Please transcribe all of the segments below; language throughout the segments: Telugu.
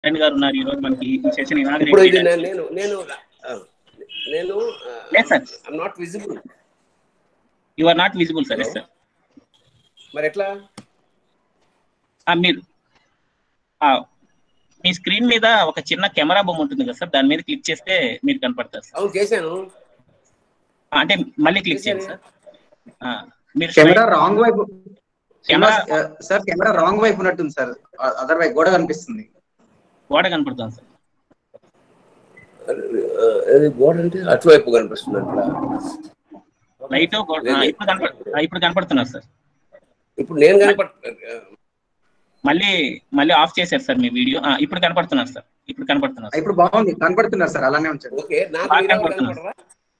కరణ్ గారు ఉన్నారు ఈ రోజు మనకి ఈ సెషన్ ఇప్పుడు ఇది ఇనాగ్రేట్ నేను నేను ఆ, నేను Yes, sir. I'm not visible you are not visible sir yes sir మరి ఎట్లా మీరు ఆ, మీ స్క్రీన్ మీద ఒక చిన్న కెమెరా బొమ్మ ఉంటుంది కదా సార్ దాని మీద క్లిక్ చేస్తే మీరు కనపడతారు సార్ అవును చేశాను ఆ, అంటే మళ్ళీ క్లిక్ చేయండి సార్ ఆ, మీరు కెమెరా రాంగ్ వైపు కెమెరా సార్ కెమెరా రాంగ్ వైపు ఉన్నట్టుంది సార్ అదర్ వైపు గోడ కనిపిస్తుంది గోడ కనపడుతుంది సార్ ఆ, అది గోడ అంటే అటువైపు కనిపిస్తుంది అట్లా లైట్ గోడ ఆ, ఇప్పుడు కనపడ ఆ, ఇప్పుడు కనపడుతున్నారు సార్ ఇప్పుడు నేను కనపడ మళ్ళీ మళ్ళీ ఆఫ్ చేశారు సార్ మీ వీడియో ఆ, ఇప్పుడు కనపడుతున్నారు సార్ ఇప్పుడు కనపడుతున్నారు సార్ ఇప్పుడు బాగుంది కనపడుతున్నారు సార్ అలానే ఉంచండి ఓకే నాకు బాగా మీరు ఎవరు కనపడుతున్నారు. కనపడరా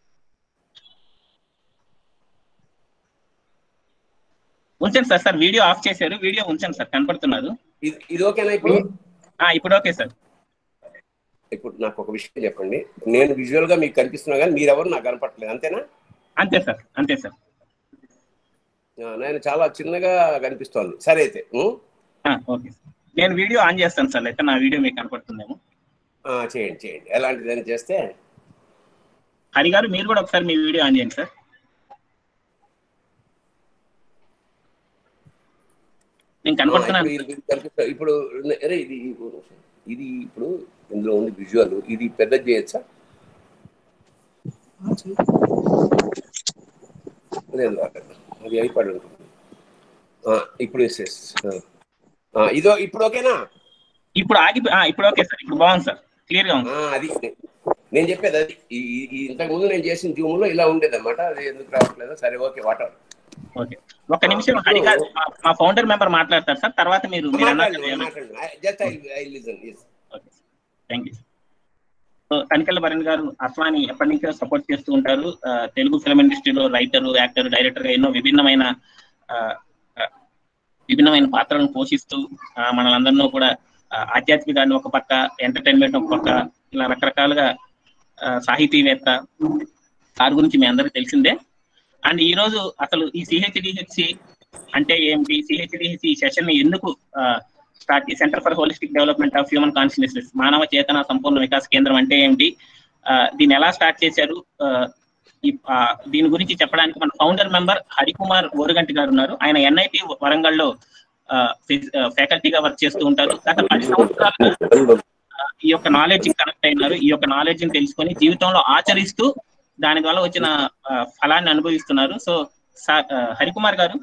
ఉంచండి సార్ సార్ వీడియో ఆఫ్ చేశారు వీడియో ఉంచండి సార్ కనపడుతున్నారు ఇది ఇది ఓకేనా ఇప్పుడు ఆ, ఇప్పుడు ఓకే సార్ ఇప్పుడు నాకు ఒక విషయం చెప్పండి నేను విజువల్ గా మీకు కనిపిస్తున్నా కానీ మీరెవరు నాకు కనపడలేదు అంతేనా అంతే సార్ అంతే సార్ ఆ, నేను చాలా చిన్నగా కనిపిస్తోంది సరే అయితే ఉం? ఆ, ఓకే సార్ నేను వీడియో ఆన్ చేస్తాను సార్ అయితే నా వీడియో మీకు కనపడుతుందేమో ఆ, చేయండి చేయండి ఎలాంటిదని చేస్తే హరి గారు మీరు కూడా ఒకసారి మీ వీడియో ఆన్ చేయండి సార్ నేను ఆ, కనపడుతున్నాను ఇప్పుడు ఇది కనిపిస్తా- ఇప్పుడు అరే ఇది ఇది ఇప్పుడు ఇందులో ఉంది విజువల్ ఇది పెద్ద చేయొచ్చా లేదు రాలేదు. అది అయిపోయి ఉంటుంది ఆ, ఇప్పుడు ఎస్ ఎస్ ఆ, ఇదో ఇప్పుడు ఓకేనా ఇప్పుడు ఆగి ఆ, ఇప్పుడు ఓకే సార్ ఇప్పుడు బాగుంది సార్ క్లియర్ గా ఉంది ఆ, అది నేను చెప్పేది అది ఈ- ఈ- ఈ ఇంతకు ముందు నేను చేసిన జూమ్ లో ఇలా ఉండేది అనమాట అది ఎందుకు రావట్లేదు సరే ఓకే వాటర్ ఓకే ఒక్క నిమిషం హరి గారు మా- మా ఫౌండర్ మెంబర్ మాట్లాడతారు సార్ తర్వాత మీరు మీరు అన్నారు కదా, just I listen okay thank you so Tanikella Bharani garu Aswani ఎప్పటి నుంచో సపోర్ట్ చేస్తూ ఉంటారు ఆ, తెలుగు ఫిల్మ్ ఇండస్ట్రీలో రైటర్ యాక్టర్ డైరెక్టర్ గా ఎన్నో విభిన్నమైన ఆ, ఆ, విభిన్నమైన పాత్రలను పోషిస్తూ ఆ, మనలందరినూ కూడా ఆ, ఆధ్యాత్మికాన్ని ఒక పక్క ఎంటర్టైన్మెంట్ ఒక పక్క ఇలా రకరకాలుగా ఆ, సాహితీవేత్త వారి గురించి మీ అందరికీ తెలిసిందే అండ్ ఈ రోజు అసలు ఈ సిహెచ్డిహెచ్సి అంటే ఏంటి సిహెచ్డిహెచ్సి ఈ సెషన్ ని ఎందుకు start centre for holistic development of human consciousness మానవ చేతన సంపూర్ణ వికాస్ కేంద్రం అంటే ఏంటి ఆ, దీన్ని ఎలా స్టార్ట్ చేశారు ఆ, ఈ- ఆ, దీని గురించి చెప్పడానికి మన ఫౌండర్ మెంబర్ హరికుమార్ ఓరుగంటి గారు ఉన్నారు ఆయన ఎన్ఐటి వరంగల్లో ఫ్యాకల్టీగా వర్క్ చేస్తూ ఉంటారు గత పది సంవత్సరాలుగా ఆ, ఈ యొక్క నాలెడ్జ్ కనెక్ట్ అయినారు ఈ యొక్క నాలెడ్జ్ ని తెలుసుకొని జీవితంలో ఆచరిస్తూ దాని వల్ల వచ్చిన ఆ, ఫలాన్ని అనుభవిస్తున్నారు సో సా- ఆ, హరికుమార్ గారు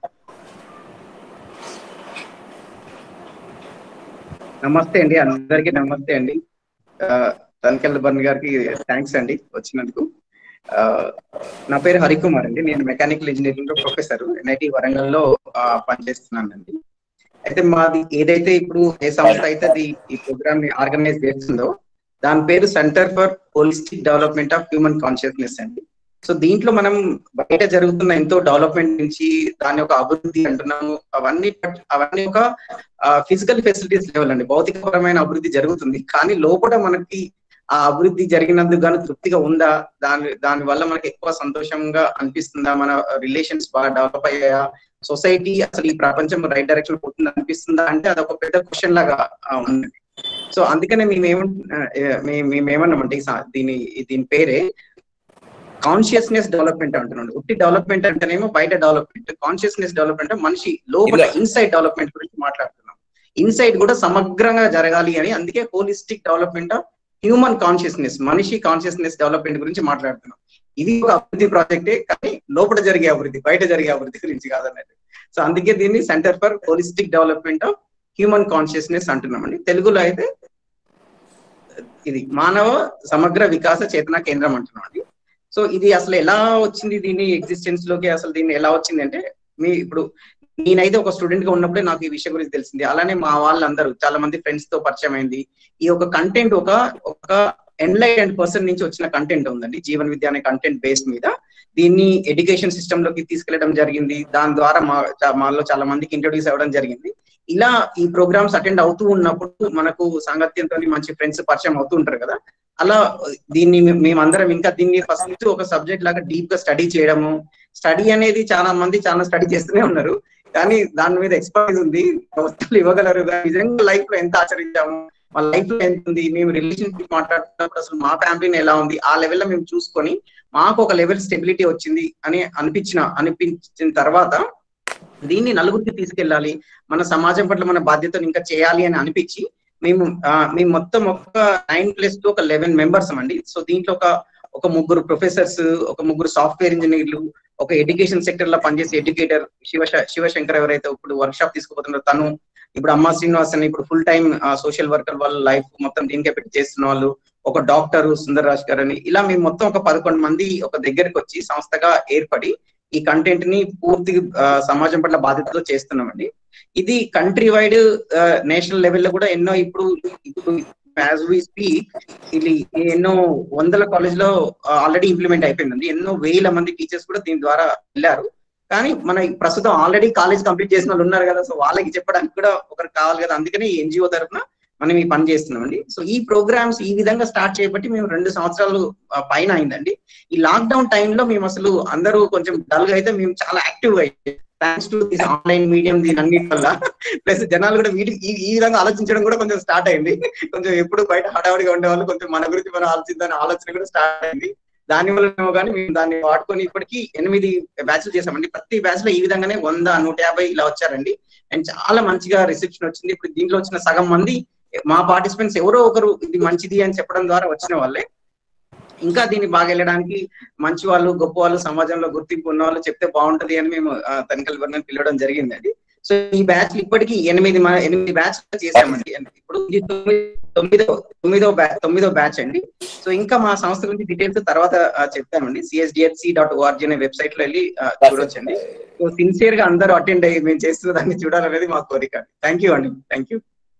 నమస్తే అండి అందరికీ నమస్తే అండి తనకెళ్ళ బర్న్ గారికి థ్యాంక్స్ అండి వచ్చినందుకు ఆ, నా పేరు హరికుమార్ అండి నేను మెకానికల్ ఇంజనీరింగ్ లో ప్రొఫెసర్ ఎన్ఐటి వరంగల్లో ఆ, పనిచేస్తున్నానండి అయితే మాది ఏదైతే ఇప్పుడు ఏ సంస్థ అయితే అది ఈ ప్రోగ్రామ్ ని ఆర్గనైజ్ చేస్తుందో దాని పేరు centre for holistic development of human consciousness అండి సో దీంట్లో మనం బయట జరుగుతున్న ఎంతో డెవలప్మెంట్ నుంచి దాని యొక్క అభివృద్ధి అంటున్నాము అవన్నీ పట్- అవన్నీ ఒక ఫిజికల్ ఫెసిలిటీస్ లెవెల్ అండి భౌతికపరమైన అభివృద్ధి జరుగుతుంది కానీ లోపల మనకి ఆ అభివృద్ధి జరిగినందుకు గాను తృప్తిగా ఉందా దాని దాని వల్ల మనకి ఎక్కువ సంతోషంగా అనిపిస్తుందా మన రిలేషన్స్ బాగా డెవలప్ అయ్యాయా సొసైటీ అసలు ఈ ప్రపంచం రైట్ డైరెక్షన్ పోతుంది అనిపిస్తుందా అంటే అదొక పెద్ద క్వశ్చన్ లాగా ఆ, ఉంది సో అందుకనే మేమేమ మేమేమన్నామంటే ఈ సా- దీని దీని పేరే కాన్షియస్నెస్ డెవలప్మెంట్ అంటున్నాడు ఉట్టి డెవలప్మెంట్ అంటేనేమో బయట డెవలప్మెంట్ కాన్షియస్నెస్ డెవలప్మెంట్ మనిషి లోపల ఇలా- ఇన్సైడ్ డెవలప్మెంట్ గురించి మాట్లాడుతున్నాం ఇన్సైడ్ కూడా సమగ్రంగా జరగాలి అని అందుకే holistic development of human consciousness మనిషి కాన్షియస్నెస్ డెవలప్మెంట్ గురించి మాట్లాడుతున్నాం ఇది ఒక అభివృద్ధి ప్రాజెక్టే కానీ లోపల జరిగే అభివృద్ధి బయట జరిగే అభివృద్ధి గురించి కాదన్నట్టు సో అందుకే దీన్ని centre for holistic development of human consciousness అంటున్నామండి తెలుగులో అయితే ఇది మానవ సమగ్ర వికాస చేతన కేంద్రం అంటున్నాం అండి సో ఇది అసలు ఎలా వచ్చింది దీని ఎగ్జిస్టెన్స్ లోకి అసలు దీన్ని ఎలా వచ్చింది అంటే మీ ఇప్పుడు నేనైతే ఒక స్టూడెంట్ గా ఉన్నప్పుడే నాకు ఈ విషయం గురించి తెలిసింది అలానే మా వాళ్ళందరూ చాలా మంది ఫ్రెండ్స్ తో పరిచయం అయింది ఈ ఒక కంటెంట్ ఒక ఒక ఎన్లైటెండ్ పర్సన్ నుంచి వచ్చిన కంటెంట్ ఉందండి జీవన్ విద్య అనే కంటెంట్ బేస్ మీద దీన్ని ఎడ్యుకేషన్ సిస్టమ్ లోకి తీసుకెళ్లడం జరిగింది దాని ద్వారా మా చా- మాలో చాలా మందికి ఇంట్రొడ్యూస్ అవ్వడం జరిగింది ఇలా ఈ ప్రోగ్రామ్స్ అటెండ్ అవుతూ ఉన్నప్పుడు మనకు సాంగత్యంతో మంచి ఫ్రెండ్స్ పరిచయం అవుతూ ఉంటారు కదా అలా దీన్ని మే- మేమందరం ఇంకా దీన్ని ఫస్ట్ ఒక సబ్జెక్ట్ లాగా డీప్ గా స్టడీ చేయడము స్టడీ అనేది చాలా మంది చాలా స్టడీ చేస్తూనే ఉన్నారు కానీ దాని మీద ఎక్స్పర్టైజ్ ఉంది వస్తువులు ఇవ్వగలరు కానీ నిజంగా లైఫ్ లో ఎంత ఆచరించాము వాళ్ళ లైఫ్ లో ఎంత ఉంది మేము రిలేషన్షిప్ మాట్లాడుతున్నప్పుడు అసలు మా ఫ్యామిలీని ఎలా ఉంది ఆ లెవెల్లో మేము చూసుకొని మాకు ఒక లెవెల్ స్టెబిలిటీ వచ్చింది అని అనిపించిన అనిపించిన తర్వాత దీన్ని నలుగురికి తీసుకెళ్ళాలి మన సమాజం పట్ల మన బాధ్యతను ఇంకా చేయాలి అని అనిపించి మేము ఆ, మేము మొత్తం ఒక నైన్ ప్లస్ టు ఒక లెవెన్ మెంబర్స్ అండి సో దీంట్లో ఒక ఒక ముగ్గురు ప్రొఫెసర్స్ ఒక ముగ్గురు సాఫ్ట్వేర్ ఇంజనీర్లు ఒక ఎడ్యుకేషన్ సెక్టర్ లో పనిచేసే ఎడ్యుకేటర్ శివ శివశంకర్ ఎవరైతే ఇప్పుడు వర్క్ షాప్ తీసుకుపోతున్నారో తను ఇప్పుడు అమ్మ శ్రీనివాస్ అని ఇప్పుడు ఫుల్ టైం సోషల్ వర్కర్ వాళ్ళ లైఫ్ మొత్తం దీనికే పెట్టి చేస్తున్న వాళ్ళు ఒక డాక్టర్ సుందర్ రాజ్ గారు అని ఇలా మేము మొత్తం ఒక పదకొండు మంది ఒక దగ్గరికి వచ్చి సంస్థగా ఏర్పడి ఈ కంటెంట్ ని పూర్తి ఆ, సమాజం పట్ల బాధ్యతతో చేస్తున్నామండి ఇది కంట్రీ వైడ్ నేషనల్ లెవెల్లో కూడా ఎన్నో ఇప్పుడు ఇప్పుడు యాజ్ వి స్పీక్ ఇది ఎన్నో వందల కాలేజ్ లో ఆల్రెడీ ఇంప్లిమెంట్ అయిపోయిందండి ఎన్నో వేల మంది టీచర్స్ కూడా దీని ద్వారా వెళ్ళారు కానీ మన ఈ ప్రస్తుతం ఆల్రెడీ కాలేజ్ కంప్లీట్ చేసిన వాళ్ళు ఉన్నారు కదా సో వాళ్ళకి చెప్పడానికి కూడా ఒకరు కావాలి కదా అందుకని ఎన్జిఓ తరఫున మనం ఈ పని చేస్తున్నామండి సో ఈ ప్రోగ్రామ్స్ ఈ విధంగా స్టార్ట్ చేయబట్టి మేము రెండు సంవత్సరాలు ఆ, పైన అయిందండి ఈ లాక్డౌన్ టైంలో మేము అసలు అందరూ కొంచెం డల్ గా అయితే మేము చాలా యాక్టివ్ గా thanks to this online medium దీని అన్నిటి వల్ల ప్లస్ జనాలు కూడా వీటి ఈ ఈ విధంగా ఆలోచించడం కూడా కొంచెం స్టార్ట్ అయింది కొంచెం ఎప్పుడు బయట హడావుడిగా ఉండేవాళ్ళు కొంచెం మన గురించి మనం ఆలోచిద్దాం ఆలోచన కూడా స్టార్ట్ అయింది దాని వల్ల కానీ మేము దాన్ని వాడుకొని ఇప్పటికి ఎనిమిది బ్యాచ్లు చేసామండి ప్రతి బ్యాచ్ లో ఈ విధంగానే వంద నూట యాభై ఇలా వచ్చారండి అండ్ చాలా మంచిగా రిసెప్షన్ వచ్చింది ఇప్పుడు దీంట్లో వచ్చిన సగం మంది మా పార్టిసిపెంట్స్ ఎవరో ఒకరు ఇది మంచిది అని చెప్పడం ద్వారా వచ్చిన వాళ్ళే ఇంకా దీన్ని బాగా వెళ్ళడానికి మంచి వాళ్ళు గొప్ప వాళ్ళు సమాజంలో గుర్తింపు ఉన్న వాళ్ళు చెప్తే బాగుంటది అని మేము ఆ, తనిఖీల వర్గం పిలవడం జరిగింది అది సో ఈ బ్యాచ్ ఇప్పటికి ఎనిమిది మ- ఎనిమిది బ్యాచ్ చేసామండి ఇప్పుడు ఇది తొమ్మిది- తొమ్మిదో తొమ్మిదో బ్యాచ్ తొమ్మిదో బ్యాచ్ అండి సో ఇంకా మా సంస్థ గురించి డీటెయిల్స్ తర్వాత ఆ, చెప్తామండి సిఎస్డిహెచ్సి డాట్ ఓఆర్జీ అనే వెబ్సైట్ లో వెళ్ళి ఆ, చూడొచ్చండి సో సిన్సియర్ గా అందరూ అటెండ్ అయ్యి మేము చేస్తున్న దాన్ని చూడాలనేది మా కోరిక థ్యాంక్ యూ అండి థ్యాంక్ యూ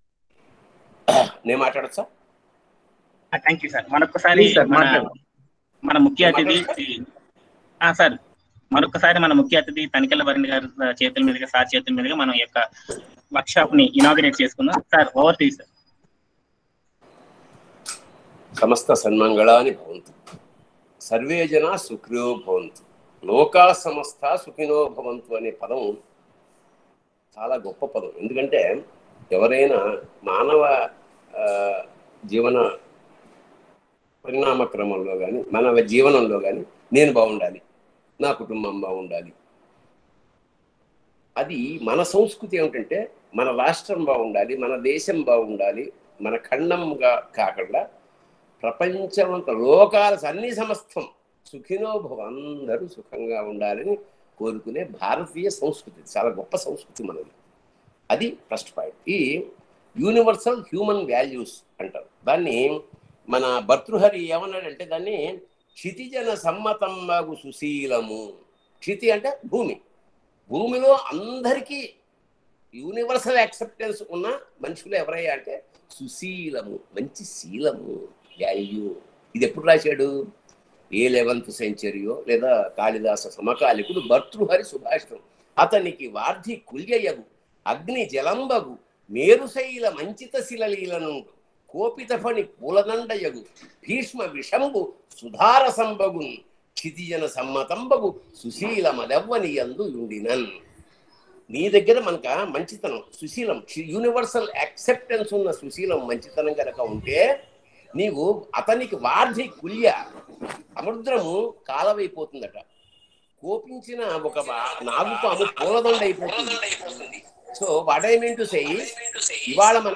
నేను మాట్లాడచ్చా థ్యాంక్ యూ సార్ మరొకసారి Please, sir, మన మాట్లాడండి. మన ముఖ్య అతిథి ఆ, సార్ మరొకసారి మన ముఖ్య అతిథి తనికెళ్ళ వరుణ్ గారి చేతుల మీదుగా సార్ చేతుల మీదుగా మనం ఈ యొక్క వర్క్ షాప్ ని ఇనాగ్రేట్ చేసుకుందాం సార్ ఓవర్ టు సార్ సమస్త సన్మంగళాని భవంతు సర్వే జన సుఖినో భవంతు లోకా సమస్త సుఖినో భవంతు అనే పదం చాలా గొప్ప పదం ఎందుకంటే ఎవరైనా మానవ ఆ, జీవన పరిణామ క్రమంలో కానీ మానవ జీవనంలో కానీ నేను బాగుండాలి నా కుటుంబం బాగుండాలి అది మన సంస్కృతి ఏమిటంటే మన రాష్ట్రం బాగుండాలి మన దేశం బాగుండాలి మన ఖండంగా కాకుండా ప్రపంచమంత లోకాల అన్ని సమస్తం సుఖినో భవ అందరూ సుఖంగా ఉండాలని కోరుకునే భారతీయ సంస్కృతి చాలా గొప్ప సంస్కృతి మనది అది ఫస్ట్ పాయింట్ ఈ యూనివర్సల్ హ్యూమన్ వాల్యూస్ అంటారు దాన్ని మన భర్తృహరి ఏమన్నాడంటే దాన్ని క్షితిజన సమ్మతం మాగు సుశీలము క్షితి అంటే భూమి భూమిలో అందరికీ యూనివర్సల్ యాక్సెప్టెన్స్ ఉన్న మనుషులు ఎవరయ్యా అంటే సుశీలము మంచి శీలము వాల్యూ ఇది ఎప్పుడు రాశాడు ఏ లెవెన్త్ సెంచరీయో లేదా కాళిదాస సమకాలికుడు భర్తృహరి సుభాషితం అతనికి వార్ధి కుల్యయగు అగ్ని జలంబగు మేరుశైల మంచిత శిలలీలను కోపిత ఫణి పూలదండయగు భీష్మ విషంబు సుధారసంబగు క్షితిజన సమ్మతంబగు సుశీల మదవ్వని యందు యుండినన్ నీ దగ్గర మనక మంచితనం సుశీలం యూనివర్సల్ యాక్సెప్టెన్స్ ఉన్న సుశీలం మంచితనం కనుక ఉంటే నీవు అతనికి వార్ధి కుల్య సముద్రము కాలవైపోతుందట కోపించిన ఒక బా- నాగుపాము పూలదండ అయిపోతుంది so what I mean to say ఇవాళ మన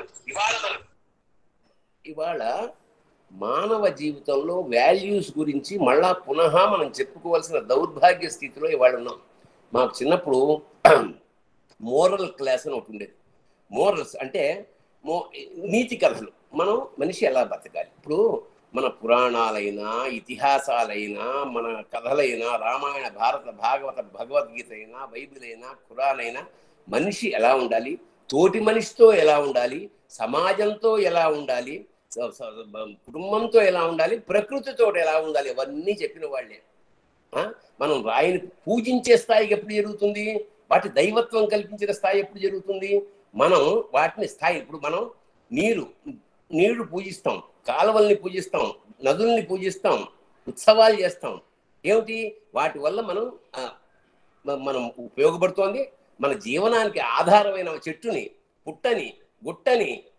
ఇవాళ మానవ జీవితంలో వాల్యూస్ గురించి మళ్ళా పునః మనం చెప్పుకోవాల్సిన దౌర్భాగ్య స్థితిలో ఇవాళ ఉన్నాం మాకు చిన్నప్పుడు మోరల్ క్లాస్ అని ఒకటి ఉండేది మోరల్స్ అంటే మో నీతి కథలు మనం మనిషి ఎలా బతకాలి ఇప్పుడు మన పురాణాలైనా ఇతిహాసాలైనా మన కథలైనా రామాయణ భారత భాగవత భగవద్గీత అయినా బైబిల్ అయినా ఖురాన్ అయినా మనిషి ఎలా ఉండాలి తోటి మనిషితో ఎలా ఉండాలి సమాజంతో ఎలా ఉండాలి స- స- బ- కుటుంబంతో ఎలా ఉండాలి ప్రకృతితో ఎలా ఉండాలి ఇవన్నీ చెప్పిన వాళ్ళే ఆ? మనం రాయిని పూజించే స్థాయికి ఎప్పుడు జరుగుతుంది వాటి దైవత్వం కల్పించిన స్థాయి ఎప్పుడు జరుగుతుంది మనం వాటిని స్థాయి ఇప్పుడు మనం నీరు నీళ్లు పూజిస్తాం కాలువల్ని పూజిస్తాం నదుల్ని పూజిస్తాం ఉత్సవాలు చేస్తాం ఏమిటి వాటి వల్ల మనం ఆ, మ- మనం ఉపయోగపడుతోంది మన జీవనానికి ఆధారమైన చెట్టుని పుట్టని గుట్టని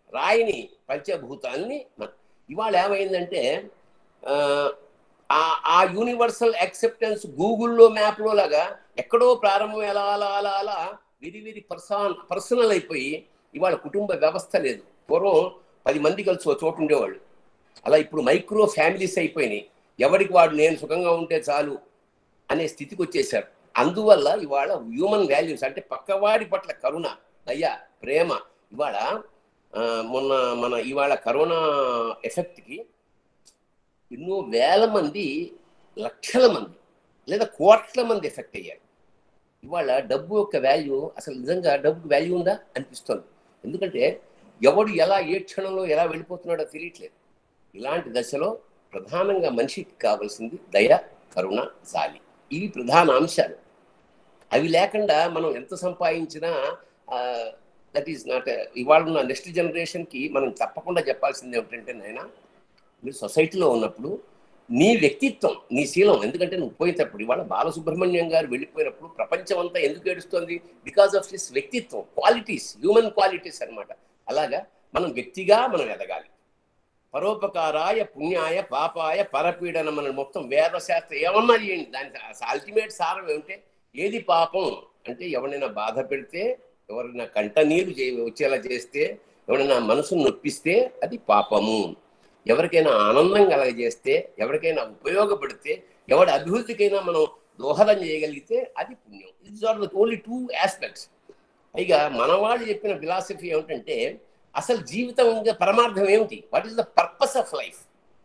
రాయిని పంచభూతాల్ని మ- ఇవాళ ఏమైందంటే ఆ, ఆ- ఆ యూనివర్సల్ యాక్సెప్టెన్స్ గూగుల్లో మ్యాప్లో లాగా ఎక్కడో ప్రారంభం ఎలా అలా అలా అలా విరి విరి పర్సన్ పర్సనల్ అయిపోయి ఇవాళ కుటుంబ వ్యవస్థ లేదు పూర్వం పది మంది కలిసి ఒక చోటు ఉండేవాళ్ళు అలా ఇప్పుడు మైక్రో ఫ్యామిలీస్ అయిపోయినాయి ఎవరికి వాడు నేను సుఖంగా ఉంటే చాలు అనే స్థితికి వచ్చేసారు అందువల్ల ఇవాళ హ్యూమన్ వాల్యూస్ అంటే పక్కవాడి పట్ల కరుణ దయ ప్రేమ ఇవాళ ఆ, మొన్న మన ఇవాళ కరోనా ఎఫెక్ట్కి ఎన్నో వేల మంది లక్షల మంది లేదా కోట్ల మంది ఎఫెక్ట్ అయ్యారు ఇవాళ డబ్బు యొక్క వాల్యూ అసలు నిజంగా డబ్బుకి వాల్యూ ఉందా అనిపిస్తుంది ఎందుకంటే ఎవడు ఎలా ఏ క్షణంలో ఎలా వెళ్ళిపోతున్నాడో తెలియట్లేదు ఇలాంటి దశలో ప్రధానంగా మనిషికి కావాల్సింది దయ కరుణ జాలి ఇవి ప్రధాన అంశాలు అవి లేకుండా మనం ఎంత సంపాదించినా దట్ ఈస్ నాట్ ఇవాళ ఉన్న నెక్స్ట్ జనరేషన్కి మనం తప్పకుండా చెప్పాల్సింది ఏమిటంటే నాయన మీరు సొసైటీలో ఉన్నప్పుడు నీ వ్యక్తిత్వం నీ శీలం ఎందుకంటే నువ్వు పోయేటప్పుడు ఇవాళ బాలసుబ్రహ్మణ్యం గారు వెళ్ళిపోయినప్పుడు ప్రపంచం అంతా ఎందుకు ఏడుస్తోంది బికాస్ ఆఫ్ హిస్ వ్యక్తిత్వం క్వాలిటీస్ హ్యూమన్ క్వాలిటీస్ అన్నమాట అలాగా మనం వ్యక్తిగా మనం ఎదగాలి పరోపకారాయ పుణ్యాయ పాపాయ పరపీడన మన మొత్తం వేదశాస్త్రం ఏమన్నా చేయండి దాని అల్టిమేట్ సారం ఏమిటంటే ఏది పాపం అంటే ఎవరైనా బాధ పెడితే ఎవరైనా కంట నీరు చే వచ్చేలా చేస్తే ఎవరైనా మనసును నొప్పిస్తే అది పాపము ఎవరికైనా ఆనందం కలగజేస్తే ఎవరికైనా ఉపయోగపడితే ఎవరి అభివృద్ధికైనా మనం దోహదం చేయగలిగితే అది పుణ్యం it's are the only two aspects పైగా మన వాళ్ళు చెప్పిన ఫిలాసఫీ ఏమిటంటే అసలు జీవితం ఇంకా పరమార్థం ఏమిటి what is the purpose of life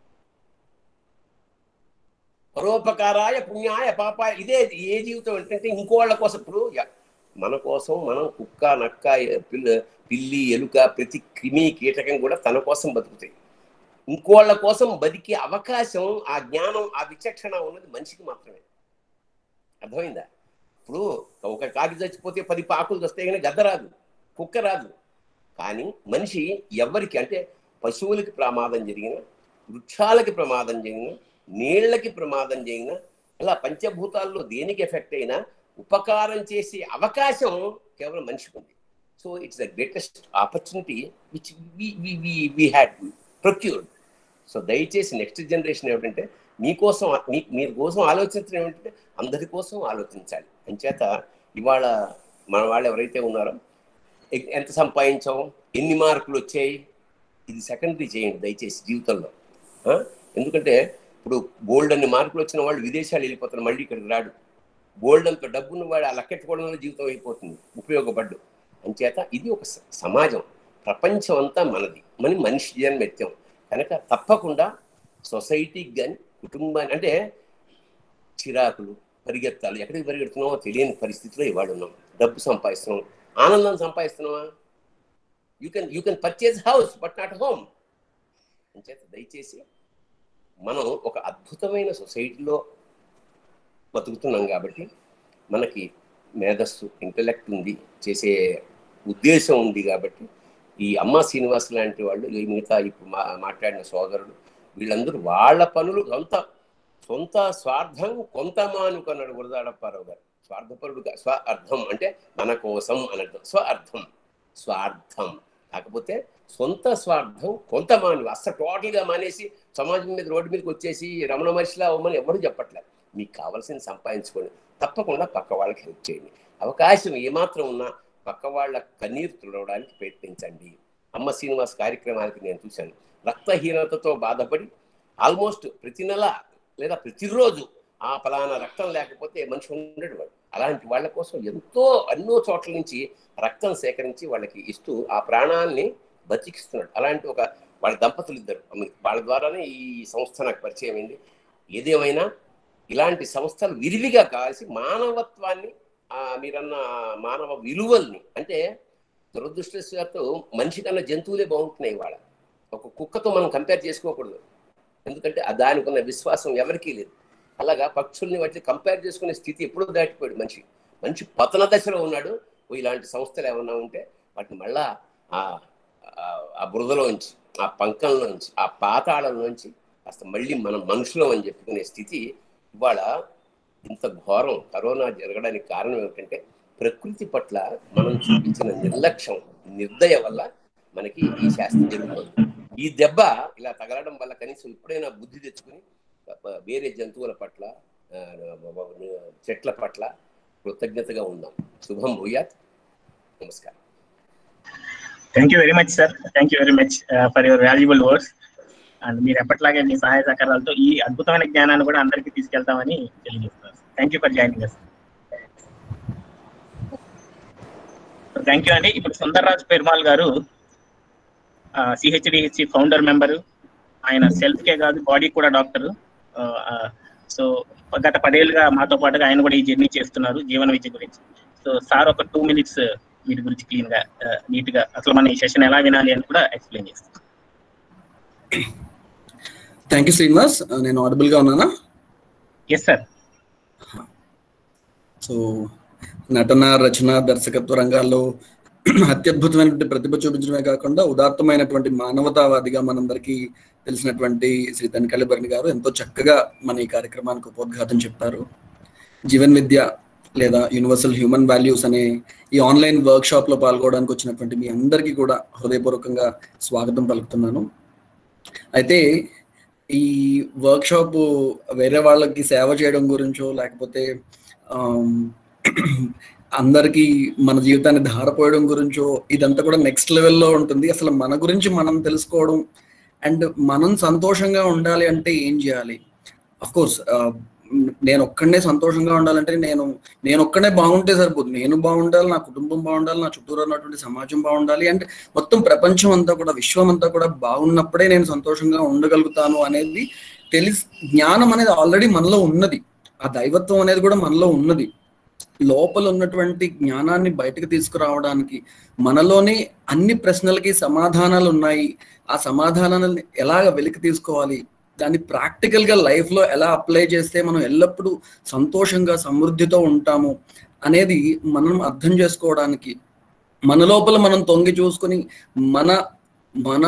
పరోపకారాయ పుణ్యాయ పాపాయ ఇదే ఏ జీవితం ఏంటంటే ఇంకోళ్ళ కోసం ఇప్పుడు య- మన కోసం మనం కుక్క నక్క ఎ- పిల్ల పిల్లి ఎలుక ప్రతి క్రిమి కీటకం కూడా తన కోసం బతుకుతాయి ఇంకోళ్ళ కోసం బతికే అవకాశం ఆ జ్ఞానం ఆ విచక్షణ ఉన్నది మనిషికి మాత్రమే అర్థమైందా ఇప్పుడు ఒక కాకి చచ్చిపోతే పది పాకులు వస్తాయి కానీ గద్ద రాదు కుక్క రాదు కానీ మనిషి ఎవరికి అంటే పశువులకి ప్రమాదం జరిగిన వృక్షాలకి ప్రమాదం జరిగిన నీళ్ళకి ప్రమాదం జరిగిన ఇలా పంచభూతాల్లో దేనికి ఎఫెక్ట్ అయినా ఉపకారం చేసే అవకాశం కేవలం మనిషికి ఉంది so it's the greatest opportunity which we had procured so దయచేసి నెక్స్ట్ జనరేషన్ ఏమిటంటే మీకోసం మీ మీరు కోసం ఆలోచించడం ఏమిటంటే అందరి కోసం ఆలోచించాలి అంచేత ఇవాళ మన వాళ్ళు ఎవరైతే ఉన్నారో ఎ- ఎంత సంపాదించాం ఎన్ని మార్కులు వచ్చాయి ఇది సెకండరీ చేయండి దయచేసి జీవితంలో ఆ? ఎందుకంటే ఇప్పుడు గోల్డ్ అన్ని మార్కులు వచ్చిన వాళ్ళు విదేశాలు వెళ్ళిపోతారు మళ్ళీ ఇక్కడికి రాడు గోల్డ్ అంత డబ్బున్న వాడు ఆ లెక్కెట్టుకోవడంలో జీవితం అయిపోతుంది ఉపయోగపడ్డు అంచేత ఇది ఒక స- సమాజం ప్రపంచం అంతా మనది మన మనిషి జన్మెత్తం కనుక తప్పకుండా సొసైటీకి కానీ కుటుంబాన్ని అంటే చిరాకులు పరిగెత్తాలి ఎక్కడికి పరిగెడుతున్నామో తెలియని పరిస్థితిలో ఇవాడు ఉన్నాం డబ్బు సంపాదిస్తున్నాం ఆనందం సంపాదిస్తున్నావా you can you can purchase house but not home అంచేత దయచేసి మనం ఒక అద్భుతమైన సొసైటీలో బతుకుతున్నాం కాబట్టి మనకి మేధస్సు ఇంటలెక్ట్ ఉంది చేసే ఉద్దేశం ఉంది కాబట్టి ఈ అమ్మ శ్రీనివాస్ లాంటి వాళ్ళు ఈ మిగతా ఇప్పుడు మా మాట్లాడిన సోదరుడు వీళ్ళందరూ వాళ్ళ పనులు సొంత సొంత స్వార్థం కొంత మానుకన్నాడు గురదాడప్పారావు గారు స్వార్థపరుడుగా స్వ అర్థం అంటే మన కోసం అని అర్థం స్వ అర్థం స్వార్థం కాకపోతే సొంత స్వార్థం కొంత మాను అస్సలు టోటల్గా మానేసి సమాజం మీద రోడ్డు మీదకి వచ్చేసి రమణ మనిషిలా అవ్వమని ఎవరు చెప్పట్లేదు మీకు కావాల్సింది సంపాదించుకోండి తప్పకుండా పక్క వాళ్ళకి హెల్ప్ చేయండి అవకాశం ఏమాత్రం ఉన్నా పక్క వాళ్ళ కన్నీరు తుడవడానికి ప్రయత్నించండి అమ్మ శ్రీనివాస్ కార్యక్రమానికి నేను చూశాను రక్తహీనతతో బాధపడి ఆల్మోస్ట్ ప్రతి నెల లేదా ప్రతిరోజు ఆ ఫలానా రక్తం లేకపోతే మనిషి ఉండడు వాడు అలాంటి వాళ్ళ కోసం ఎంతో ఎన్నో చోట్ల నుంచి రక్తం సేకరించి వాళ్ళకి ఇస్తూ ఆ ప్రాణాన్ని బతికిస్తున్నాడు అలాంటి ఒక వాళ్ళ దంపతులు ఇద్దరు వాళ్ళ ద్వారానే ఈ సంస్థ నాకు పరిచయం అయింది ఏదేమైనా ఇలాంటి సంస్థలు విరివిగా కావాల్సి మానవత్వాన్ని ఆ మీరన్న మానవ విలువల్ని అంటే దురదృష్టవశాత్తు మనిషి కన్నా జంతువులే బాగుంటున్నాయి ఇవాళ ఒక కుక్కతో మనం కంపేర్ చేసుకోకూడదు ఎందుకంటే ఆ దానికి ఉన్న విశ్వాసం ఎవరికీ లేదు అలాగా పక్షుల్ని వాటిని కంపేర్ చేసుకునే స్థితి ఎప్పుడూ దాటిపోయాడు మనిషి మనిషి పతన దశలో ఉన్నాడు ఓ ఇలాంటి సంస్థలు ఏమన్నా ఉంటే వాటిని మళ్ళా ఆ ఆ- ఆ బురదలోంచి ఆ పంకంలోంచి ఆ పాతాళంలోంచి కాస్త మళ్ళీ మనం మనుషులం అని చెప్పుకునే స్థితి ఇవాళ ఇంత ఘోరం కరోనా జరగడానికి కారణం ఏమిటంటే ప్రకృతి పట్ల మనం చూపించిన నిర్లక్ష్యం నిర్దయ వల్ల మనకి ఈ శాస్త్రం జరుగుతుంది ఈ దెబ్బ ఇలా తగలడం వల్ల కనీసం ఎప్పుడైనా బుద్ధి తెచ్చుకుని ప- వేరే జంతువుల పట్ల ఆ, చెట్ల పట్ల కృతజ్ఞతగా ఉందాం శుభం భూయాత్ నమస్కారం thank you very much sir thank you very much for your valuable words and మీరు ఎప్పటిలాగే మీ సహాయ సహకారాలతో ఈ అద్భుతమైన జ్ఞానాన్ని కూడా అందరికీ తీసుకెళ్తామని తెలియజేస్తున్నారు thank you for joining us thank you అండి ఇప్పుడు సుందర్రాజ్ పెరుమాల్ గారు సిహెచ్డిహెచ్సి ఫౌండర్ మెంబరు ఆయన సెల్ఫ్ కే కాదు బాడీ కూడా డాక్టర్ సో గత పదేళ్ళుగా మాతో పాటుగా ఆయన కూడా ఈ జర్నీ చేస్తున్నారు జీవన విద్య గురించి సో సార్ ఒక టూ మినిట్స్ వీటి గురించి క్లీన్ గా నీట్ గా అసలు మన ఈ సెషన్ ఎలా వినాలి అని కూడా ఎక్స్ప్లెయిన్ చేస్తాం థ్యాంక్ యూ శ్రీనివాస్ నేను ఆడిబుల్ గా ఉన్నానా ఎస్ సార్ సో నటన రచన దర్శకత్వ రంగాల్లో అత్యద్భుతమైనటువంటి ప్రతిభ చూపించడమే కాకుండా ఉదాత్తమైనటువంటి మానవతావాదిగా మనందరికీ తెలిసినటువంటి శ్రీ తనికల్లి భరణి గారు ఎంతో చక్కగా మన ఈ కార్యక్రమానికి ఉపోద్ఘాతం చెప్పారు జీవన్ విద్య లేదా యూనివర్సల్ హ్యూమన్ వాల్యూస్ అనే ఈ ఆన్లైన్ వర్క్ షాప్ లో పాల్గొనడానికి వచ్చినటువంటి మీ అందరికీ కూడా హృదయపూర్వకంగా స్వాగతం పలుకుతున్నాను అయితే ఈ వర్క్ షాప్ వేరే వాళ్ళకి సేవ చేయడం గురించో లేకపోతే ఆమ్, అందరికీ మన జీవితాన్ని ధారపోయడం గురించో ఇదంతా కూడా నెక్స్ట్ లెవెల్లో ఉంటుంది అసలు మన గురించి మనం తెలుసుకోవడం అండ్ మనం సంతోషంగా ఉండాలి అంటే ఏం చేయాలి అఫ్ కోర్స్ నేను ఒక్కడనే సంతోషంగా ఉండాలంటే నేను నేను ఒక్కడే బాగుంటే సరిపోదు నేను బాగుండాలి నా కుటుంబం బాగుండాలి నా చుట్టూరు ఉన్నటువంటి సమాజం బాగుండాలి అండ్ మొత్తం ప్రపంచం అంతా కూడా విశ్వం అంతా కూడా బాగున్నప్పుడే నేను సంతోషంగా ఉండగలుగుతాను అనేది తెలిసి జ్ఞానం అనేది ఆల్రెడీ మనలో ఉన్నది ఆ దైవత్వం అనేది కూడా మనలో ఉన్నది లోపల ఉన్నటువంటి జ్ఞానాన్ని బయటకు తీసుకురావడానికి మనలోనే అన్ని ప్రశ్నలకి సమాధానాలు ఉన్నాయి ఆ సమాధానాలను ఎలాగ వెలికి తీసుకోవాలి దాన్ని ప్రాక్టికల్ గా లైఫ్ లో ఎలా అప్లై చేస్తే మనం ఎల్లప్పుడూ సంతోషంగా సమృద్ధితో ఉంటాము అనేది మనం అర్థం చేసుకోవడానికి మన లోపల మనం తొంగి చూసుకుని మన మన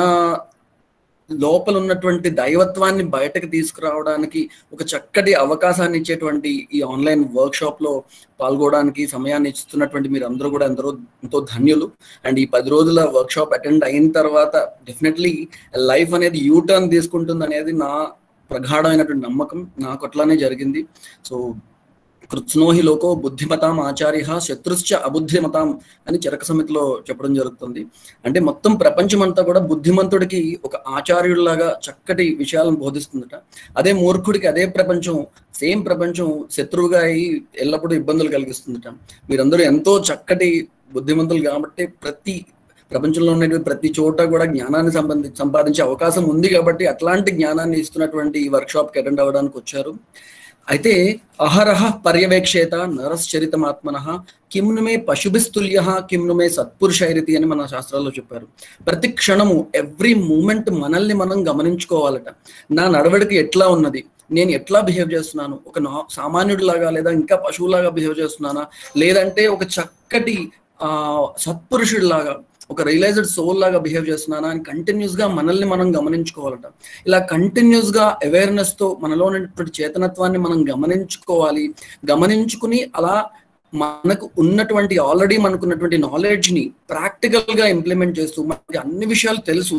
లోపల ఉన్నటువంటి దైవత్వాన్ని బయటకు తీసుకురావడానికి ఒక చక్కటి అవకాశాన్ని ఇచ్చేటువంటి ఈ ఆన్లైన్ వర్క్ షాప్ లో పాల్గొనడానికి సమయాన్ని ఇస్తున్నటువంటి మీరు అందరూ కూడా ఎందరో ఎంతో ధన్యులు అండ్ ఈ పది రోజుల వర్క్ షాప్ అటెండ్ అయిన తర్వాత డెఫినెట్లీ లైఫ్ అనేది యూ టర్న్ తీసుకుంటుంది అనేది నా ప్రగాఢమైనటువంటి నమ్మకం నాకు అట్లానే జరిగింది సో కృత్స్నోహి లోకో బుద్ధిమతాం ఆచార్య శత్రుశ్చ అబుద్ధిమతాం అని చరక సమితిలో చెప్పడం జరుగుతుంది అంటే మొత్తం ప్రపంచం అంతా కూడా బుద్ధిమంతుడికి ఒక ఆచార్యుడిలాగా చక్కటి విషయాలను బోధిస్తుందట అదే మూర్ఖుడికి అదే ప్రపంచం సేమ్ ప్రపంచం శత్రువుగా అయి ఎల్లప్పుడూ ఇబ్బందులు కలిగిస్తుందట మీరందరూ ఎంతో చక్కటి బుద్ధిమంతులు కాబట్టి ప్రతి ప్రపంచంలో ఉన్న ప్రతి చోట కూడా జ్ఞానాన్ని సంబంధి సంపాదించే అవకాశం ఉంది కాబట్టి అట్లాంటి జ్ఞానాన్ని ఇస్తున్నటువంటి ఈ వర్క్ షాప్కి అటెండ్ అవ్వడానికి వచ్చారు అయితే అహరహ పర్యవేక్షేత నరశ్చరితమాత్మన కిమ్ను మే పశుభిస్తుల్య కిమ్ను మే సత్పురుషైరితి అని మన శాస్త్రాల్లో చెప్పారు ప్రతి క్షణము ఎవ్రీ మూమెంట్ మనల్ని మనం గమనించుకోవాలట నా నడవడికి ఎట్లా ఉన్నది నేను ఎట్లా బిహేవ్ చేస్తున్నాను ఒక నా సామాన్యుడిలాగా లేదా ఇంకా పశువులాగా బిహేవ్ చేస్తున్నానా లేదంటే ఒక చక్కటి ఆ సత్పురుషుడిలాగా ఒక రియలైజ్డ్ సోల్ లాగా బిహేవ్ చేస్తున్నానా అని కంటిన్యూస్ గా మనల్ని మనం గమనించుకోవాలట ఇలా కంటిన్యూస్ గా అవేర్నెస్ తో మనలో ఉన్నటువంటి చేతనత్వాన్ని మనం గమనించుకోవాలి గమనించుకుని అలా మనకు ఉన్నటువంటి ఆల్రెడీ మనకున్నటువంటి నాలెడ్జ్ ని ప్రాక్టికల్ గా ఇంప్లిమెంట్ చేస్తూ మనకి అన్ని విషయాలు తెలుసు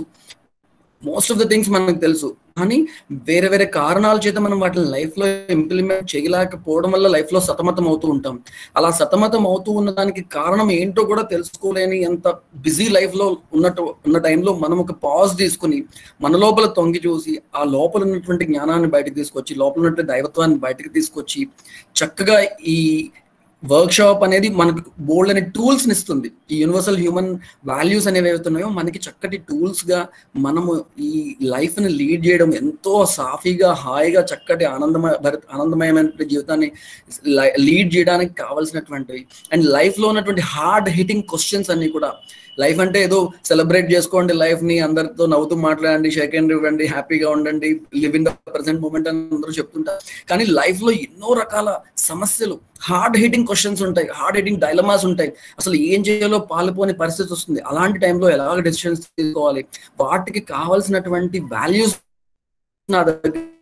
మోస్ట్ ఆఫ్ ద థింగ్స్ మనకు తెలుసు కానీ వేరే వేరే కారణాల చేత మనం వాటిని లైఫ్ లో ఇంప్లిమెంట్ చేయలేకపోవడం వల్ల లైఫ్ లో సతమతం అవుతూ ఉంటాం అలా సతమతం అవుతూ ఉన్న దానికి కారణం ఏంటో కూడా తెలుసుకోలేని ఎంత బిజీ లైఫ్ లో ఉన్నట్టు ఉన్న టైంలో మనం ఒక పాజ్ తీసుకుని మన లోపల తొంగి చూసి ఆ లోపల ఉన్నటువంటి జ్ఞానాన్ని బయటకు తీసుకొచ్చి లోపల ఉన్నటువంటి దైవత్వాన్ని బయటకు తీసుకొచ్చి చక్కగా ఈ వర్క్ షాప్ అనేది మనకు బోల్డ్ అనే టూల్స్ ఇస్తుంది ఈ యూనివర్సల్ హ్యూమన్ వాల్యూస్ అనేవి ఏవైతున్నాయో మనకి చక్కటి టూల్స్ గా మనము ఈ లైఫ్ ని లీడ్ చేయడం ఎంతో సాఫీగా హాయిగా చక్కటి ఆనందమయ భరిత ఆనందమయమైనటువంటి జీవితాన్ని లీడ్ చేయడానికి కావాల్సినటువంటివి అండ్ లైఫ్ లో ఉన్నటువంటి హార్డ్ హిట్టింగ్ క్వశ్చన్స్ అన్ని కూడా లైఫ్ అంటే ఏదో సెలబ్రేట్ చేసుకోండి లైఫ్ ని అందరితో నవ్వుతూ మాట్లాడండి షేక్ హ్యాండ్ ఇవ్వండి హ్యాపీగా ఉండండి live in the present moment అని అందరూ చెప్తుంటారు కానీ లైఫ్ లో ఎన్నో రకాల సమస్యలు హార్డ్ హిట్టింగ్ క్వశ్చన్స్ ఉంటాయి హార్డ్ హిట్టింగ్ డైలమాస్ ఉంటాయి అసలు ఏం చేయాలో పాలిపోని పరిస్థితి వస్తుంది అలాంటి టైంలో ఎలాగ డెసిషన్స్ తీసుకోవాలి వాటికి కావాల్సినటువంటి వాల్యూస్ నా దగ్గర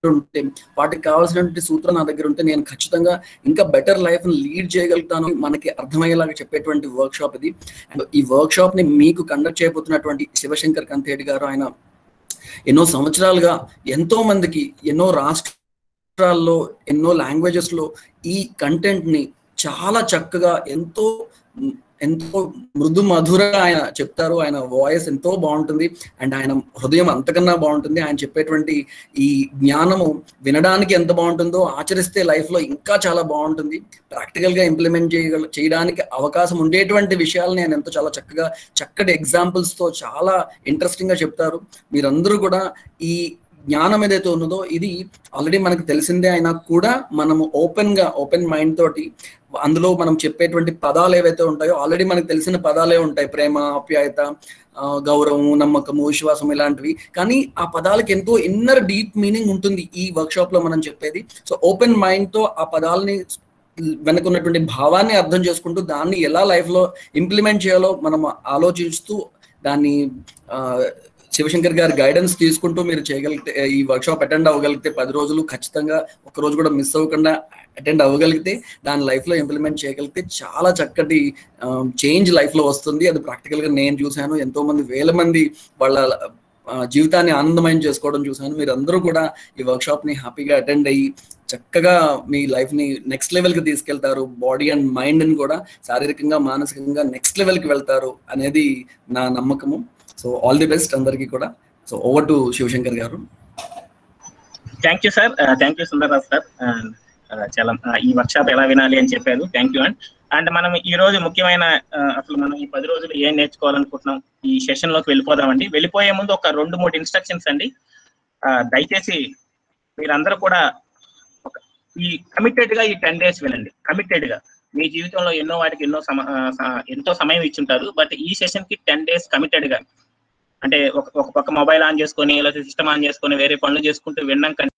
ఉంటే వాటికి కావాల్సినటువంటి సూత్రం నా దగ్గర ఉంటే నేను ఖచ్చితంగా ఇంకా బెటర్ లైఫ్ లీడ్ చేయగలుగుతాను మనకి అర్థమయ్యేలాగా చెప్పేటువంటి వర్క్ షాప్ ఇది అండ్ ఈ వర్క్ షాప్ ని మీకు కండక్ట్ చేయబోతున్నటువంటి శివశంకర్ కంతేటి గారు ఆయన ఎన్నో సంవత్సరాలుగా ఎంతో మందికి ఎన్నో రాష్ట్రాల్లో ఎన్నో లాంగ్వేజెస్ లో ఈ కంటెంట్ ని చాలా చక్కగా ఎంతో ఎంతో మృదు మధురగా ఆయన చెప్తారు ఆయన వాయిస్ ఎంతో బాగుంటుంది అండ్ ఆయన హృదయం అంతకన్నా బాగుంటుంది ఆయన చెప్పేటువంటి ఈ జ్ఞానము వినడానికి ఎంత బాగుంటుందో ఆచరిస్తే లైఫ్ లో ఇంకా చాలా బాగుంటుంది ప్రాక్టికల్ గా ఇంప్లిమెంట్ చేయగల చేయడానికి అవకాశం ఉండేటువంటి విషయాలని ఆయన ఎంతో చాలా చక్కగా చక్కటి ఎగ్జాంపుల్స్ తో చాలా ఇంట్రెస్టింగ్ గా చెప్తారు మీరందరూ కూడా ఈ జ్ఞానం ఏదైతే ఉన్నదో ఇది ఆల్రెడీ మనకు తెలిసిందే అయినా కూడా మనము ఓపెన్ గా ఓపెన్ మైండ్ తోటి అందులో మనం చెప్పేటువంటి పదాలు ఏవైతే ఉంటాయో ఆల్రెడీ మనకు తెలిసిన పదాలే ఉంటాయి ప్రేమ ఆప్యాయత ఆ, గౌరవం నమ్మకము విశ్వాసం ఇలాంటివి కానీ ఆ పదాలకి ఎంతో ఇన్నర్ డీప్ మీనింగ్ ఉంటుంది ఈ వర్క్ షాప్ లో మనం చెప్పేది సో ఓపెన్ మైండ్ తో ఆ పదాలని వెనకున్నటువంటి భావాన్ని అర్థం చేసుకుంటూ దాన్ని ఎలా లైఫ్ లో ఇంప్లిమెంట్ చేయాలో మనం ఆలోచిస్తూ దాన్ని ఆ, శివశంకర్ గారి గైడెన్స్ తీసుకుంటూ మీరు చేయగలిగితే ఈ వర్క్ షాప్ అటెండ్ అవ్వగలిగితే పది రోజులు ఖచ్చితంగా ఒక రోజు కూడా మిస్ అవ్వకుండా అటెండ్ అవ్వగలిగితే దాని లైఫ్ లో ఇంప్లిమెంట్ చేయగలిగితే చాలా చక్కటి చేంజ్ లైఫ్ లో వస్తుంది అది ప్రాక్టికల్ గా నేను చూశాను ఎంతో మంది వేల మంది వాళ్ళ ఆ, జీవితాన్ని ఆనందమయం చేసుకోవడం చూశాను మీరు అందరూ కూడా ఈ వర్క్ షాప్ ని హ్యాపీగా అటెండ్ అయ్యి చక్కగా మీ లైఫ్ ని నెక్స్ట్ లెవెల్ కి తీసుకెళ్తారు బాడీ అండ్ మైండ్ ని కూడా శారీరకంగా మానసికంగా నెక్స్ట్ లెవెల్ కి వెళ్తారు అనేది నా నమ్మకము సో ఆల్ ది బెస్ట్ అందరికీ కూడా సో ఓవర్ టు శివశంకర్ గారు thank you sir thank you Sundararaj sir చాలా uh, ఈ వర్క్ షాప్ ఎలా వినాలి అని చెప్పారు థ్యాంక్ యూ అండ్ అండ్ మనం ఈ రోజు ముఖ్యమైన uh, అసలు మనం ఈ పది రోజులు ఏం నేర్చుకోవాలనుకుంటున్నాం ఈ సెషన్ లోకి వెళ్ళిపోదామండి వెళ్ళిపోయే ముందు ఒక రెండు మూడు ఇన్స్ట్రక్షన్స్ అండి Uh, దయచేసి మీరందరూ కూడా ఒక ఈ కమిటెడ్ గా ఈ టెన్ డేస్ వినండి కమిటెడ్ గా మీ జీవితంలో ఎన్నో వాటికి ఎన్నో సమ ఆ, స- ఎంతో సమయం ఇచ్చుంటారు బట్ ఈ సెషన్ కి టెన్ డేస్ కమిటెడ్ గా అంటే ఒక ఒక పక్క మొబైల్ ఆన్ చేసుకొని లేకపోతే సిస్టమ్ ఆన్ చేసుకొని వేరే పనులు చేసుకుంటూ విన్నాం కంటే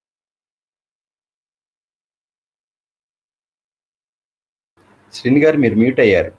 శ్రీని గారు మీరు మ్యూట్ అయ్యారు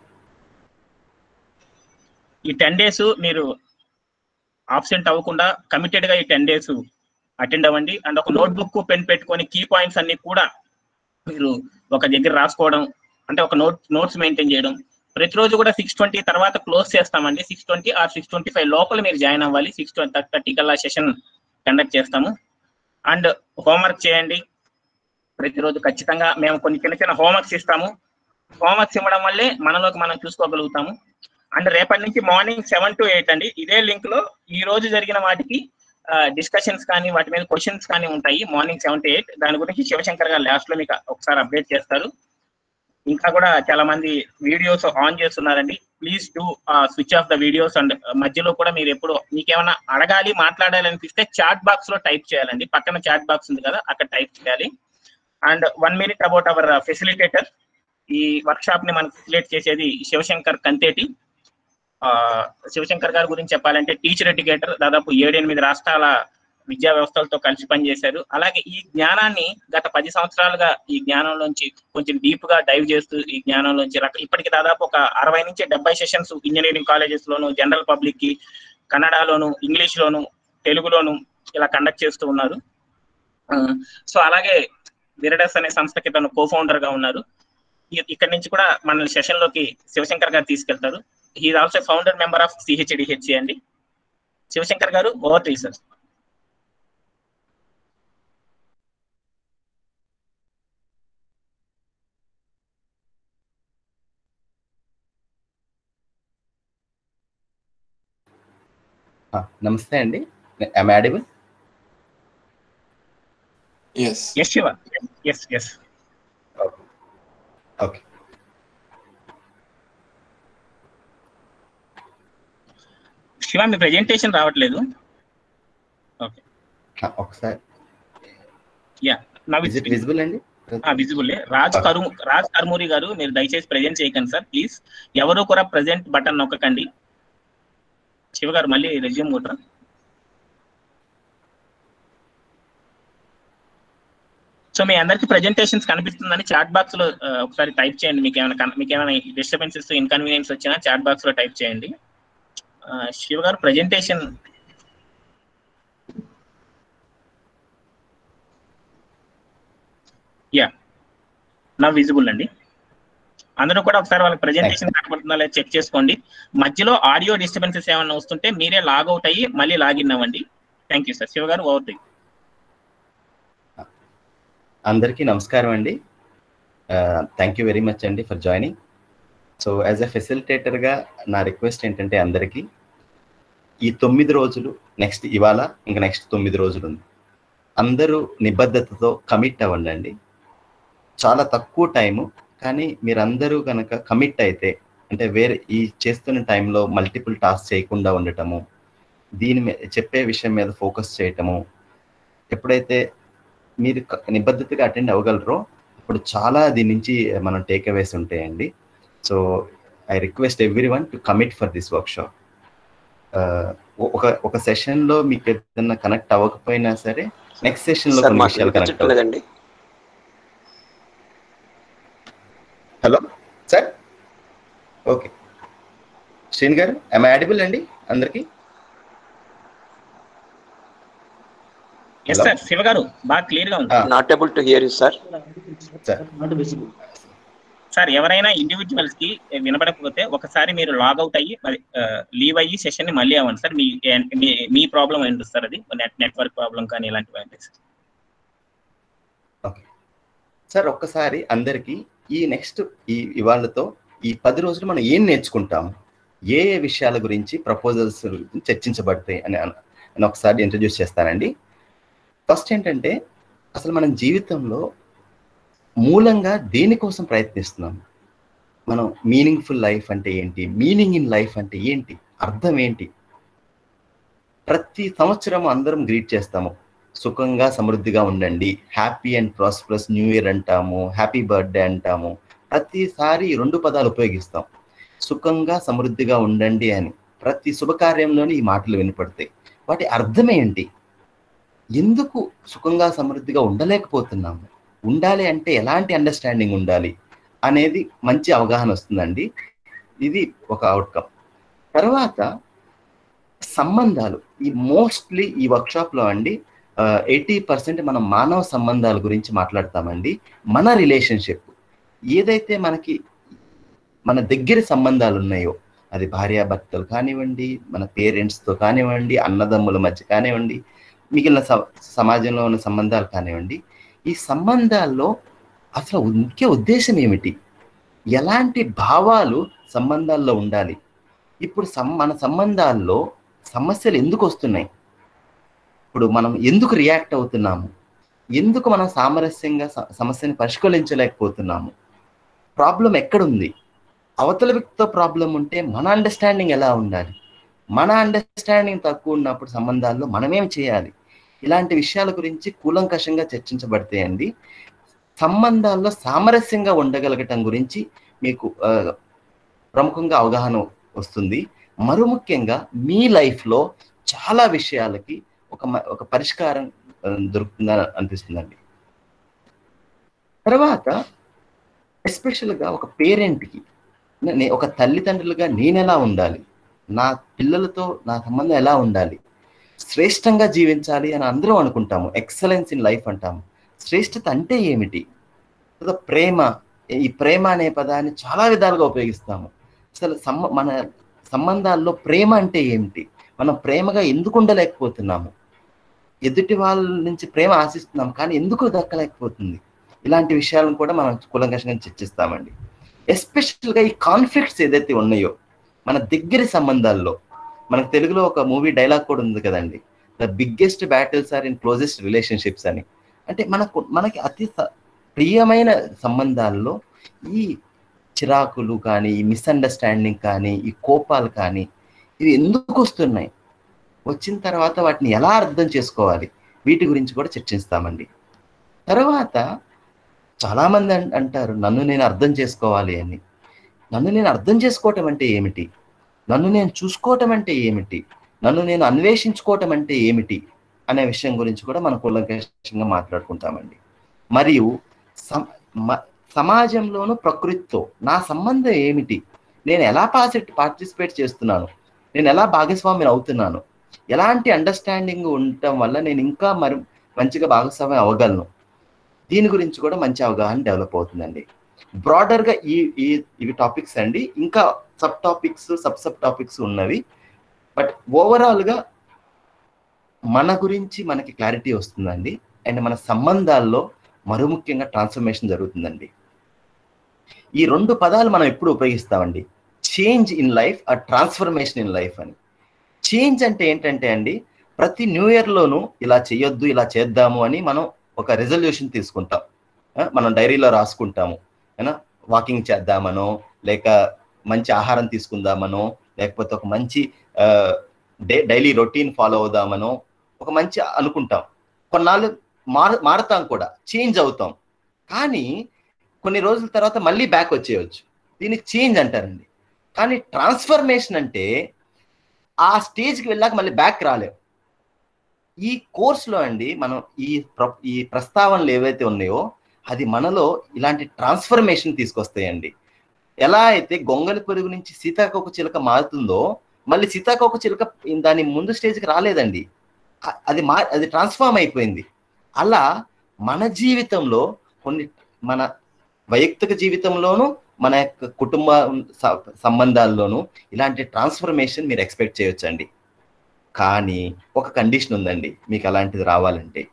ఈ టెన్ డేస్ మీరు ఆబ్సెంట్ అవ్వకుండా కమిటెడ్ గా ఈ టెన్ డేస్ అటెండ్ అవ్వండి అండ్ ఒక నోట్ బుక్ పెన్ పెట్టుకొని కీ పాయింట్స్ అన్ని కూడా మీరు ఒక దగ్గర రాసుకోవడం అంటే ఒక నోట్ నోట్స్ మెయింటైన్ చేయడం ప్రతిరోజు కూడా సిక్స్ ట్వంటీ తర్వాత క్లోజ్ చేస్తామండి six twenty or six twenty five లోపల మీరు జాయిన్ అవ్వాలి సిక్స్ థర్టీ కల్లా సెషన్ కండక్ట్ చేస్తాము అండ్ హోంవర్క్ చేయండి ప్రతిరోజు ఖచ్చితంగా మేము కొన్ని చిన్న చిన్న హోంవర్క్స్ ఇస్తాము హోంవర్క్స్ ఇవ్వడం వల్లే మనలోకి మనం చూసుకోగలుగుతాము అండ్ రేపటి నుంచి మార్నింగ్ సెవెన్ టు ఎయిట్ అండి ఇదే లింక్ లో ఈ రోజు జరిగిన వాటికి డిస్కషన్స్ కానీ వాటి మీద క్వశ్చన్స్ కానీ ఉంటాయి మార్నింగ్ సెవెన్ టు ఎయిట్ దాని గురించి శివశంకర్ గారు లాస్ట్ లో మీకు ఒకసారి అప్డేట్ చేస్తారు ఇంకా కూడా చాలా మంది వీడియోస్ ఆన్ చేస్తున్నారండి please do switch off the videos and మధ్యలో కూడా మీరు ఎప్పుడు మీకేమైనా అడగాలి మాట్లాడాలి అనిపిస్తే చాట్ బాక్స్ లో టైప్ చేయాలండి పక్కన చాట్ బాక్స్ ఉంది కదా అక్కడ టైప్ చేయాలి and one minute about our facilitator ఈ వర్క్ షాప్ ని మనకు ఫెసిలిటేట్ చేసేది శివశంకర్ కంతేటి ఆ, శివశంకర్ గారి గురించి చెప్పాలంటే టీచర్ ఎడ్యుకేటర్ దాదాపు ఏడెనిమిది రాష్ట్రాల విద్యా వ్యవస్థలతో కలిసి పనిచేశారు అలాగే ఈ జ్ఞానాన్ని గత పది సంవత్సరాలుగా ఈ జ్ఞానంలోంచి కొంచెం డీప్ గా డైవ్ చేస్తూ ఈ జ్ఞానంలోంచి రక- ఇప్పటికి దాదాపు ఒక అరవై నుంచి డెబ్బై సెషన్స్ ఇంజనీరింగ్ కాలేజెస్ లోను జనరల్ పబ్లిక్ కి కన్నడలోను ఇంగ్లీష్ లోను తెలుగులోను ఇలా కండక్ట్ చేస్తూ ఉన్నారు సో అలాగే విరడస్ అనే సంస్థకి తను కో ఫౌండర్ గా ఉన్నారు ఇ- ఇక్కడి నుంచి కూడా మన సెషన్ లోకి శివశంకర్ గారు తీసుకెళ్తారు he also founder member of CHDHC అండి శివశంకర్ గారు ఓవర్ టు సార్ ఆ, నమస్తే అండి I'm audible Yes. Yes Shiva yes yes okay Shiva మీ ప్రెజెంటేషన్ రావట్లేదు ఓకే ఆ, ఒకసారి యా నా ఇస్ ఇట్ విజిబుల్ అండి విజిబుల్ రాజ్ కరు రాజ్ కర్మూరి గారు మీరు దయచేసి ప్రెజెంట్ చేయకండి సార్ ప్లీజ్ ఎవరు కూడా ప్రెజెంట్ బటన్ నొక్కకండి శివ గారు మళ్ళీ రెజ్యూమ్ కొట్టరా సో మీ అందరికి ప్రెజెంటేషన్స్ కనిపిస్తుందని చాట్ బాక్స్ లో ఆ, ఒకసారి టైప్ చేయండి మీకు ఏమైనా కన్- మీకు ఏమైనా డిస్టర్బెన్సెస్ ఇన్కన్వీనియన్స్ వచ్చినా చాట్ బాక్స్ లో టైప్ చేయండి ఆ, శివ గారు ప్రెజెంటేషన్ నా విజిబుల్ అండి అందరూ కూడా ఒకసారి వాళ్ళకి ప్రజెంటేషన్ కనపడుతుందా లేదా చెక్ చేసుకోండి మధ్యలో ఆడియో డిస్టర్బెన్సెస్ ఏమైనా వస్తుంటే మీరే లాగౌట్ అయ్యి మళ్ళీ లాగిన్ అవ్వండి థ్యాంక్ యూ సార్ శివ గారు ఓవర్ టు అందరికీ నమస్కారం అండి థ్యాంక్ యూ వెరీ మచ్ అండి for joining so as a ఫెసిలిటేటర్గా నా రిక్వెస్ట్ ఏంటంటే అందరికీ ఈ తొమ్మిది రోజులు నెక్స్ట్ ఇవాళ ఇంకా నెక్స్ట్ తొమ్మిది రోజులు ఉంది అందరూ నిబద్ధతతో కమిట్ అవ్వండి చాలా తక్కువ టైము కానీ మీరందరూ కనుక కమిట్ అయితే అంటే వేరే ఈ చేస్తున్న టైంలో మల్టిపుల్ టాస్క్ చేయకుండా ఉండటము దీని మీద చెప్పే విషయం మీద ఫోకస్ చేయటము ఎప్పుడైతే మీరు క- నిబద్ధతగా అటెండ్ అవ్వగలరో అప్పుడు చాలా దీని నుంచి మనం టేక్ అవేస్ ఉంటాయండి so I request everyone to commit for this workshop ఒక ఒక సెషన్లో మీకు ఏదైనా కనెక్ట్ అవ్వకపోయినా సరే నెక్స్ట్ సెషన్లో సార్ కొన్ని మాకు విషయాలు కనెక్ట్ అవుతాయి వినిపించట్లేదండి హలో సార్ ఓకే శ్రీని గారు ఐమ్ యాడిబుల్ అండి అందరికి ఎస్ Hello? సార్ శివ గారు బాగా క్లియర్ గా ఉంది Ah. Not able to hear you sir sir sir ఎవరైనా ఇండివిజువల్స్ కి వినపడకపోతే ఒకసారి మీరు లాగౌట్ అయ్యి లీవ్ అయ్యి సెషన్ ని మళ్ళీ అవ్వండి సార్ మీ మీ- మీ ప్రాబ్లం ఏంటి సార్ అది నెట్ నెట్వర్క్ ప్రాబ్లం కానీ ఇలాంటివి ఏంటి సార్ ఓకే సార్ ఒక్కసారి అందరికీ ఈ నెక్స్ట్ ఈ ఇవాళతో ఈ పది రోజులు మనం ఏం నేర్చుకుంటాము ఏ ఏ విషయాల గురించి ప్రపోజల్స్ చర్చించబడతాయి అని అన- అని ఒకసారి ఇంట్రడ్యూస్ చేస్తానండి ఫస్ట్ ఏంటంటే అసలు మన జీవితంలో మూలంగా దేనికోసం ప్రయత్నిస్తున్నాం మనం మీనింగ్ఫుల్ లైఫ్ అంటే ఏంటి మీనింగ్ ఇన్ లైఫ్ అంటే ఏంటి అర్థం ఏంటి ప్రతి సంవత్సరం అందరం గ్రీట్ చేస్తాము సుఖంగా సమృద్ధిగా ఉండండి happy and prosperous new year అంటాము హ్యాపీ బర్త్డే అంటాము ప్రతిసారి ఈ రెండు పదాలు ఉపయోగిస్తాం సుఖంగా సమృద్ధిగా ఉండండి అని ప్రతి శుభకార్యంలోని ఈ మాటలు వినపడతాయి వాటి అర్థం ఏంటి ఎందుకు సుఖంగా సమృద్ధిగా ఉండలేకపోతున్నాము ఉండాలి అంటే ఎలాంటి అండర్స్టాండింగ్ ఉండాలి అనేది మంచి అవగాహన వస్తుందండి ఇది ఒక అవుట్కమ్ తర్వాత సంబంధాలు ఈ మోస్ట్లీ ఈ వర్క్షాప్లో అండి ఎయిటీ పర్సెంట్ మనం మానవ సంబంధాల గురించి మాట్లాడతామండి మన రిలేషన్షిప్ ఏదైతే మనకి మన దగ్గర సంబంధాలు ఉన్నాయో అది భార్యాభర్తలు కానివ్వండి మన పేరెంట్స్తో కానివ్వండి అన్నదమ్ముల మధ్య కానివ్వండి మిగిలిన స- సమాజంలో ఉన్న సంబంధాలు కానివ్వండి ఈ సంబంధాల్లో అసలు ముఖ్య ఉద్దేశం ఏమిటి ఎలాంటి భావాలు సంబంధాల్లో ఉండాలి ఇప్పుడు సం మన సంబంధాల్లో సమస్యలు ఎందుకు వస్తున్నాయి ఇప్పుడు మనం ఎందుకు రియాక్ట్ అవుతున్నాము ఎందుకు మనం సామరస్యంగా స- సమస్యని పరిష్కరించలేకపోతున్నాము ప్రాబ్లం ఎక్కడుంది అవతల వ్యక్తితో ప్రాబ్లం ఉంటే మన అండర్స్టాండింగ్ ఎలా ఉండాలి మన అండర్స్టాండింగ్ తక్కువ ఉన్నప్పుడు సంబంధాల్లో మనమేం చేయాలి ఇలాంటి విషయాల గురించి కూలంకషంగా చర్చించబడతాయండి సంబంధాల్లో సామరస్యంగా ఉండగలగటం గురించి మీకు ఆ, ప్రముఖంగా అవగాహన వస్తుంది మరో ముఖ్యంగా మీ లైఫ్లో చాలా విషయాలకి ఒక మ- ఒక పరిష్కారం ఆ, దొరుకుతుందని అనిపిస్తుందండి తర్వాత ఎస్పెషల్గా ఒక పేరెంట్కి ఒక తల్లిదండ్రులుగా నేను ఎలా ఉండాలి నా పిల్లలతో నా సంబంధం ఎలా ఉండాలి శ్రేష్టంగా జీవించాలి అని అందరం అనుకుంటాము ఎక్సలెన్స్ ఇన్ లైఫ్ అంటాము శ్రేష్టత అంటే ఏమిటి లేదా ప్రేమ ఈ ప్రేమ అనే పదాన్ని చాలా విధాలుగా ఉపయోగిస్తాము అసలు సమ్మ మన సంబంధాల్లో ప్రేమ అంటే ఏమిటి మనం ప్రేమగా ఎందుకు ఉండలేకపోతున్నాము ఎదుటి వాళ్ళ నుంచి ప్రేమ ఆశిస్తున్నాం కానీ ఎందుకు దక్కలేకపోతుంది ఇలాంటి విషయాలను కూడా మనం కులంకషంగా చర్చిస్తామండి ఎస్పెషల్గా ఈ కాన్ఫ్లిక్ట్స్ ఏదైతే ఉన్నాయో మన దగ్గర సంబంధాల్లో మనకు తెలుగులో ఒక మూవీ డైలాగ్ కూడా ఉంది కదండి the biggest battles are in closest relationships అని అంటే మనకు మనకి అతి స- ప్రియమైన సంబంధాల్లో ఈ చిరాకులు కానీ ఈ మిస్అండర్స్టాండింగ్ కానీ ఈ కోపాలు కానీ ఇవి ఎందుకు వస్తున్నాయి వచ్చిన తర్వాత వాటిని ఎలా అర్థం చేసుకోవాలి వీటి గురించి కూడా చర్చిస్తామండి తర్వాత చాలామంది అన్- అంటారు నన్ను నేను అర్థం చేసుకోవాలి అని నన్ను నేను అర్థం చేసుకోవటం అంటే ఏమిటి నన్ను నేను చూసుకోవటం అంటే ఏమిటి నన్ను నేను అన్వేషించుకోవటం అంటే ఏమిటి అనే విషయం గురించి కూడా మనం కూలంకషంగా మాట్లాడుకుంటామండి మరియు సమ మ- సమాజంలోను ప్రకృతితో నా సంబంధం ఏమిటి నేను ఎలా పాసి పార్టిసిపేట్ చేస్తున్నాను నేను ఎలా భాగస్వామిని అవుతున్నాను ఎలాంటి అండర్స్టాండింగ్ ఉండటం వల్ల నేను ఇంకా మరి మంచిగా భాగస్వామ్యం అవ్వగలను దీని గురించి కూడా మంచి అవగాహన డెవలప్ అవుతుందండి బ్రాడర్గా ఈ ఈ ఇవి టాపిక్స్ అండి ఇంకా sub topics sub sub topics ఉన్నవి బట్ ఓవరాల్గా మన గురించి మనకి క్లారిటీ వస్తుందండి అండ్ మన సంబంధాల్లో మరో ముఖ్యంగా ట్రాన్స్ఫర్మేషన్ జరుగుతుందండి ఈ రెండు పదాలు మనం ఎప్పుడు ఉపయోగిస్తామండి చేంజ్ ఇన్ లైఫ్ ఆ ట్రాన్స్ఫర్మేషన్ ఇన్ లైఫ్ అని చేంజ్ అంటే ఏంటంటే అండి ప్రతి న్యూ ఇయర్లోనూ ఇలా చేయొద్దు ఇలా చేద్దాము అని మనం ఒక రెజల్యూషన్ తీసుకుంటాం ఆ, మనం డైరీలో రాసుకుంటాము ఏనా వాకింగ్ చేద్దామనో లేక మంచి ఆహారం తీసుకుందామనో లేకపోతే ఒక మంచి డే డైలీ రొటీన్ ఫాలో అవుదామనో ఒక మంచి అనుకుంటాం కొన్నాళ్ళు మార మారతాం కూడా చేంజ్ అవుతాం కానీ కొన్ని రోజుల తర్వాత మళ్ళీ బ్యాక్ వచ్చేయచ్చు దీన్ని చేంజ్ అంటారండి కానీ ట్రాన్స్ఫర్మేషన్ అంటే ఆ స్టేజ్కి వెళ్ళాక మళ్ళీ బ్యాక్ రాలేం ఈ కోర్సులో అండి మనం ఈ ప్ర- ఈ ప్రస్తావనలు ఏవైతే ఉన్నాయో అది మనలో ఇలాంటి ట్రాన్స్ఫర్మేషన్ తీసుకొస్తాయండి ఎలా అయితే గొంగలి పెరుగు నుంచి సీతాకోక చిలుక మారుతుందో మళ్ళీ సీతాకోక చిలుక దాని ముందు స్టేజ్కి రాలేదండి అ- అది మా అది ట్రాన్స్ఫార్మ్ అయిపోయింది అలా మన జీవితంలో కొన్ని మన వైయక్తిక జీవితంలోనూ మన యొక్క కుటుంబ స- సంబంధాల్లోనూ ఇలాంటి ట్రాన్స్ఫర్మేషన్ మీరు ఎక్స్పెక్ట్ చేయొచ్చండి కానీ ఒక కండిషన్ ఉందండి మీకు అలాంటిది రావాలంటే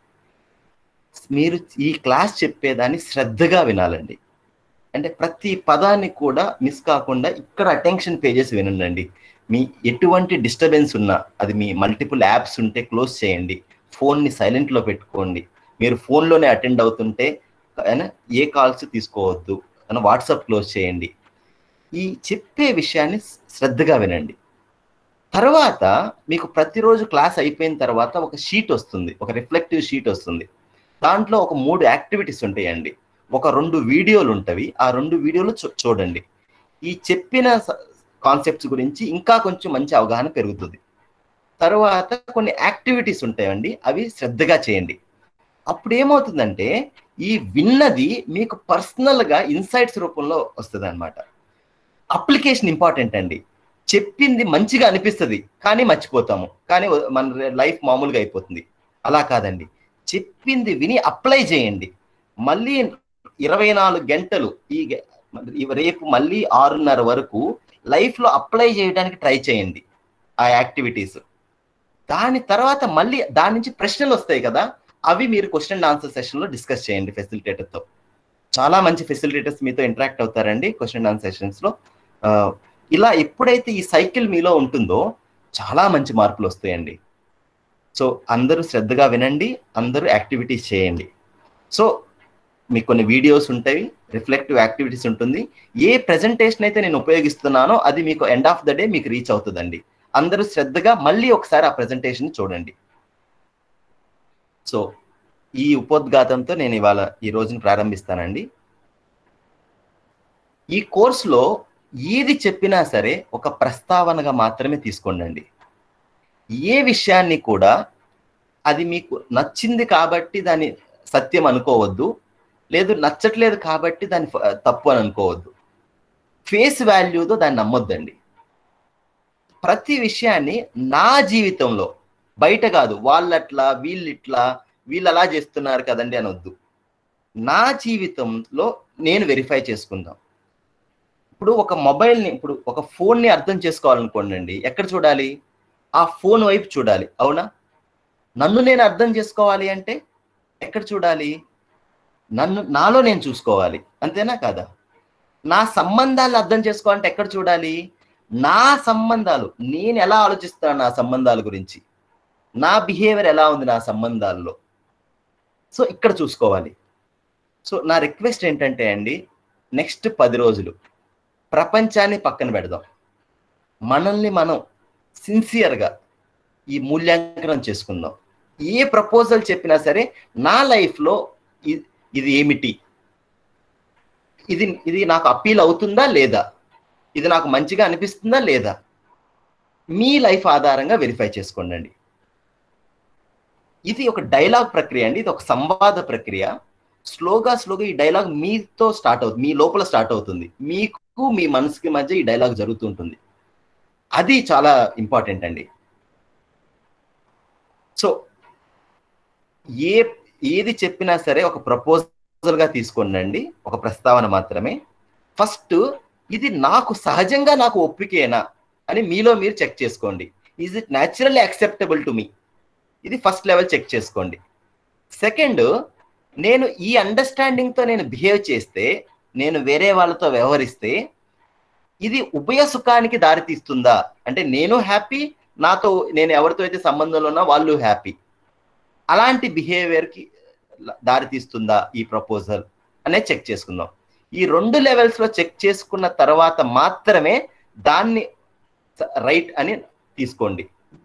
మీరు ఈ క్లాస్ చెప్పేదాన్ని శ్రద్ధగా వినాలండి అంటే ప్రతి పదాన్ని కూడా మిస్ కాకుండా ఇక్కడ అటెన్షన్ పేజెస్ వినండి మీ ఎటువంటి డిస్టర్బెన్స్ ఉన్నా అది మీ మల్టిపుల్ యాప్స్ ఉంటే క్లోజ్ చేయండి ఫోన్ని సైలెంట్లో పెట్టుకోండి మీరు ఫోన్లోనే అటెండ్ అవుతుంటే అయినా ఏ కాల్స్ తీసుకోవద్దు అని వాట్సాప్ క్లోజ్ చేయండి ఈ చెప్పే విషయాన్ని శ్రద్ధగా వినండి తర్వాత మీకు ప్రతిరోజు క్లాస్ అయిపోయిన తర్వాత ఒక షీట్ వస్తుంది ఒక రిఫ్లెక్టివ్ షీట్ వస్తుంది దాంట్లో ఒక మూడు యాక్టివిటీస్ ఉంటాయండి ఒక రెండు వీడియోలు ఉంటవి ఆ రెండు వీడియోలు చూ- చూడండి ఈ చెప్పిన కాన్సెప్ట్స్ గురించి ఇంకా కొంచెం మంచి అవగాహన పెరుగుతుంది తర్వాత కొన్ని యాక్టివిటీస్ ఉంటాయండి అవి శ్రద్ధగా చేయండి అప్పుడు ఏమవుతుందంటే ఈ విన్నది మీకు పర్సనల్గా ఇన్సైట్స్ రూపంలో వస్తుంది అనమాట అప్లికేషన్ ఇంపార్టెంట్ అండి చెప్పింది మంచిగా అనిపిస్తుంది కానీ మర్చిపోతాము కానీ మన లైఫ్ మామూలుగా అయిపోతుంది అలా కాదండి చెప్పింది విని అప్లై చేయండి మళ్ళీ ఇరవై నాలుగు గంటలు ఈ గ- ఈ రేపు మళ్ళీ ఆరున్నర వరకు లైఫ్లో అప్లై చేయడానికి ట్రై చేయండి ఆ యాక్టివిటీస్ దాని తర్వాత మళ్ళీ దాని నుంచి ప్రశ్నలు వస్తాయి కదా అవి మీరు క్వశ్చన్ అండ్ ఆన్సర్ సెషన్లో డిస్కస్ చేయండి ఫెసిలిటేటర్తో చాలా మంచి ఫెసిలిటేటర్స్ మీతో ఇంటరాక్ట్ అవుతారండి క్వశ్చన్ అండ్ ఆన్సర్ సెషన్స్లో ఇలా ఎప్పుడైతే ఈ సైకిల్ మీలో ఉంటుందో చాలా మంచి మార్పులు వస్తాయండి సో అందరూ శ్రద్ధగా వినండి అందరూ యాక్టివిటీస్ చేయండి సో మీకు కొన్ని వీడియోస్ ఉంటాయి రిఫ్లెక్టివ్ యాక్టివిటీస్ ఉంటుంది ఏ ప్రెజెంటేషన్ అయితే నేను ఉపయోగిస్తున్నానో అది మీకు ఎండ్ ఆఫ్ ద డే మీకు రీచ్ అవుతుందండి అందరూ శ్రద్ధగా మళ్ళీ ఒకసారి ఆ ప్రెజెంటేషన్ చూడండి సో ఈ ఉపోద్ఘాతంతో నేను ఇవాళ ఈ రోజుని ప్రారంభిస్తానండి ఈ కోర్సులో ఏది చెప్పినా సరే ఒక ప్రస్తావనగా మాత్రమే తీసుకోండి ఏ విషయాన్ని కూడా అది మీకు నచ్చింది కాబట్టి దాన్ని సత్యం అనుకోవద్దు లేదు నచ్చట్లేదు కాబట్టి దాన్ని ఫ- తప్పు అని అనుకోవద్దు ఫేస్ వాల్యూతో దాన్ని నమ్మొద్దండి ప్రతి విషయాన్ని నా జీవితంలో బయట కాదు వాళ్ళట్లా వీళ్ళిట్లా వీళ్ళు అలా చేస్తున్నారు కదండి అనొద్దు నా జీవితంలో నేను వెరిఫై చేసుకుందాం ఇప్పుడు ఒక మొబైల్ని ఇప్పుడు ఒక ఫోన్ని అర్థం చేసుకోవాలనుకోండి అండి ఎక్కడ చూడాలి ఆ ఫోన్ వైపు చూడాలి అవునా నన్ను నేను అర్థం చేసుకోవాలి అంటే ఎక్కడ చూడాలి నన్ను నాలో నేను చూసుకోవాలి అంతేనా కాదా నా సంబంధాలను అర్థం చేసుకోవాలంటే ఎక్కడ చూడాలి నా సంబంధాలు నేను ఎలా ఆలోచిస్తాను నా సంబంధాల గురించి నా బిహేవియర్ ఎలా ఉంది నా సంబంధాల్లో సో ఇక్కడ చూసుకోవాలి సో నా రిక్వెస్ట్ ఏంటంటే అండి నెక్స్ట్ పది రోజులు ప్రపంచాన్ని పక్కన పెడదాం మనల్ని మనం సిన్సియర్గా ఈ మూల్యాంకనం చేసుకుందాం ఏ ప్రపోజల్ చెప్పినా సరే నా లైఫ్లో ఇ- ఇది ఏమిటి ఇది ఇది నాకు అప్పీల్ అవుతుందా లేదా ఇది నాకు మంచిగా అనిపిస్తుందా లేదా మీ లైఫ్ ఆధారంగా వెరిఫై చేసుకోండి ఇది ఒక డైలాగ్ ప్రక్రియ అండి ఇది ఒక సంవాద ప్రక్రియ స్లోగా స్లోగా ఈ డైలాగ్ మీతో స్టార్ట్ అవుతుంది మీ లోపల స్టార్ట్ అవుతుంది మీకు మీ మనసుకి మధ్య ఈ డైలాగ్ జరుగుతుంటుంది అది చాలా ఇంపార్టెంట్ అండి సో ఏ ఏది చెప్పినా సరే ఒక ప్రపోజల్ ప్రపోజల్ గా తీసుకోండి ఒక ప్రస్తావన మాత్రమే ఫస్ట్ ఇది నాకు సహజంగా నాకు ఒప్పికేనా అని మీలో మీరు చెక్ చేసుకోండి is it naturally acceptable to మీ ఇది ఫస్ట్ లెవెల్ చెక్ చేసుకోండి సెకండ్ నేను ఈ అండర్స్టాండింగ్ తో నేను బిహేవ్ చేస్తే నేను వేరే వాళ్ళతో వ్యవహరిస్తే ఇది ఉభయ సుఖానికి దారితీస్తుందా అంటే నేను హ్యాపీ నాతో నేను ఎవరితో అయితే సంబంధంలో ఉన్నా వాళ్ళు హ్యాపీ అలాంటి బిహేవియర్కి దారితీస్తుందా ఈ ప్రపోజల్ అనేది చెక్ చేసుకుందాం ఈ రెండు లెవెల్స్ లో చెక్ చేసుకున్న తర్వాత మాత్రమే దాన్ని రైట్ అని తీసుకోండి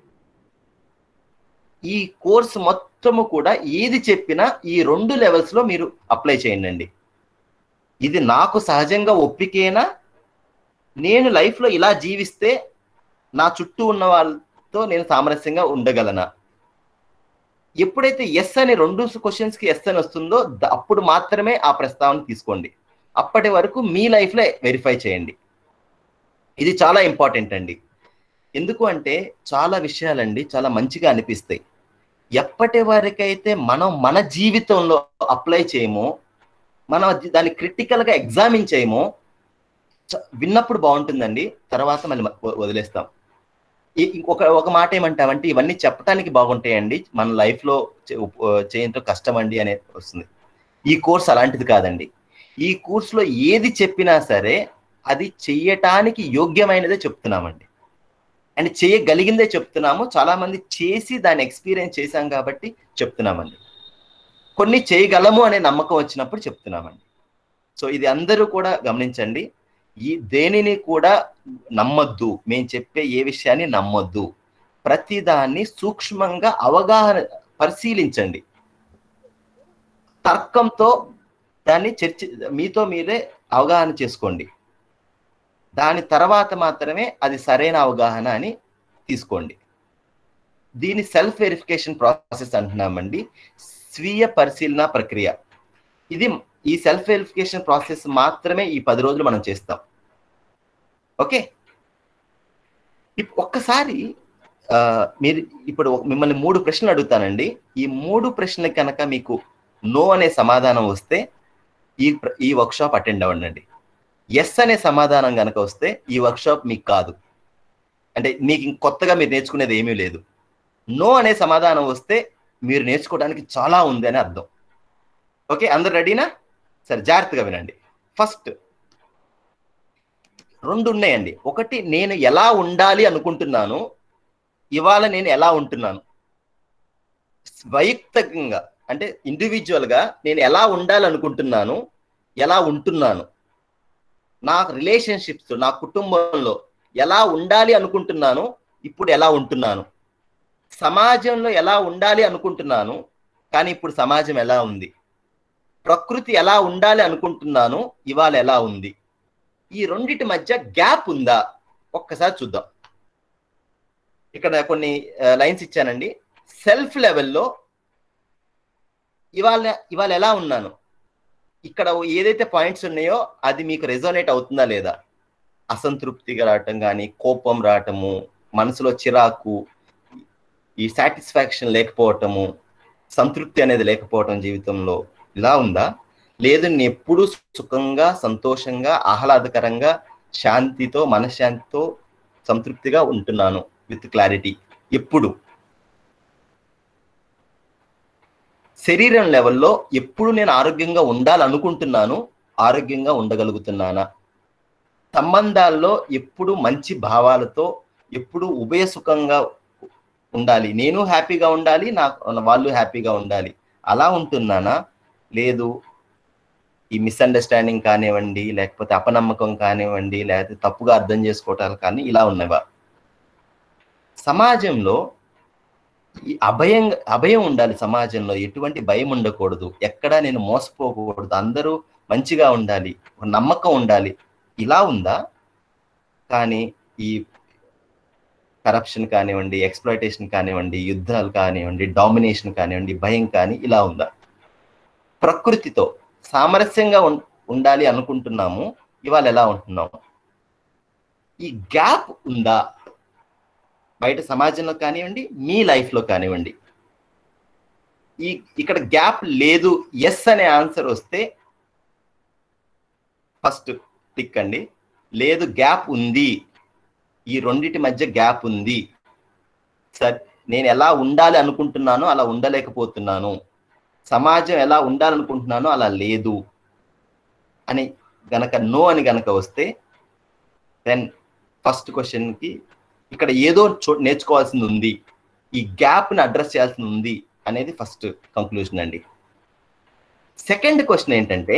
ఈ కోర్స్ మొత్తము కూడా ఏది చెప్పినా ఈ రెండు లెవెల్స్ లో మీరు అప్లై చేయండి ఇది నాకు సహజంగా ఒప్పికేనా నేను లైఫ్లో ఇలా జీవిస్తే నా చుట్టూ ఉన్న వాళ్ళతో నేను సామరస్యంగా ఉండగలనా ఎప్పుడైతే ఎస్ అని రెండు క్వశ్చన్స్ కి ఎస్ అని వస్తుందో ద- అప్పుడు మాత్రమే ఆ ప్రస్తావన తీసుకోండి అప్పటి వరకు మీ లైఫ్లో వెరిఫై చేయండి ఇది చాలా ఇంపార్టెంట్ అండి ఎందుకు అంటే చాలా విషయాలండి చాలా మంచిగా అనిపిస్తాయి ఎప్పటి వరకైతే మనం మన జీవితంలో అప్లై చేయమో మనం అది- దాన్ని క్రిటికల్గా ఎగ్జామిన్ చేయమో చ- విన్నప్పుడు బాగుంటుందండి తర్వాత మళ్ళీ మ- వ- వదిలేస్తాం ఈ- ఇంకొక ఒక మాట ఏమంటామంటే ఇవన్నీ చెప్పడానికి బాగుంటాయండి మన లైఫ్లో చేయటం కష్టం అండి అనేది వస్తుంది ఈ కోర్స్ అలాంటిది కాదండి ఈ కోర్సులో ఏది చెప్పినా సరే అది చెయ్యటానికి యోగ్యమైనదే చెప్తున్నామండి అండ్ చేయగలిగిందే చెప్తున్నాము చాలా మంది చేసి దాన్ని ఎక్స్పీరియన్స్ చేశాం కాబట్టి చెప్తున్నామండి కొన్ని చేయగలము అనే నమ్మకం వచ్చినప్పుడు చెప్తున్నామండి సో ఇది అందరూ కూడా గమనించండి ఈ దేనిని కూడా నమ్మొద్దు మేము చెప్పే ఏ విషయాన్ని నమ్మొద్దు ప్రతిదాన్ని సూక్ష్మంగా అవగాహన పరిశీలించండి తర్కంతో దాన్ని చర్చి మీతో మీరే అవగాహన చేసుకోండి దాని తర్వాత మాత్రమే అది సరైన అవగాహన అని తీసుకోండి దీని సెల్ఫ్ వెరిఫికేషన్ ప్రాసెస్ అంటున్నామండి స్వీయ పరిశీలన ప్రక్రియ ఇది ఈ సెల్ఫ్ వెరిఫికేషన్ ప్రాసెస్ మాత్రమే ఈ పది రోజులు మనం చేస్తాం ఓకే ఇప్- ఒక్కసారి ఆ, మీరు ఇప్పుడు ఒక- మిమ్మల్ని మూడు ప్రశ్నలు అడుగుతానండి ఈ మూడు ప్రశ్నలు కనుక మీకు నో అనే సమాధానం వస్తే ఈ ప్ర- ఈ వర్క్షాప్ అటెండ్ అవ్వండి ఎస్ అనే సమాధానం కనుక వస్తే ఈ వర్క్షాప్ మీకు కాదు అంటే మీకు ఇంక కొత్తగా మీరు నేర్చుకునేది ఏమీ లేదు నో అనే సమాధానం వస్తే మీరు నేర్చుకోవడానికి చాలా ఉంది అని అర్థం ఓకే అందరు రెడీనా సరే జాగ్రత్తగా వినండి ఫస్ట్ రెండు ఉన్నాయండి ఒకటి నేను ఎలా ఉండాలి అనుకుంటున్నాను ఇవాళ నేను ఎలా ఉంటున్నాను వైయక్తికంగా అంటే ఇండివిజువల్ గా నేను ఎలా ఉండాలనుకుంటున్నాను ఎలా ఉంటున్నాను నా రిలేషన్షిప్స్ నా కుటుంబంలో ఎలా ఉండాలి అనుకుంటున్నాను ఇప్పుడు ఎలా ఉంటున్నాను సమాజంలో ఎలా ఉండాలి అనుకుంటున్నాను కానీ ఇప్పుడు సమాజం ఎలా ఉంది ప్రకృతి ఎలా ఉండాలి అనుకుంటున్నాను ఇవాళ ఎలా ఉంది ఈ రెండిటి మధ్య గ్యాప్ ఉందా ఒక్కసారి చూద్దాం ఇక్కడ కొన్ని లైన్స్ ఇచ్చానండి సెల్ఫ్ లెవెల్లో ఇవాళ ఇవాళ ఎలా ఉన్నాను ఇక్కడ ఏదైతే పాయింట్స్ ఉన్నాయో అది మీకు రెజోనేట్ అవుతుందా లేదా అసంతృప్తిగా రావటం కానీ కోపం రావటము మనసులో చిరాకు ఈ సాటిస్ఫాక్షన్ లేకపోవటము సంతృప్తి అనేది లేకపోవటం జీవితంలో ఇలా ఉందా లేదు నేను ఎప్పుడు సుఖంగా సంతోషంగా ఆహ్లాదకరంగా శాంతితో మనశ్శాంతితో సంతృప్తిగా ఉంటున్నాను విత్ క్లారిటీ ఎప్పుడు శరీరం లెవెల్లో ఎప్పుడు నేను ఆరోగ్యంగా ఉండాలనుకుంటున్నాను ఆరోగ్యంగా ఉండగలుగుతున్నానా సంబంధాల్లో ఎప్పుడు మంచి భావాలతో ఎప్పుడు ఉభయ సుఖంగా ఉండాలి నేను హ్యాపీగా ఉండాలి నాకు వాళ్ళు హ్యాపీగా ఉండాలి అలా ఉంటున్నానా లేదు ఈ మిస్అండర్స్టాండింగ్ కానివ్వండి లేకపోతే అపనమ్మకం కానివ్వండి లేకపోతే తప్పుగా అర్థం చేసుకోవటాలు కానీ ఇలా ఉన్నవా సమాజంలో ఈ అభయం అభయం ఉండాలి సమాజంలో ఎటువంటి భయం ఉండకూడదు ఎక్కడా నేను మోసపోకూడదు అందరూ మంచిగా ఉండాలి ఒక నమ్మకం ఉండాలి ఇలా ఉందా కానీ ఈ కరప్షన్ కానివ్వండి ఎక్స్ప్లాయిటేషన్ కానివ్వండి యుద్ధాలు కానివ్వండి డామినేషన్ కానివ్వండి భయం కానీ ఇలా ఉందా ప్రకృతితో సామరస్యంగా ఉం- ఉండాలి అనుకుంటున్నాము ఇవాళ ఎలా ఉంటున్నాము ఈ గ్యాప్ ఉందా బయట సమాజంలో కానివ్వండి మీ లైఫ్లో కానివ్వండి ఈ ఇక్కడ గ్యాప్ లేదు ఎస్ అనే ఆన్సర్ వస్తే ఫస్ట్ టిక్ అండి లేదు గ్యాప్ ఉంది ఈ రెండిటి మధ్య గ్యాప్ ఉంది సరే నేను ఎలా ఉండాలి అనుకుంటున్నానో అలా ఉండలేకపోతున్నాను సమాజం ఎలా ఉండాలనుకుంటున్నానో అలా లేదు అని గనక నో అని గనక వస్తే దెన్ ఫస్ట్ క్వశ్చన్కి ఇక్కడ ఏదో చో నేర్చుకోవాల్సింది ఉంది ఈ గ్యాప్ని అడ్రస్ చేయాల్సింది ఉంది అనేది ఫస్ట్ కంక్లూజన్ అండి సెకండ్ క్వశ్చన్ ఏంటంటే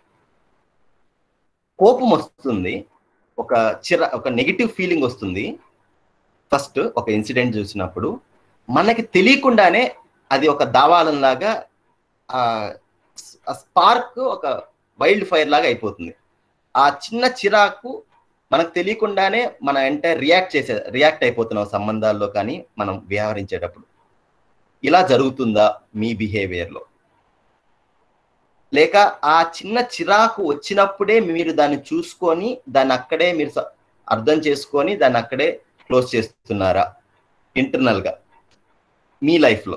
కోపం వస్తుంది ఒక చిర ఒక నెగిటివ్ ఫీలింగ్ వస్తుంది ఫస్ట్ ఒక ఇన్సిడెంట్ చూసినప్పుడు మనకి తెలియకుండానే అది ఒక దావాలంలాగా ఆ స్పార్క్ ఒక వైల్డ్ ఫైర్ లాగా అయిపోతుంది ఆ చిన్న చిరాకు మనకు తెలియకుండానే మన ఎంటైర్ రియాక్ట్ చేసే రియాక్ట్ అయిపోతున్నాం సంబంధాల్లో కానీ మనం వ్యవహరించేటప్పుడు ఇలా జరుగుతుందా మీ బిహేవియర్లో లేక ఆ చిన్న చిరాకు వచ్చినప్పుడే మీరు దాన్ని చూసుకొని దాన్ని అక్కడే మీరు స- అర్థం చేసుకొని దాన్ని అక్కడే క్లోజ్ చేస్తున్నారా ఇంటర్నల్గా మీ లైఫ్లో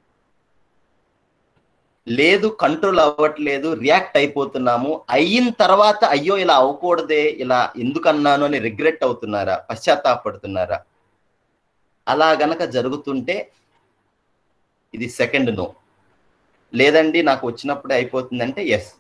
లేదు కంట్రోల్ అవ్వట్లేదు రియాక్ట్ అయిపోతున్నాము అయిన తర్వాత అయ్యో ఇలా అవ్వకూడదే ఇలా ఎందుకు అన్నాను అని రిగ్రెట్ అవుతున్నారా పశ్చాత్తాపడుతున్నారా అలా గనక జరుగుతుంటే ఇది సెకండ్ నో లేదండి నాకు వచ్చినప్పుడే అయిపోతుందంటే ఎస్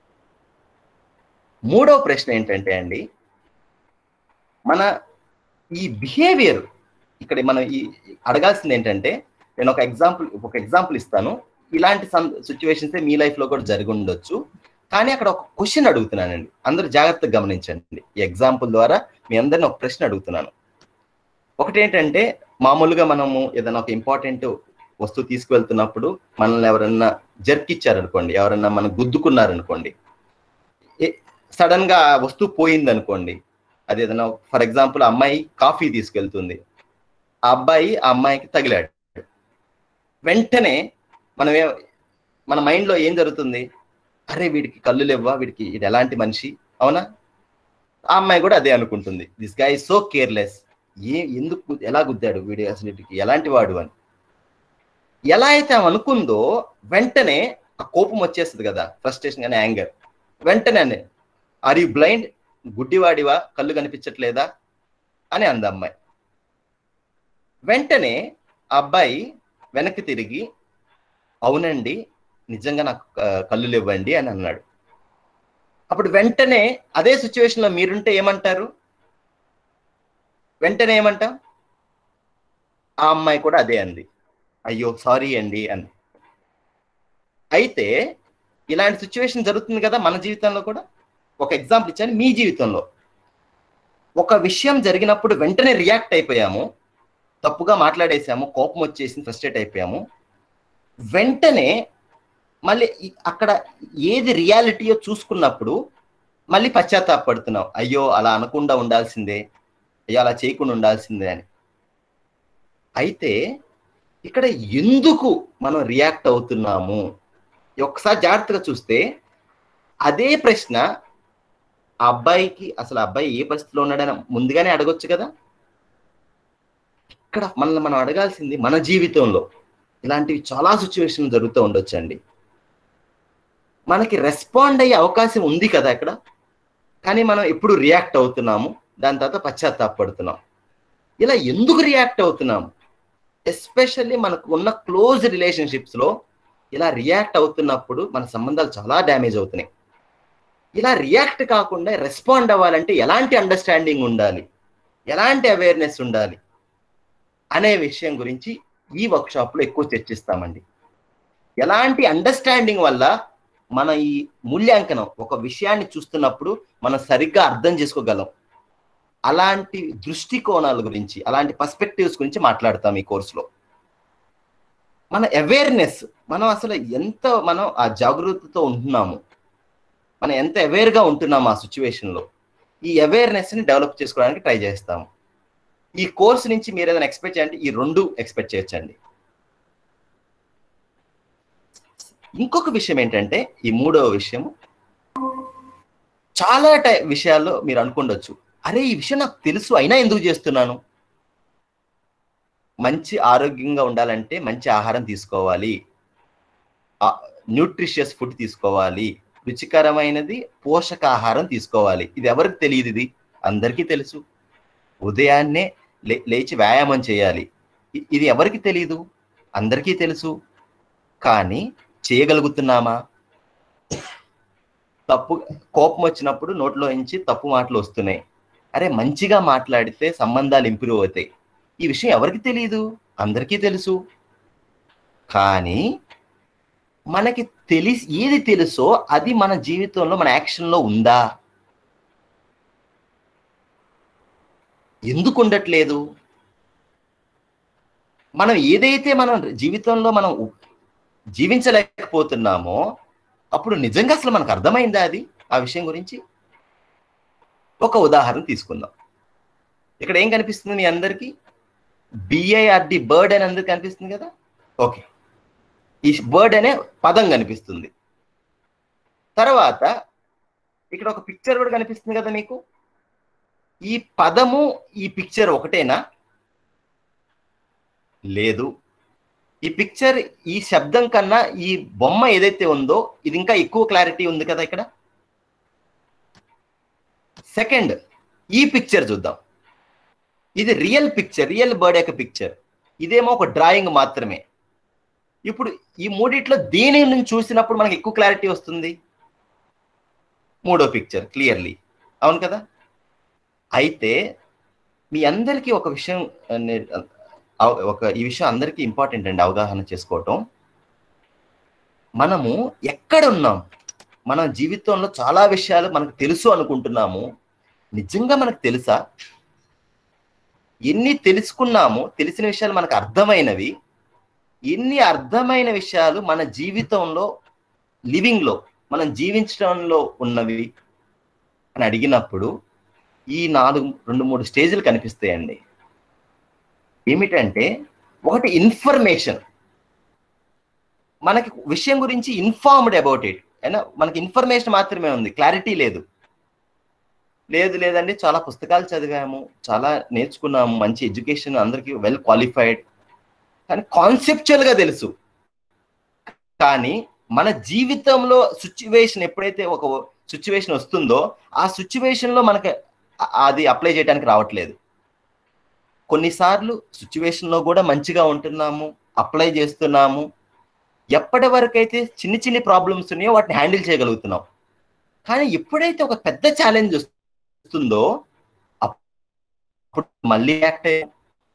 మూడో ప్రశ్న ఏంటంటే అండి మన ఈ బిహేవియర్ ఇక్కడ మనం ఈ అడగాల్సింది ఏంటంటే నేను ఒక ఎగ్జాంపుల్ ఒక ఎగ్జాంపుల్ ఇస్తాను ఇలాంటి సిచ్యువేషన్స్ మీ లైఫ్ లో కూడా జరిగి ఉండొచ్చు కానీ అక్కడ ఒక క్వశ్చన్ అడుగుతున్నానండి అందరూ జాగ్రత్తగా గమనించండి ఈ ఎగ్జాంపుల్ ద్వారా మీ అందరిని ఒక ప్రశ్న అడుగుతున్నాను ఒకటి ఏంటంటే మామూలుగా మనము ఏదైనా ఒక ఇంపార్టెంట్ వస్తువు తీసుకువెళ్తున్నప్పుడు మనల్ని ఎవరన్నా జర్కిచ్చారనుకోండి ఎవరన్నా మనం గుద్దుకున్నారనుకోండి సడన్ గా ఆ వస్తువు పోయింది అనుకోండి అది ఏదైనా ఫర్ ఎగ్జాంపుల్ అమ్మాయి కాఫీ తీసుకెళ్తుంది ఆ అబ్బాయి ఆ అమ్మాయికి తగిలాడు వెంటనే మనం ఏ మన మైండ్ లో ఏం జరుగుతుంది అరే వీడికి కళ్ళు లేవ్వా వీడికి ఇది ఎలాంటి మనిషి అవునా ఆ అమ్మాయి కూడా అదే అనుకుంటుంది దిస్ గాయ్ సో కేర్లెస్ ఏ ఎందుకు ఎలా గుద్దాడు వీడి అసలు వీడికి ఎలాంటి వాడు అని ఎలా అయితే ఆమె అనుకుందో వెంటనే ఆ కోపం వచ్చేస్తుంది కదా ఫ్రస్ట్రేషన్ కానీ యాంగర్ వెంటనే ఆర్ యూ బ్లైండ్ గుడ్డివాడివా కళ్ళు కనిపించట్లేదా అని అంది అమ్మాయి వెంటనే ఆ అబ్బాయి వెనక్కి తిరిగి అవునండి నిజంగా నాకు క- కళ్ళు లేవండి అని అన్నాడు అప్పుడు వెంటనే అదే సిచ్యువేషన్లో మీరుంటే ఏమంటారు వెంటనే ఏమంటాం ఆ అమ్మాయి కూడా అదే అంది అయ్యో సారీ అండి అంది అయితే ఇలాంటి సిచ్యువేషన్ జరుగుతుంది కదా మన జీవితంలో కూడా ఒక ఎగ్జాంపుల్ ఇచ్చాను మీ జీవితంలో ఒక విషయం జరిగినప్పుడు వెంటనే రియాక్ట్ అయిపోయాము తప్పుగా మాట్లాడేసాము కోపం వచ్చేసి ఫ్రస్ట్రేట్ అయిపోయాము వెంటనే మళ్ళీ ఈ- అక్కడ ఏది రియాలిటీయో చూసుకున్నప్పుడు మళ్ళీ పశ్చాత్తాపడుతున్నాం అయ్యో అలా అనకుండా ఉండాల్సిందే అయ్యో అలా చేయకుండా ఉండాల్సిందే అని అయితే ఇక్కడ ఎందుకు మనం రియాక్ట్ అవుతున్నాము ఒకసారి జాగ్రత్తగా చూస్తే అదే ప్రశ్న ఆ అబ్బాయికి అసలు ఆ అబ్బాయి ఏ పరిస్థితిలో ఉన్నాడని ముందుగానే అడగొచ్చు కదా ఇక్కడ మనల్ని మనం అడగాల్సింది మన జీవితంలో ఇలాంటివి చాలా సిచ్యువేషన్ జరుగుతూ ఉండొచ్చు అండి మనకి రెస్పాండ్ అయ్యే అవకాశం ఉంది కదా ఇక్కడ కానీ మనం ఎప్పుడు రియాక్ట్ అవుతున్నాము దాని తర్వాత పశ్చాత్తాపడుతున్నాం ఇలా ఎందుకు రియాక్ట్ అవుతున్నాము ఎస్పెషల్లీ మనకు ఉన్న క్లోజ్ రిలేషన్షిప్స్లో ఇలా రియాక్ట్ అవుతున్నప్పుడు మన సంబంధాలు చాలా డ్యామేజ్ అవుతున్నాయి ఇలా రియాక్ట్ కాకుండా రెస్పాండ్ అవ్వాలంటే ఎలాంటి అండర్స్టాండింగ్ ఉండాలి ఎలాంటి అవేర్నెస్ ఉండాలి అనే విషయం గురించి ఈ వర్క్షాప్లో ఎక్కువ చర్చిస్తామండి ఎలాంటి అండర్స్టాండింగ్ వల్ల మన ఈ మూల్యాంకనం ఒక విషయాన్ని చూస్తున్నప్పుడు మనం సరిగ్గా అర్థం చేసుకోగలం అలాంటి దృష్టికోణాల గురించి అలాంటి పర్స్పెక్టివ్స్ గురించి మాట్లాడతాం ఈ కోర్సులో మన అవేర్నెస్ మనం అసలు ఎంత మనం ఆ జాగృతితో ఉంటున్నాము మనం ఎంత అవేర్గా ఉంటున్నాము ఆ సిచ్యువేషన్లో ఈ అవేర్నెస్ని డెవలప్ చేసుకోవడానికి ట్రై చేస్తాము ఈ కోర్స్ నుంచి మీరు ఏదైనా ఎక్స్పెక్ట్ చేయండి ఈ రెండు ఎక్స్పెక్ట్ చేయొచ్చండి ఇంకొక విషయం ఏంటంటే ఈ మూడవ విషయం చాలా టై విషయాల్లో మీరు అనుకుండొచ్చు అరే ఈ విషయం నాకు తెలుసు అయినా ఎందుకు చేస్తున్నాను మంచి ఆరోగ్యంగా ఉండాలంటే మంచి ఆహారం తీసుకోవాలి న్యూట్రిషియస్ ఫుడ్ తీసుకోవాలి రుచికరమైనది పోషకాహారం తీసుకోవాలి ఇది ఎవరికి తెలియదు ఇది అందరికీ తెలుసు ఉదయాన్నే లే- లేచి వ్యాయామం చేయాలి ఇ- ఇది ఎవరికి తెలియదు అందరికీ తెలుసు కానీ చేయగలుగుతున్నామా తప్పు కోపం వచ్చినప్పుడు నోట్లో నుంచి తప్పు మాటలు వస్తున్నాయి అరే మంచిగా మాట్లాడితే సంబంధాలు ఇంప్రూవ్ అవుతాయి ఈ విషయం ఎవరికి తెలియదు అందరికీ తెలుసు కానీ మనకి తెలిసి ఏది తెలుసో అది మన జీవితంలో మన యాక్షన్లో ఉందా ఎందుకు ఉండట్లేదు మనం ఏదైతే మనం జీవితంలో మనం ఉ- జీవించలేకపోతున్నామో అప్పుడు నిజంగా అసలు మనకు అర్థమైందా అది ఆ విషయం గురించి ఒక ఉదాహరణ తీసుకుందాం ఇక్కడ ఏం కనిపిస్తుంది మీ అందరికీ బిఐఆర్డి బర్డ్ అని అందరికి కనిపిస్తుంది కదా ఓకే ఈ బర్డ్ అనే పదం కనిపిస్తుంది తర్వాత ఇక్కడ ఒక పిక్చర్ కూడా కనిపిస్తుంది కదా మీకు ఈ పదము ఈ పిక్చర్ ఒకటేనా లేదు ఈ పిక్చర్ ఈ శబ్దం కన్నా ఈ బొమ్మ ఏదైతే ఉందో ఇది ఇంకా ఎక్కువ క్లారిటీ ఉంది కదా ఇక్కడ సెకండ్ ఈ పిక్చర్ చూద్దాం ఇది రియల్ పిక్చర్ రియల్ బర్డ్ యొక్క పిక్చర్ ఇదేమో ఒక డ్రాయింగ్ మాత్రమే ఇప్పుడు ఈ మూడిట్లో దేని నుంచి చూసినప్పుడు మనకి ఎక్కువ క్లారిటీ వస్తుంది మూడో పిక్చర్ క్లియర్లీ అవును కదా అయితే మీ అందరికీ ఒక విషయం ఆ, నే- అవ- ఒక ఈ విషయం అందరికీ ఇంపార్టెంట్ అండి అవగాహన చేసుకోవటం మనము ఎక్కడ ఉన్నాం మన జీవితంలో చాలా విషయాలు మనకు తెలుసు అనుకుంటున్నాము నిజంగా మనకు తెలుసా ఎన్ని తెలుసుకున్నాము తెలిసిన విషయాలు మనకు అర్థమైనవి ఎన్ని అర్థమైన విషయాలు మన జీవితంలో లివింగ్లో మనం జీవించడంలో ఉన్నవి అని అడిగినప్పుడు ఈ నాలుగు రెండు మూడు స్టేజ్లు కనిపిస్తాయండి ఏమిటంటే ఒకటి ఇన్ఫర్మేషన్ మనకి విషయం గురించి ఇన్ఫార్మ్డ్ అబౌట్ ఇట్ అయినా మనకి ఇన్ఫర్మేషన్ మాత్రమే ఉంది క్లారిటీ లేదు లేదు లేదండి చాలా పుస్తకాలు చదివాము చాలా నేర్చుకున్నాము మంచి ఎడ్యుకేషన్ అందరికీ వెల్ క్వాలిఫైడ్ కానీ కాన్సెప్చువల్ గా తెలుసు కానీ మన జీవితంలో సిచ్యువేషన్ ఎప్పుడైతే ఒక సిచ్యువేషన్ వస్తుందో ఆ సిచ్యువేషన్ లో మనకి ఆ- అది అప్లై చేయడానికి రావట్లేదు కొన్నిసార్లు సిచ్యువేషన్ లో కూడా మంచిగా ఉంటున్నాము అప్లై చేస్తున్నాము ఎప్పటి వరకు అయితే చిన్ని చిన్ని ప్రాబ్లమ్స్ ఉన్నాయో వాటిని హ్యాండిల్ చేయగలుగుతున్నాం కానీ ఎప్పుడైతే ఒక పెద్ద ఛాలెంజ్ వస్తుందో అప్పుడు మళ్ళీ యాక్ట్ అయ్యే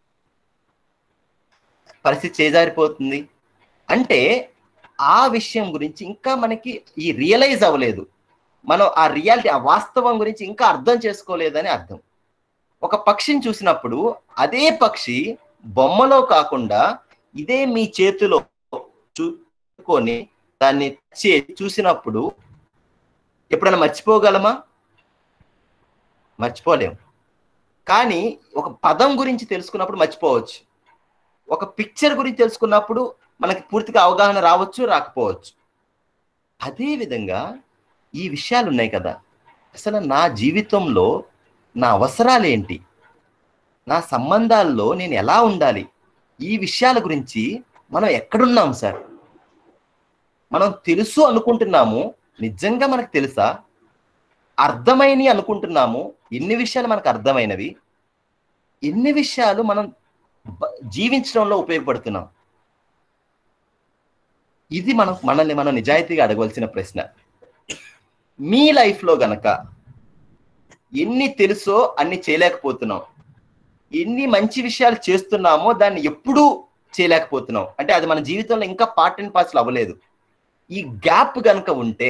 పరిస్థితి చేజారిపోతుంది అంటే ఆ విషయం గురించి ఇంకా మనకి ఈ రియలైజ్ అవ్వలేదు మనం ఆ రియాలిటీ ఆ వాస్తవం గురించి ఇంకా అర్థం చేసుకోలేదని అర్థం ఒక పక్షిని చూసినప్పుడు అదే పక్షి బొమ్మలో కాకుండా ఇదే మీ చేతిలో చూసుకొని దాన్ని చే- చూసినప్పుడు ఎప్పుడైనా మర్చిపోగలమా మర్చిపోలేం కానీ ఒక పదం గురించి తెలుసుకున్నప్పుడు మర్చిపోవచ్చు ఒక పిక్చర్ గురించి తెలుసుకున్నప్పుడు మనకి పూర్తిగా అవగాహన రావచ్చు రాకపోవచ్చు అదే విధంగా ఈ విషయాలు ఉన్నాయి కదా అసలు నా జీవితంలో నా అవసరాలు ఏంటి నా సంబంధాల్లో నేను ఎలా ఉండాలి ఈ విషయాల గురించి మనం ఎక్కడున్నాం సార్ మనం తెలుసు అనుకుంటున్నాము నిజంగా మనకు తెలుసా అర్థమైనవి అనుకుంటున్నాము ఎన్ని విషయాలు మనకు అర్థమైనవి ఎన్ని విషయాలు మనం బ- జీవించడంలో ఉపయోగపడుతున్నాం ఇది మనం మనల్ని మనం నిజాయితీగా అడగవలసిన ప్రశ్న మీ లైఫ్లో గనక ఎన్ని తెలుసో అన్ని చేయలేకపోతున్నాం ఎన్ని మంచి విషయాలు చేస్తున్నామో దాన్ని ఎప్పుడూ చేయలేకపోతున్నాం అంటే అది మన జీవితంలో ఇంకా పార్ట్ అండ్ పార్సల్ అవ్వలేదు ఈ గ్యాప్ గనక ఉంటే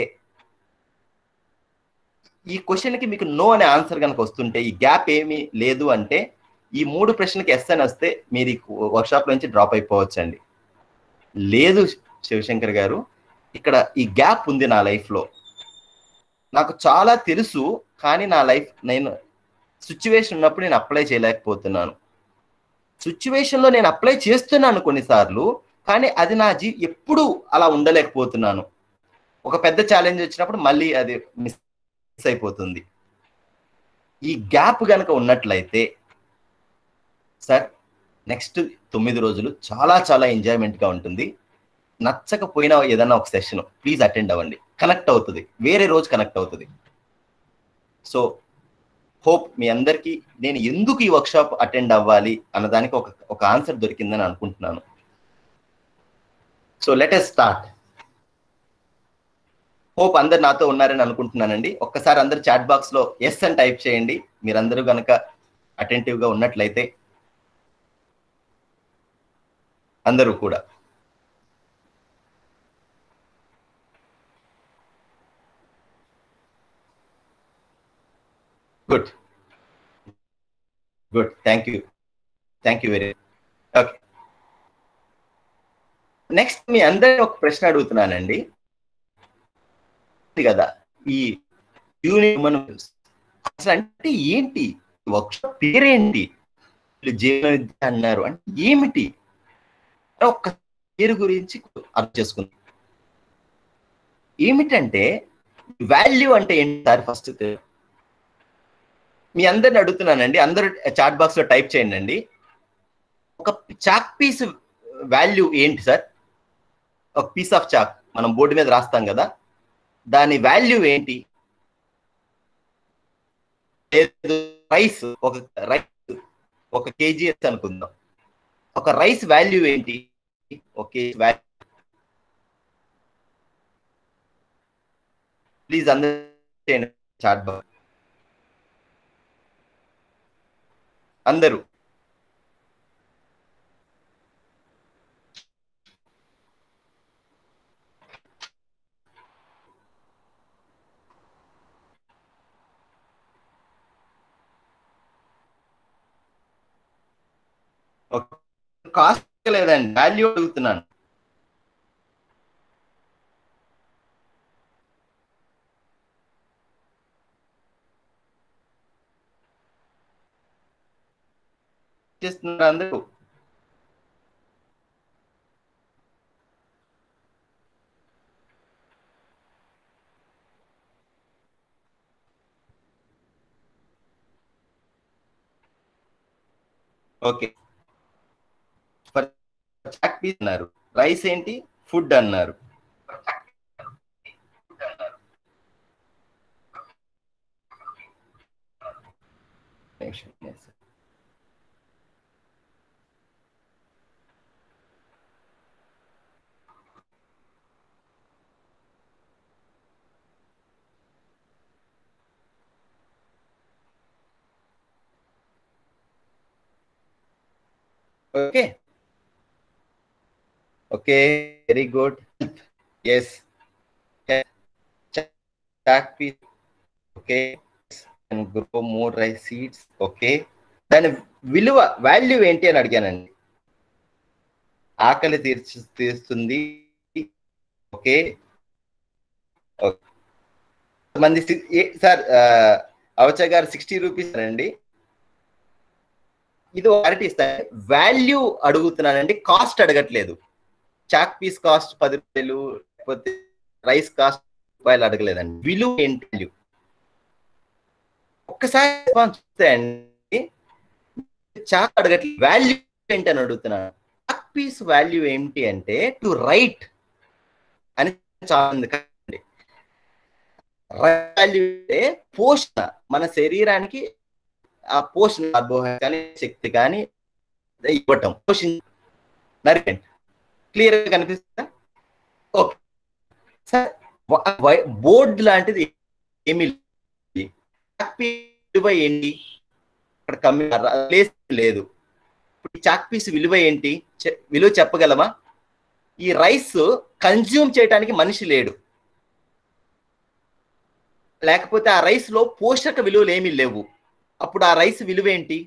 ఈ క్వశ్చన్కి మీకు నో అనే ఆన్సర్ కనుక వస్తుంటే ఈ గ్యాప్ ఏమీ లేదు అంటే ఈ మూడు ప్రశ్నలకి ఎస్ అని వస్తే మీరు ఈ వర్క్షాప్ నుంచి డ్రాప్ అయిపోవచ్చండి లేదు శివశంకర్ గారు ఇక్కడ ఈ గ్యాప్ ఉంది నా లైఫ్లో నాకు చాలా తెలుసు కానీ నా లైఫ్ నేను సిచ్యువేషన్ ఉన్నప్పుడు నేను అప్లై చేయలేకపోతున్నాను సిచ్యువేషన్లో నేను అప్లై చేస్తున్నాను కొన్నిసార్లు కానీ అది నా జీ ఎప్పుడు అలా ఉండలేకపోతున్నాను ఒక పెద్ద ఛాలెంజ్ వచ్చినప్పుడు మళ్ళీ అది మిస్ అయిపోతుంది ఈ గ్యాప్ గనక ఉన్నట్లయితే సార్ నెక్స్ట్ తొమ్మిది రోజులు చాలా చాలా ఎంజాయ్మెంట్గా ఉంటుంది నచ్చకపోయినా ఏదన్నా ఒక సెషన్ ప్లీజ్ అటెండ్ అవ్వండి కనెక్ట్ అవుతుంది వేరే రోజు కనెక్ట్ అవుతుంది సో హోప్ మీ అందరికీ నేను ఎందుకు ఈ వర్క్షాప్ అటెండ్ అవ్వాలి అన్నదానికి ఒక ఒక ఆన్సర్ దొరికిందని అనుకుంటున్నాను so let's start hope అందరు నాతో ఉన్నారని అనుకుంటున్నానండి ఒక్కసారి అందరు చాట్ బాక్స్ లో ఎస్ అని టైప్ చేయండి మీరందరూ కనుక అటెంటివ్ గా ఉన్నట్లయితే అందరూ కూడా good good thank you thank you very okay next మీ అందరి ఒక ప్రశ్న అడుగుతున్నానండి కదా ఈ హ్యూమన్ అసలు అంటే ఏంటి వర్క్షాప్ పేరేంటి జీవన విద్య అన్నారు అంటే ఏమిటి ఒక్క పేరు గురించి అర్థం చేసుకుందాం ఏమిటంటే వాల్యూ అంటే ఏంటి సార్ ఫస్ట్ మీ అందరిని అడుగుతున్నానండి అందరూ చాట్ బాక్స్ లో టైప్ చేయండి అండి ఒక చాక్ పీస్ వాల్యూ ఏంటి సార్ ఒక పీస్ ఆఫ్ చాక్ మనం బోర్డు మీద రాస్తాం కదా దాని వాల్యూ ఏంటి రైస్ ఒక రైస్ ఒక కేజీ అనుకుందాం ఒక రైస్ వాల్యూ ఏంటి ఓకే వాల్యూ ప్లీజ్ అందరూ చాట్ బాక్స్ అందరూ కాస్ట్ లేదండి వాల్యూ అడుగుతున్నాను చేస్తున్నారు అందరూ ఓకే చాక్ పీస్ అన్నారు రైస్ ఏంటి ఫుడ్ అన్నారు okay okay very good yes chack piece okay and grow more rice seeds okay దాని విలువ వాల్యూ ఏంటి అని అడిగానండి ఆకలి తీర్చి తీరుస్తుంది ఓకే మంది సార్ అవచ గారు సిక్స్టీ రూపీస్ అండి ఇది క్లారిటీ ఇస్తాను వాల్యూ అడుగుతున్నానండి కాస్ట్ అడగట్లేదు చాక్ పీస్ కాస్ట్ పది రూపాయలు లేకపోతే రైస్ కాస్ట్ రూపాయలు అడగలేదండి విలువ ఏంటి వాల్యూ ఒక్కసారి చూస్తే అండి చాక్ అడగట్లేదు వాల్యూ ఏంటి అని అడుగుతున్నాను చాక్ పీస్ వాల్యూ ఏంటి అంటే టు రైట్ అని చాలా వాల్యూ అంటే పోషణ మన శరీరానికి ఆ పోషణ కార్బోహైడ్రేట్ కానీ శక్తి కానీ ఇవ్వటం పోషణ నరికండి క్లియర్ గా కనిపిస్తుందా ఓకే సార్ బోర్డు లాంటిది ఏమి విలువ ఏంటి అక్కడ కమ్మి ప్లేస్ లేదు ఇప్పుడు చాక్ పీస్ విలువ ఏంటి విలువ చెప్పగలమా ఈ రైస్ కన్జ్యూమ్ చేయడానికి మనిషి లేడు లేకపోతే ఆ రైస్ లో పోషక విలువలు ఏమీ లేవు అప్పుడు ఆ రైస్ విలువ ఏంటి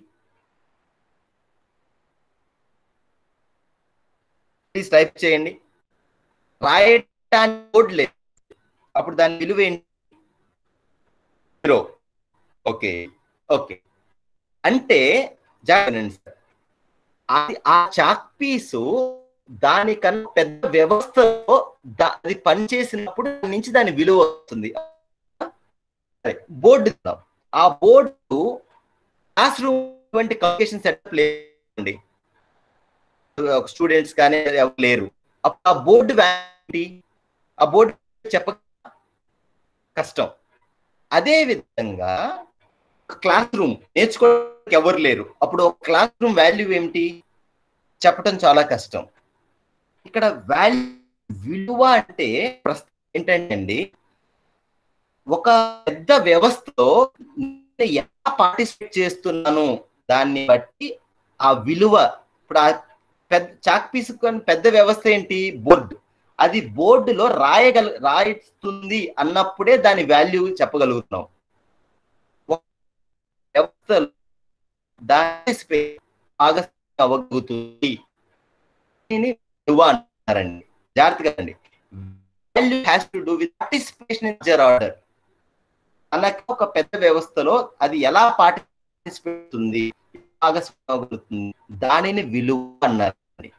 ప్లీజ్ టైప్ చేయండి రాయటానికి కోడ్ లేదు అప్పుడు దాని విలువ ఏంటి జీరో ఓకే ఓకే అంటే జాగ్రత్త సార్ అది ఆ చాక్ పీసు దానికన్నా పెద్ద వ్యవస్థలో అది పనిచేసినప్పుడు నుంచి దాని విలువ వస్తుంది బోర్డు ఆ బోర్డు క్లాస్ రూమ్ వంటి కమ్యూనికేషన్ సెటప్ లేదండి స్టూడెంట్స్ కానీ ఎవరు లేరు అప్పుడు ఆ బోర్డు ఏంటి ఆ బోర్డు చెప్ప కష్టం అదే విధంగా క్లాస్ రూమ్ నేర్చుకోవడానికి ఎవరు లేరు అప్పుడు ఒక క్లాస్ రూమ్ వాల్యూ ఏమిటి చెప్పడం చాలా కష్టం ఇక్కడ వాల్యూ విలువ అంటే ప్రస్తుతం ఏంటంటే అండి ఒక పెద్ద వ్యవస్థలో నేను ఎలా పార్టిసిపేట్ చేస్తున్నాను దాన్ని బట్టి ఆ విలువ ఇప్పుడు ఆ పెద్ద చాక్ పీస్ పెద్ద వ్యవస్థ ఏంటి బోర్డు అది బోర్డులో రాయగల రాయిస్తుంది అన్నప్పుడే దాని వాల్యూ చెప్పగలుగుతున్నాం ఒక వ్యవస్థలో దాని స్పేస్ భాగస్వామ్యం అవ్వగలుగుతుంది దీన్ని విలువ అంటారండి జాగ్రత్తగా అండి value has to do with participation in జర్ ఆర్డర్ అన్నక ఒక పెద్ద వ్యవస్థలో అది ఎలా పార్టిసిపేట్ ఉంది భాగస్వామ్యం దానిని విలువ అన్నారు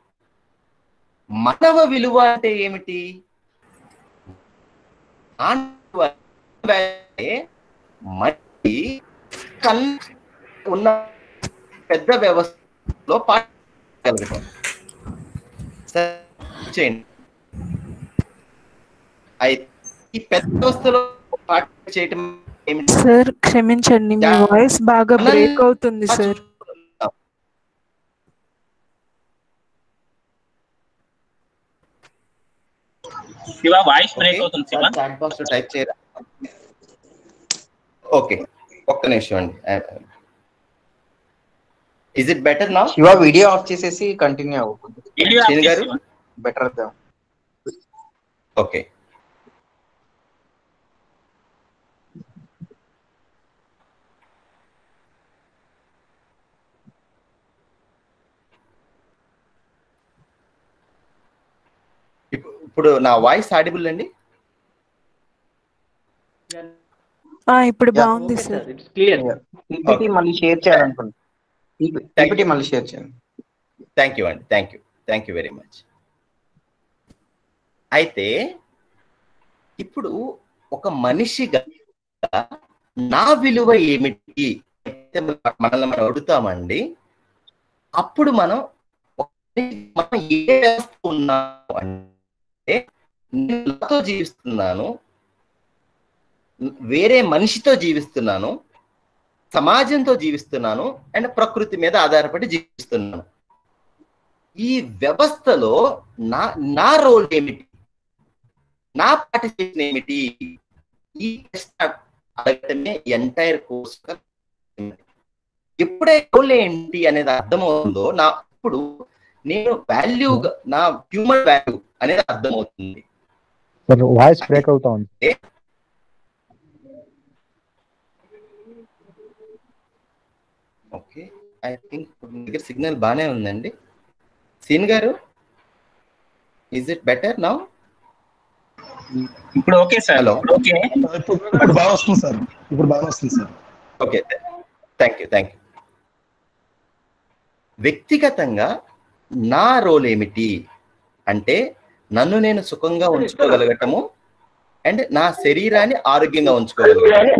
మానవ విలువ అంటే ఏమిటి మానవ అంటే మనిషి కన్ ఉన్న పెద్ద వ్యవస్థలో పాటించగలుగుతాం సరే, చేయండి అయితే ఈ పెద్ద వ్యవస్థలో పార్టిసిపేట్ చేయటం ఏమిటి సార్ క్షమించండి మీ యా. వాయిస్ బాగా అలా- బ్రేక్ అవుతుంది సార్ శివ వాయిస్ బ్రేక్ అవుతుంది శివ చాట్ బాక్స్ లో టైప్ చేయరా ఓకే ఒక్క నిమిషం అండి ఇస్ ఇట్ బెటర్ నా శివ వీడియో ఆఫ్ చేసేసి కంటిన్యూ అవ్వకూడదు వీడియో శ్రీను గారు? బెటర్ ఓకే ఇప్పు- ఇప్పుడు నా వాయిస్ ఆడిబుల్ అండి ఆ, ఇప్పుడు బాగుంది సార్ ఇట్స్ క్లియర్ పీపీటీ మళ్ళీ షేర్ చేయాలనుకుంటున్నాను పీపీటీ మళ్ళీ షేర్ చేయండి థ్యాంక్ యూ అండి thank you thank you very much అయితే ఇప్పుడు ఒక మనిషిగా నా విలువ ఏమిటి అయితే మనల్ని మనం అడుగుతామండి అప్పుడు మనం ఒక- మనం ఏ వ్యవస్థ ఉన్నాము అంటే నేను నాతో జీవిస్తున్నాను వేరే మనిషితో జీవిస్తున్నాను సమాజంతో జీవిస్తున్నాను అండ్ ప్రకృతి మీద ఆధారపడి జీవిస్తున్నాను ఈ వ్యవస్థలో నా నా రోల్ ఏమిటి నా పార్టిసిపేషన్ ఏమిటి ఈ ప్రశ్న అడగటమే ఎంటైర్ కోర్స్ ఎప్పుడే రోల్ ఏంటి అనేది అర్థమవుతుందో నా అప్పుడు నేను వాల్యూ నా హ్యూమన్ వాల్యూ అనేది అర్థమవుతుంది సార్ వాయిస్ బ్రేక్ అవుతా ఉంది ఓకే ఐ థింక్ దగ్గర సిగ్నల్ బాగానే ఉందండి సీన్ గారు ఈజ్ ఇట్ బెటర్ నౌ ఇప్పుడు ఓకే సార్ Hello. ఇప్పుడు ఓకే ఇప్పుడు ఇప్పుడు బాగా వస్తుంది సార్ ఇప్పుడు బాగా వస్తుంది sir okay thank you thank you వ్యక్తిగతంగా నా రోల్ ఏమిటి అంటే నన్ను నేను సుఖంగా ఉంచుకోగలగటము అండ్ నా శరీరాన్ని ఆరోగ్యంగా ఉంచుకోగలగటము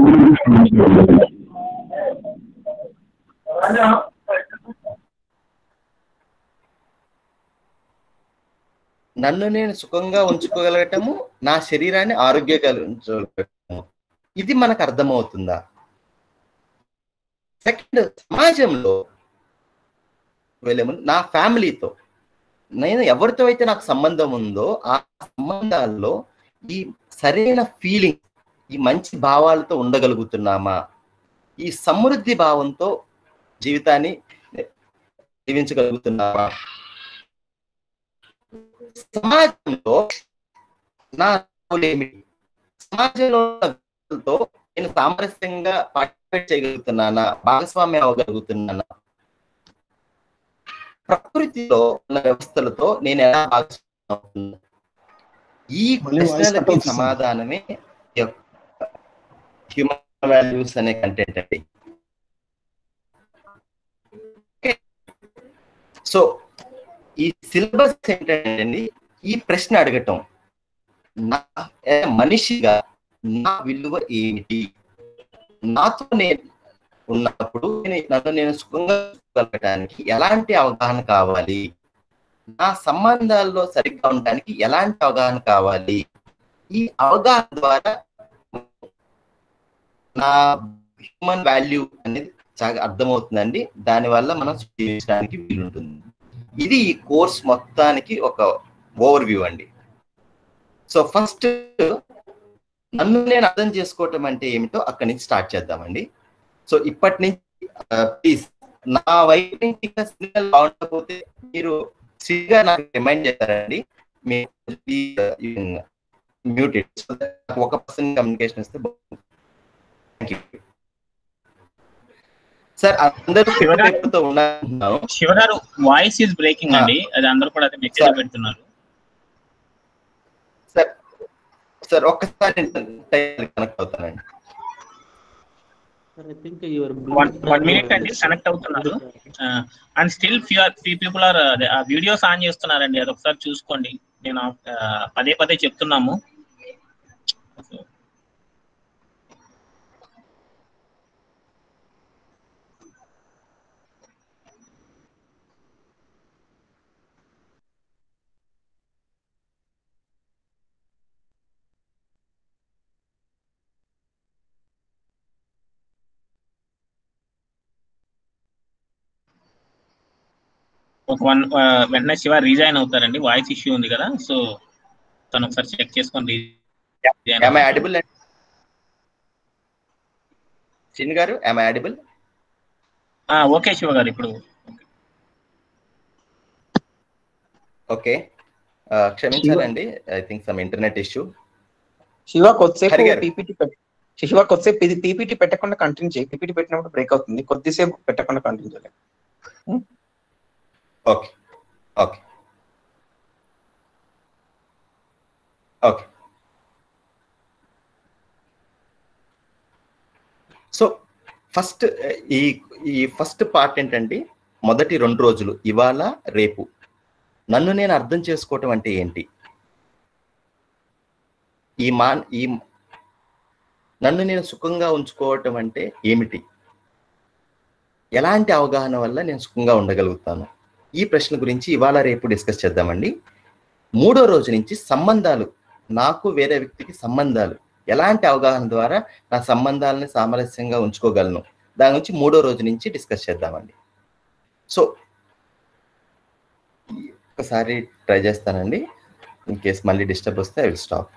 నన్ను నేను సుఖంగా ఉంచుకోగలగటము నా శరీరాన్ని ఆరోగ్యంగా ఉంచుకోగలగటము ఇది మనకు అర్థమవుతుందా సెకండ్ సమాజంలో వెళ్ళే ముందు నా ఫ్యామిలీతో నేను ఎవరితో అయితే నాకు సంబంధం ఉందో ఆ సంబంధాల్లో ఈ సరైన ఫీలింగ్ ఈ మంచి భావాలతో ఉండగలుగుతున్నామా ఈ సమృద్ధి భావంతో జీవితాన్ని జీవించగలుగుతున్నామా సమాజంలో నా role ఏమిటి సమాజంలో ఉన్న వ్యక్తులతో నేను సామరస్యంగా పార్టిసిపేట్ చేయగలుగుతున్నానా భాగస్వామ్యం అవ్వగలుగుతున్నానా ప్రకృతిలో ఉన్న వ్యవస్థలతో నేను ఎలా భాగస్వామ్యం అవుతున్నా? ఈ మళ్ళీ voice cut ప్రశ్నలకి అవుతుంది. సమాధానమే హ్యూమన్ వాల్యూస్ అనే కంటెంట్ అండి సో ఈ సిలబస్ ఏంటంటే ఈ ప్రశ్న అడగటం నా ఏ మనిషిగా నా విలువ ఏమిటి నాతో నేను ఉన్నప్పుడు నేను నన్ను నేను సుఖంగా చూసుకోగలగటానికి ఎలాంటి అవగాహన కావాలి నా సంబంధాల్లో సరిగ్గా ఉండడానికి ఎలాంటి అవగాహన కావాలి ఈ అవగాహన ద్వారా నా హ్యూమన్ వాల్యూ అనేది చాలా అర్థమవుతుందండి దానివల్ల మనం జీవించడానికి వీలుంటుంది ఇది ఈ కోర్స్ మొత్తానికి ఒక ఓవర్ వ్యూ అండి సో ఫస్ట్ నన్ను నేను అర్థం చేసుకోవటం అంటే ఏమిటో అక్కడి నుంచి స్టార్ట్ చేద్దామండి సో ఇప్పటి నుంచి ప్లీజ్ నా వైపు నుంచి ఇంకా సిగ్నల్ బాగుండకపోతే మీరు సిగ్గా నాకు రిమైండ్ చేస్తారండి మ్యూటెడ్ ఒక పర్సన్ కమ్యూనికేషన్ ఇస్తే థ్యాంక్ యూ సార్ అందరూ పేపర్తో ఉన్నాను శివ గారు వాయిస్ ఈజ్ బ్రేకింగ్ అండి అది అందరూ కూడా అదే మెసేజ్ పెడుతున్నారు సార్ సార్ ఒక్కసారి కనెక్ట్ అవుతానండి వన్ మినిట్ అండి కనెక్ట్ అవుతున్నారు and still few few people are ఆ వీడియోస్ ఆన్ చేస్తున్నారండి అది ఒకసారి చూసుకోండి నేను ఆ, పదే పదే చెప్తున్నాము ఒక వన్ వెంటనే శివ రీజాయిన్ అవుతారండి వాయిస్ ఇష్యూ ఉంది కదా సో తను ఒకసారి చెక్ చేసుకొని rejoin am i అవుతారు. audible చిన్ గారు am i audible ఆ, ఓకే శివ గారు ఇప్పుడు ఓకే క్షమించాలండి I think some internet issue Shiva కొద్దిసేపు హరి గారు. పీపీటీ శివ కొద్దిసేపు ఇది పీపీటీ పెట్టకుండా కంటిన్యూ చేయి పీపీటీ పెట్టినప్పుడు బ్రేక్ అవుతుంది కొద్దిసేపు పెట్టకుండా కంటిన్యూ చేయాలి okay okay okay so first ఈ ఈ ఫస్ట్ పార్ట్ ఏంటంటే మొదటి రెండు రోజులు ఇవాళ రేపు నన్ను నేను అర్థం చేసుకోవటం అంటే ఏంటి ఈ మా ఈ నన్ను నేను సుఖంగా ఉంచుకోవటం అంటే ఏమిటి ఎలాంటి అవగాహన వల్ల నేను సుఖంగా ఉండగలుగుతాను ఈ ప్రశ్న గురించి ఇవాళ రేపు డిస్కస్ చేద్దామండి మూడో రోజు నుంచి సంబంధాలు నాకు వేరే వ్యక్తికి సంబంధాలు ఎలాంటి అవగాహన ద్వారా నా సంబంధాలని సామరస్యంగా ఉంచుకోగలను దాని గురించి మూడో రోజు నుంచి డిస్కస్ చేద్దామండి సో ఒకసారి ట్రై చేస్తానండి ఇన్ కేస్ మళ్ళీ డిస్టర్బ్ వస్తే ఐ విల్ స్టాప్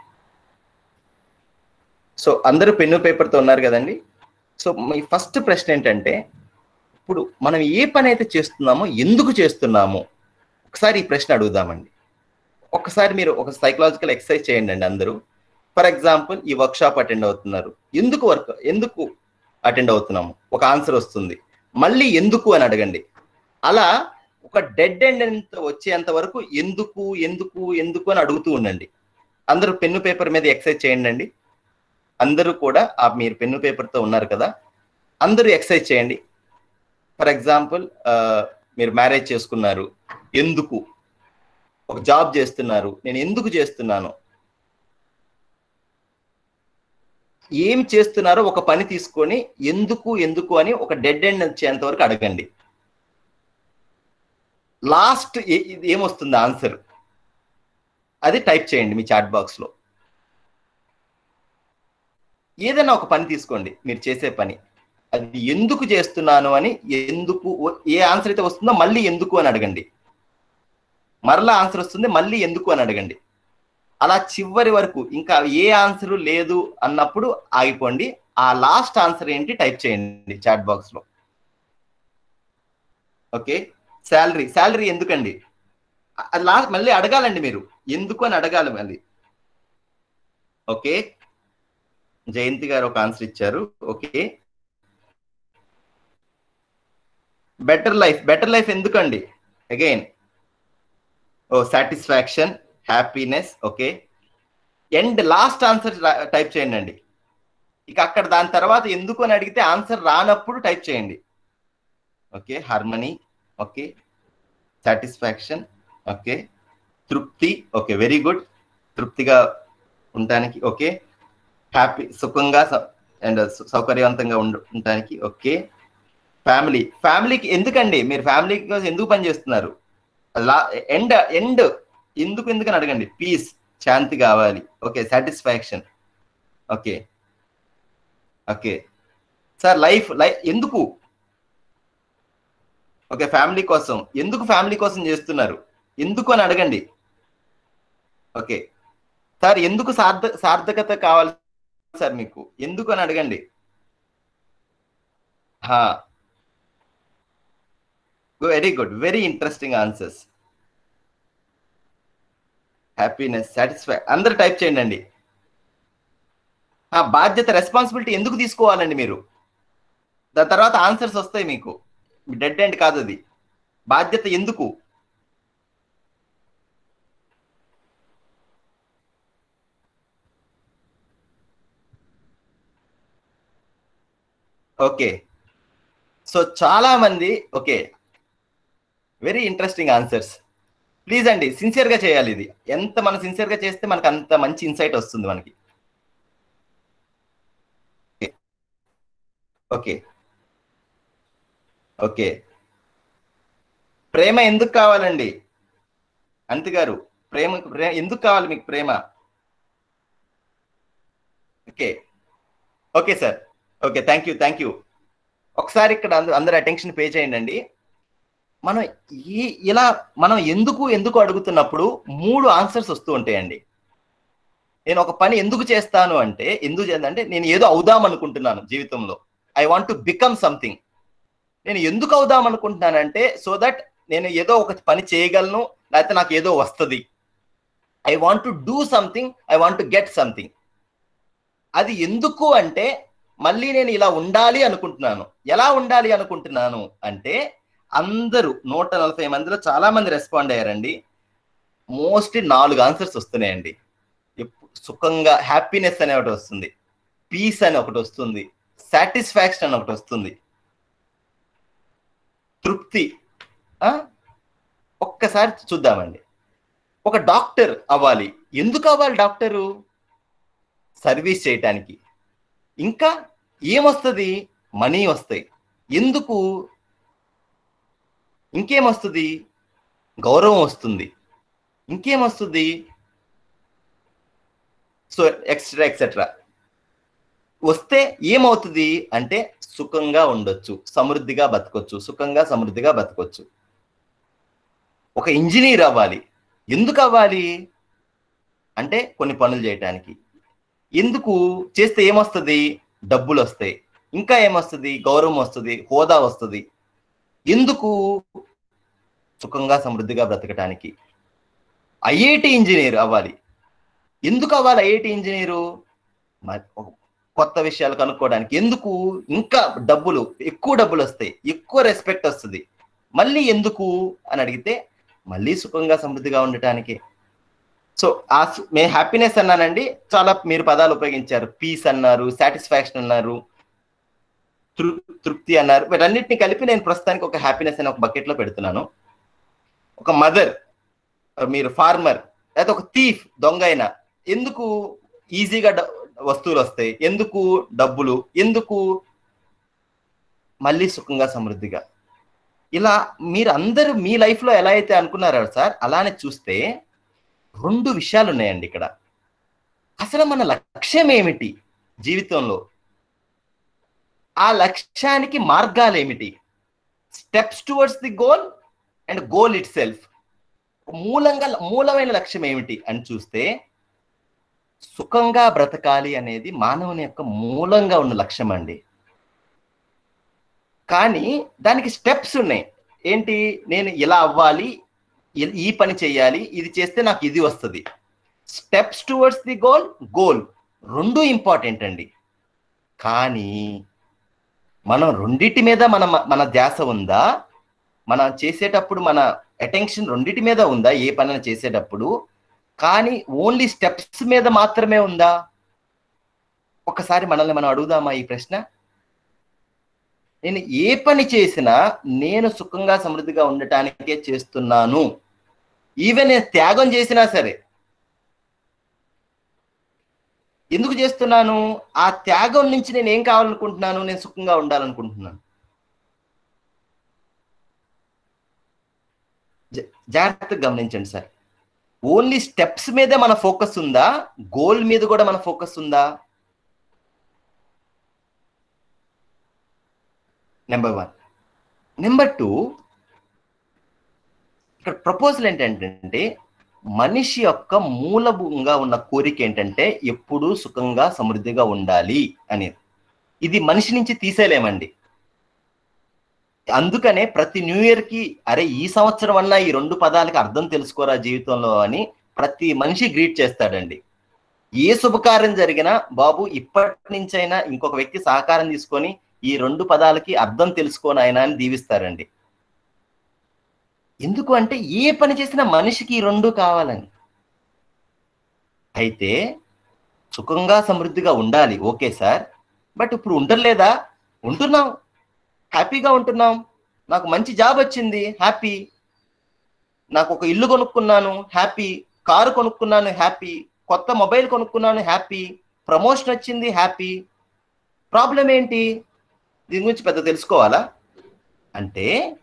సో అందరూ పెన్ను పేపర్తో ఉన్నారు కదండి సో మీ ఫస్ట్ ప్రశ్న ఏంటంటే ఇప్పుడు మనం ఏ పని అయితే చేస్తున్నామో ఎందుకు చేస్తున్నామో ఒకసారి ఈ ప్రశ్న అడుగుదామండి ఒకసారి మీరు ఒక సైకలాజికల్ ఎక్సర్సైజ్ చేయండి అండి అందరూ ఫర్ ఎగ్జాంపుల్ ఈ వర్క్ షాప్ అటెండ్ అవుతున్నారు ఎందుకు వర్క్ ఎందుకు అటెండ్ అవుతున్నాము ఒక ఆన్సర్ వస్తుంది మళ్ళీ ఎందుకు అని అడగండి అలా ఒక డెడ్ ఎండ్ వచ్చేంత వరకు ఎందుకు ఎందుకు ఎందుకు అని అడుగుతూ ఉండండి అందరూ పెన్ను పేపర్ మీద ఎక్సర్సైజ్ చేయండి అండి అందరూ కూడా ఆ మీరు పెన్ను పేపర్తో ఉన్నారు కదా అందరూ ఎక్సర్సైజ్ చేయండి ఫర్ ఎగ్జాంపుల్ మీరు మ్యారేజ్ చేసుకున్నారు ఎందుకు ఒక జాబ్ చేస్తున్నారు నేను ఎందుకు చేస్తున్నాను ఏం చేస్తున్నారో ఒక పని తీసుకొని ఎందుకు ఎందుకు అని ఒక డెడ్ ఎండ్ వచ్చేంత వరకు అడగండి లాస్ట్ ఏమొస్తుంది ఆన్సర్ అది టైప్ చేయండి మీ చాట్ బాక్స్ లో ఏదైనా ఒక పని తీసుకోండి మీరు చేసే పని అది ఎందుకు చేస్తున్నాను అని ఎందుకు ఏ ఆన్సర్ అయితే వస్తుందో మళ్ళీ ఎందుకు అని అడగండి మరలా ఆన్సర్ వస్తుంది మళ్ళీ ఎందుకు అని అడగండి అలా చివరి వరకు ఇంకా ఏ ఆన్సర్ లేదు అన్నప్పుడు ఆగిపోండి ఆ లాస్ట్ ఆన్సర్ ఏంటి టైప్ చేయండి చాట్ బాక్స్ లో ఓకే శాలరీ శాలరీ ఎందుకండి లాస్ట్ మళ్ళీ అడగాలండి మీరు ఎందుకు అని అడగాలి మళ్ళీ ఓకే జయంతి గారు ఒక ఆన్సర్ ఇచ్చారు okay better life better life ఎందుకండి again oh satisfaction happiness okay and last answer type చేయండి అండి ఇక అక్కడ దాని తర్వాత ఎందుకు అని అడిగితే ఆన్సర్ రానప్పుడు టైప్ చేయండి okay harmony okay satisfaction okay తృప్తి ఓకే వెరీ గుడ్ తృప్తిగా ఉండటానికి ఓకే హ్యాపీ సుఖంగా అండ్ సౌకర్యవంతంగా ఉండటానికి ఓకే ఫ్యామిలీ ఫ్యామిలీకి ఎందుకండి మీరు ఫ్యామిలీ కోసం ఎందుకు పని చేస్తున్నారు లా ఎండ్ ఎండ్ ఎందుకు ఎందుకని అడగండి పీస్ శాంతి కావాలి okay satisfaction okay okay sir life life ఎందుకు ఓకే ఫ్యామిలీ కోసం ఎందుకు ఫ్యామిలీ కోసం చేస్తున్నారు ఎందుకు అని అడగండి ఓకే సార్ ఎందుకు సార్థ సార్థకత కావాలి సార్ మీకు ఎందుకు అని అడగండి very good very interesting answers happiness satisfy అందరు టైప్ చేయండి అండి ఆ బాధ్యత రెస్పాన్సిబిలిటీ ఎందుకు తీసుకోవాలండి మీరు దాని తర్వాత ఆన్సర్స్ వస్తాయి మీకు డెడ్ ఎండ్ కాదు అది బాధ్యత ఎందుకు ఓకే సో చాలా మంది okay very interesting answers please అండి సిన్సియర్గా చేయాలి ఇది ఎంత మనం సిన్సియర్గా చేస్తే మనకు అంత మంచి ఇన్సైట్ వస్తుంది మనకి ఓకే ఓకే ప్రేమ ఎందుకు కావాలండి అంతి గారు ప్రేమ ప్రేమ ఎందుకు కావాలి మీకు ప్రేమ okay okay sir okay thank you thank you ఒకసారి ఇక్కడ అందరూ అందరు అటెన్షన్ పే చేయండి అండి మనం ఈ ఇలా మనం ఎందుకు ఎందుకు అడుగుతున్నప్పుడు మూడు ఆన్సర్స్ వస్తూ ఉంటాయండి నేను ఒక పని ఎందుకు చేస్తాను అంటే ఎందుకు చేద్దంటే నేను ఏదో అవుదాం అనుకుంటున్నాను జీవితంలో I want to become something నేను ఎందుకు అవుదాం అనుకుంటున్నానంటే సో దట్ నేను ఏదో ఒక పని చేయగలను లేకపోతే నాకు ఏదో వస్తుంది I want to do something I want to get something అది ఎందుకు అంటే మళ్ళీ నేను ఇలా ఉండాలి అనుకుంటున్నాను ఎలా ఉండాలి అనుకుంటున్నాను అంటే అందరూ నూట నలభై మందిలో చాలా మంది రెస్పాండ్ అయ్యారండి మోస్ట్లీ నాలుగు ఆన్సర్స్ వస్తున్నాయండి ఎప్పు- సుఖంగా హ్యాపీనెస్ అనే ఒకటి వస్తుంది పీస్ అని ఒకటి వస్తుంది సాటిస్ఫాక్షన్ అని ఒకటి వస్తుంది తృప్తి ఆ? ఒక్కసారి చూద్దామండి ఒక డాక్టర్ అవ్వాలి ఎందుకు అవ్వాలి డాక్టరు సర్వీస్ చేయటానికి ఇంకా ఏమొస్తుంది మనీ వస్తాయి ఎందుకు ఇంకేమొస్తుంది గౌరవం వస్తుంది ఇంకేమొస్తుంది సో ఎక్స్ట్రా ఎక్సెట్రా వస్తే ఏమవుతుంది అంటే సుఖంగా ఉండొచ్చు సమృద్ధిగా బతకొచ్చు సుఖంగా సమృద్ధిగా బతకొచ్చు ఒక ఇంజనీర్ అవ్వాలి ఎందుకు అవ్వాలి అంటే కొన్ని పనులు చేయటానికి ఎందుకు చేస్తే ఏమొస్తుంది డబ్బులు వస్తాయి ఇంకా ఏమొస్తుంది గౌరవం వస్తుంది హోదా వస్తుంది ఎందుకు సుఖంగా సమృద్ధిగా బ్రతకటానికి ఐఐటి ఇంజనీర్ అవ్వాలి ఎందుకు అవ్వాలి ఐఐటి ఇంజనీరు మరి ఒక కొత్త విషయాలు కనుక్కోవడానికి ఎందుకు ఇంకా డబ్బులు ఎక్కువ డబ్బులు వస్తాయి ఎక్కువ రెస్పెక్ట్ వస్తుంది మళ్ళీ ఎందుకు అని అడిగితే మళ్ళీ సుఖంగా సమృద్ధిగా ఉండటానికి సో ఆ సు- నేను హ్యాపీనెస్ అన్నానండి చాలా మీరు పదాలు ఉపయోగించారు పీస్ అన్నారు సాటిస్ఫాక్షన్ అన్నారు తృ- తృప్తి అన్నారు వీటన్నిటిని కలిపి నేను ప్రస్తుతానికి ఒక హ్యాపీనెస్ అనే ఒక బకెట్ లో పెడుతున్నాను ఒక మదర్ మీరు ఫార్మర్ లేదా ఒక థీఫ్ దొంగ అయినా ఎందుకు ఈజీగా డ- వస్తువులు వస్తాయి ఎందుకు డబ్బులు ఎందుకు మళ్ళీ సుఖంగా సమృద్ధిగా ఇలా మీరు అందరూ మీ లైఫ్ లో ఎలా అయితే అనుకున్నారో సార్ అలానే చూస్తే రెండు విషయాలు ఉన్నాయండి ఇక్కడ అసలు మన లక్ష్యం ఏమిటి జీవితంలో ఆ లక్ష్యానికి మార్గాలు ఏమిటి steps towards the goal and goal itself మూలంగా మూలమైన లక్ష్యం ఏమిటి అని చూస్తే సుఖంగా బ్రతకాలి అనేది మానవుని యొక్క మూలంగా ఉన్న లక్ష్యం అండి కానీ దానికి స్టెప్స్ ఉన్నాయి ఏంటి నేను ఇలా అవ్వాలి ఇ- ఈ పని చేయాలి ఇది చేస్తే నాకు ఇది వస్తుంది steps towards the goal goal రెండు ఇంపార్టెంట్ అండి కానీ మనం రెండిటి మీద మన మన ధ్యాస ఉందా మనం చేసేటప్పుడు మన అటెన్షన్ రెండిటి మీద ఉందా ఏ పని చేసేటప్పుడు కానీ ఓన్లీ స్టెప్స్ మీద మాత్రమే ఉందా ఒకసారి మనల్ని మనం అడుగుదామా ఈ ప్రశ్న నేను ఏ పని చేసినా నేను సుఖంగా సమృద్ధిగా ఉండటానికే చేస్తున్నాను ఈవెన్ నేను త్యాగం చేసినా సరే ఎందుకు చేస్తున్నాను ఆ త్యాగం నుంచి నేను ఏం కావాలనుకుంటున్నాను నేను సుఖంగా ఉండాలనుకుంటున్నాను జ- జాగ్రత్తగా గమనించండి సార్ ఓన్లీ స్టెప్స్ మీదే మన ఫోకస్ ఉందా గోల్ మీద కూడా మన ఫోకస్ ఉందా నెంబర్ వన్ నెంబర్ టూ ఇక్కడ ప్రపోజల్ ఏంటంటే మనిషి యొక్క మూలభూంగా ఉన్న కోరిక ఏంటంటే ఎప్పుడూ సుఖంగా సమృద్ధిగా ఉండాలి అనేది ఇది మనిషి నుంచి తీసేయలేమండి అందుకనే ప్రతి న్యూ ఇయర్ కి అరే ఈ సంవత్సరం అన్నా ఈ రెండు పదాలకి అర్థం తెలుసుకోరా జీవితంలో అని ప్రతి మనిషి గ్రీట్ చేస్తాడండి ఏ శుభకార్యం జరిగినా బాబు ఇప్పటి నుంచైనా ఇంకొక వ్యక్తి సహకారం తీసుకొని ఈ రెండు పదాలకి అర్థం తెలుసుకోని ఆయన అని దీవిస్తారండి ఎందుకు అంటే ఏ పని చేసినా మనిషికి ఈ రెండు కావాలని అయితే సుఖంగా సమృద్ధిగా ఉండాలి ఓకే సార్ బట్ ఇప్పుడు ఉండలేదా ఉంటున్నాం హ్యాపీగా ఉంటున్నాం నాకు మంచి జాబ్ వచ్చింది హ్యాపీ నాకు ఒక ఇల్లు కొనుక్కున్నాను హ్యాపీ కారు కొనుక్కున్నాను హ్యాపీ కొత్త మొబైల్ కొనుక్కున్నాను హ్యాపీ ప్రమోషన్ వచ్చింది హ్యాపీ ప్రాబ్లం ఏంటి దీని గురించి పెద్ద తెలుసుకోవాలా అంటే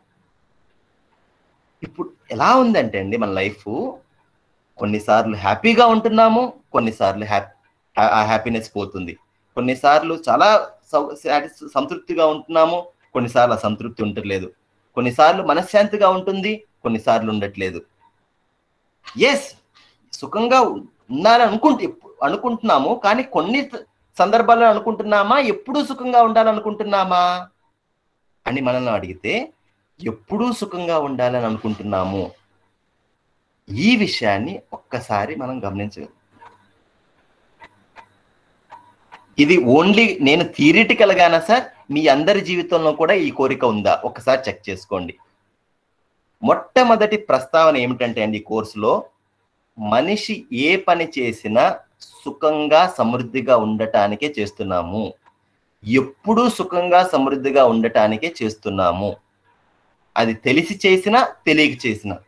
ఇప్పుడు ఎలా ఉందంటే అండి మన లైఫ్ కొన్నిసార్లు హ్యాపీగా ఉంటున్నాము కొన్నిసార్లు హ్యాపీ ఆ హ్యాపీనెస్ పోతుంది కొన్నిసార్లు చాలా సౌ- satis- సంతృప్తిగా ఉంటున్నాము కొన్నిసార్లు అసంతృప్తి ఉండట్లేదు కొన్నిసార్లు మనశ్శాంతిగా ఉంటుంది కొన్నిసార్లు ఉండట్లేదు ఎస్ సుఖంగా ఉండాలని అనుకుంటు అనుకుంటున్నాము కానీ కొన్ని సందర్భాల్లో అనుకుంటున్నామా ఎప్పుడూ సుఖంగా ఉండాలనుకుంటున్నామా అని మనల్ని అడిగితే ఎప్పుడూ సుఖంగా ఉండాలని అనుకుంటున్నాము ఈ విషయాన్ని ఒక్కసారి మనం గమనించగలం ఇది ఓన్లీ నేను థియరిటికల్ గానా సార్ మీ అందరి జీవితంలో కూడా ఈ కోరిక ఉందా ఒకసారి చెక్ చేసుకోండి మొట్టమొదటి ప్రస్తావన ఏమిటంటే అండి ఈ కోర్సులో మనిషి ఏ పని చేసినా సుఖంగా సమృద్ధిగా ఉండటానికే చేస్తున్నాము ఎప్పుడూ సుఖంగా సమృద్ధిగా ఉండటానికే చేస్తున్నాము అది తెలిసి చేసినా తెలియక చేసినా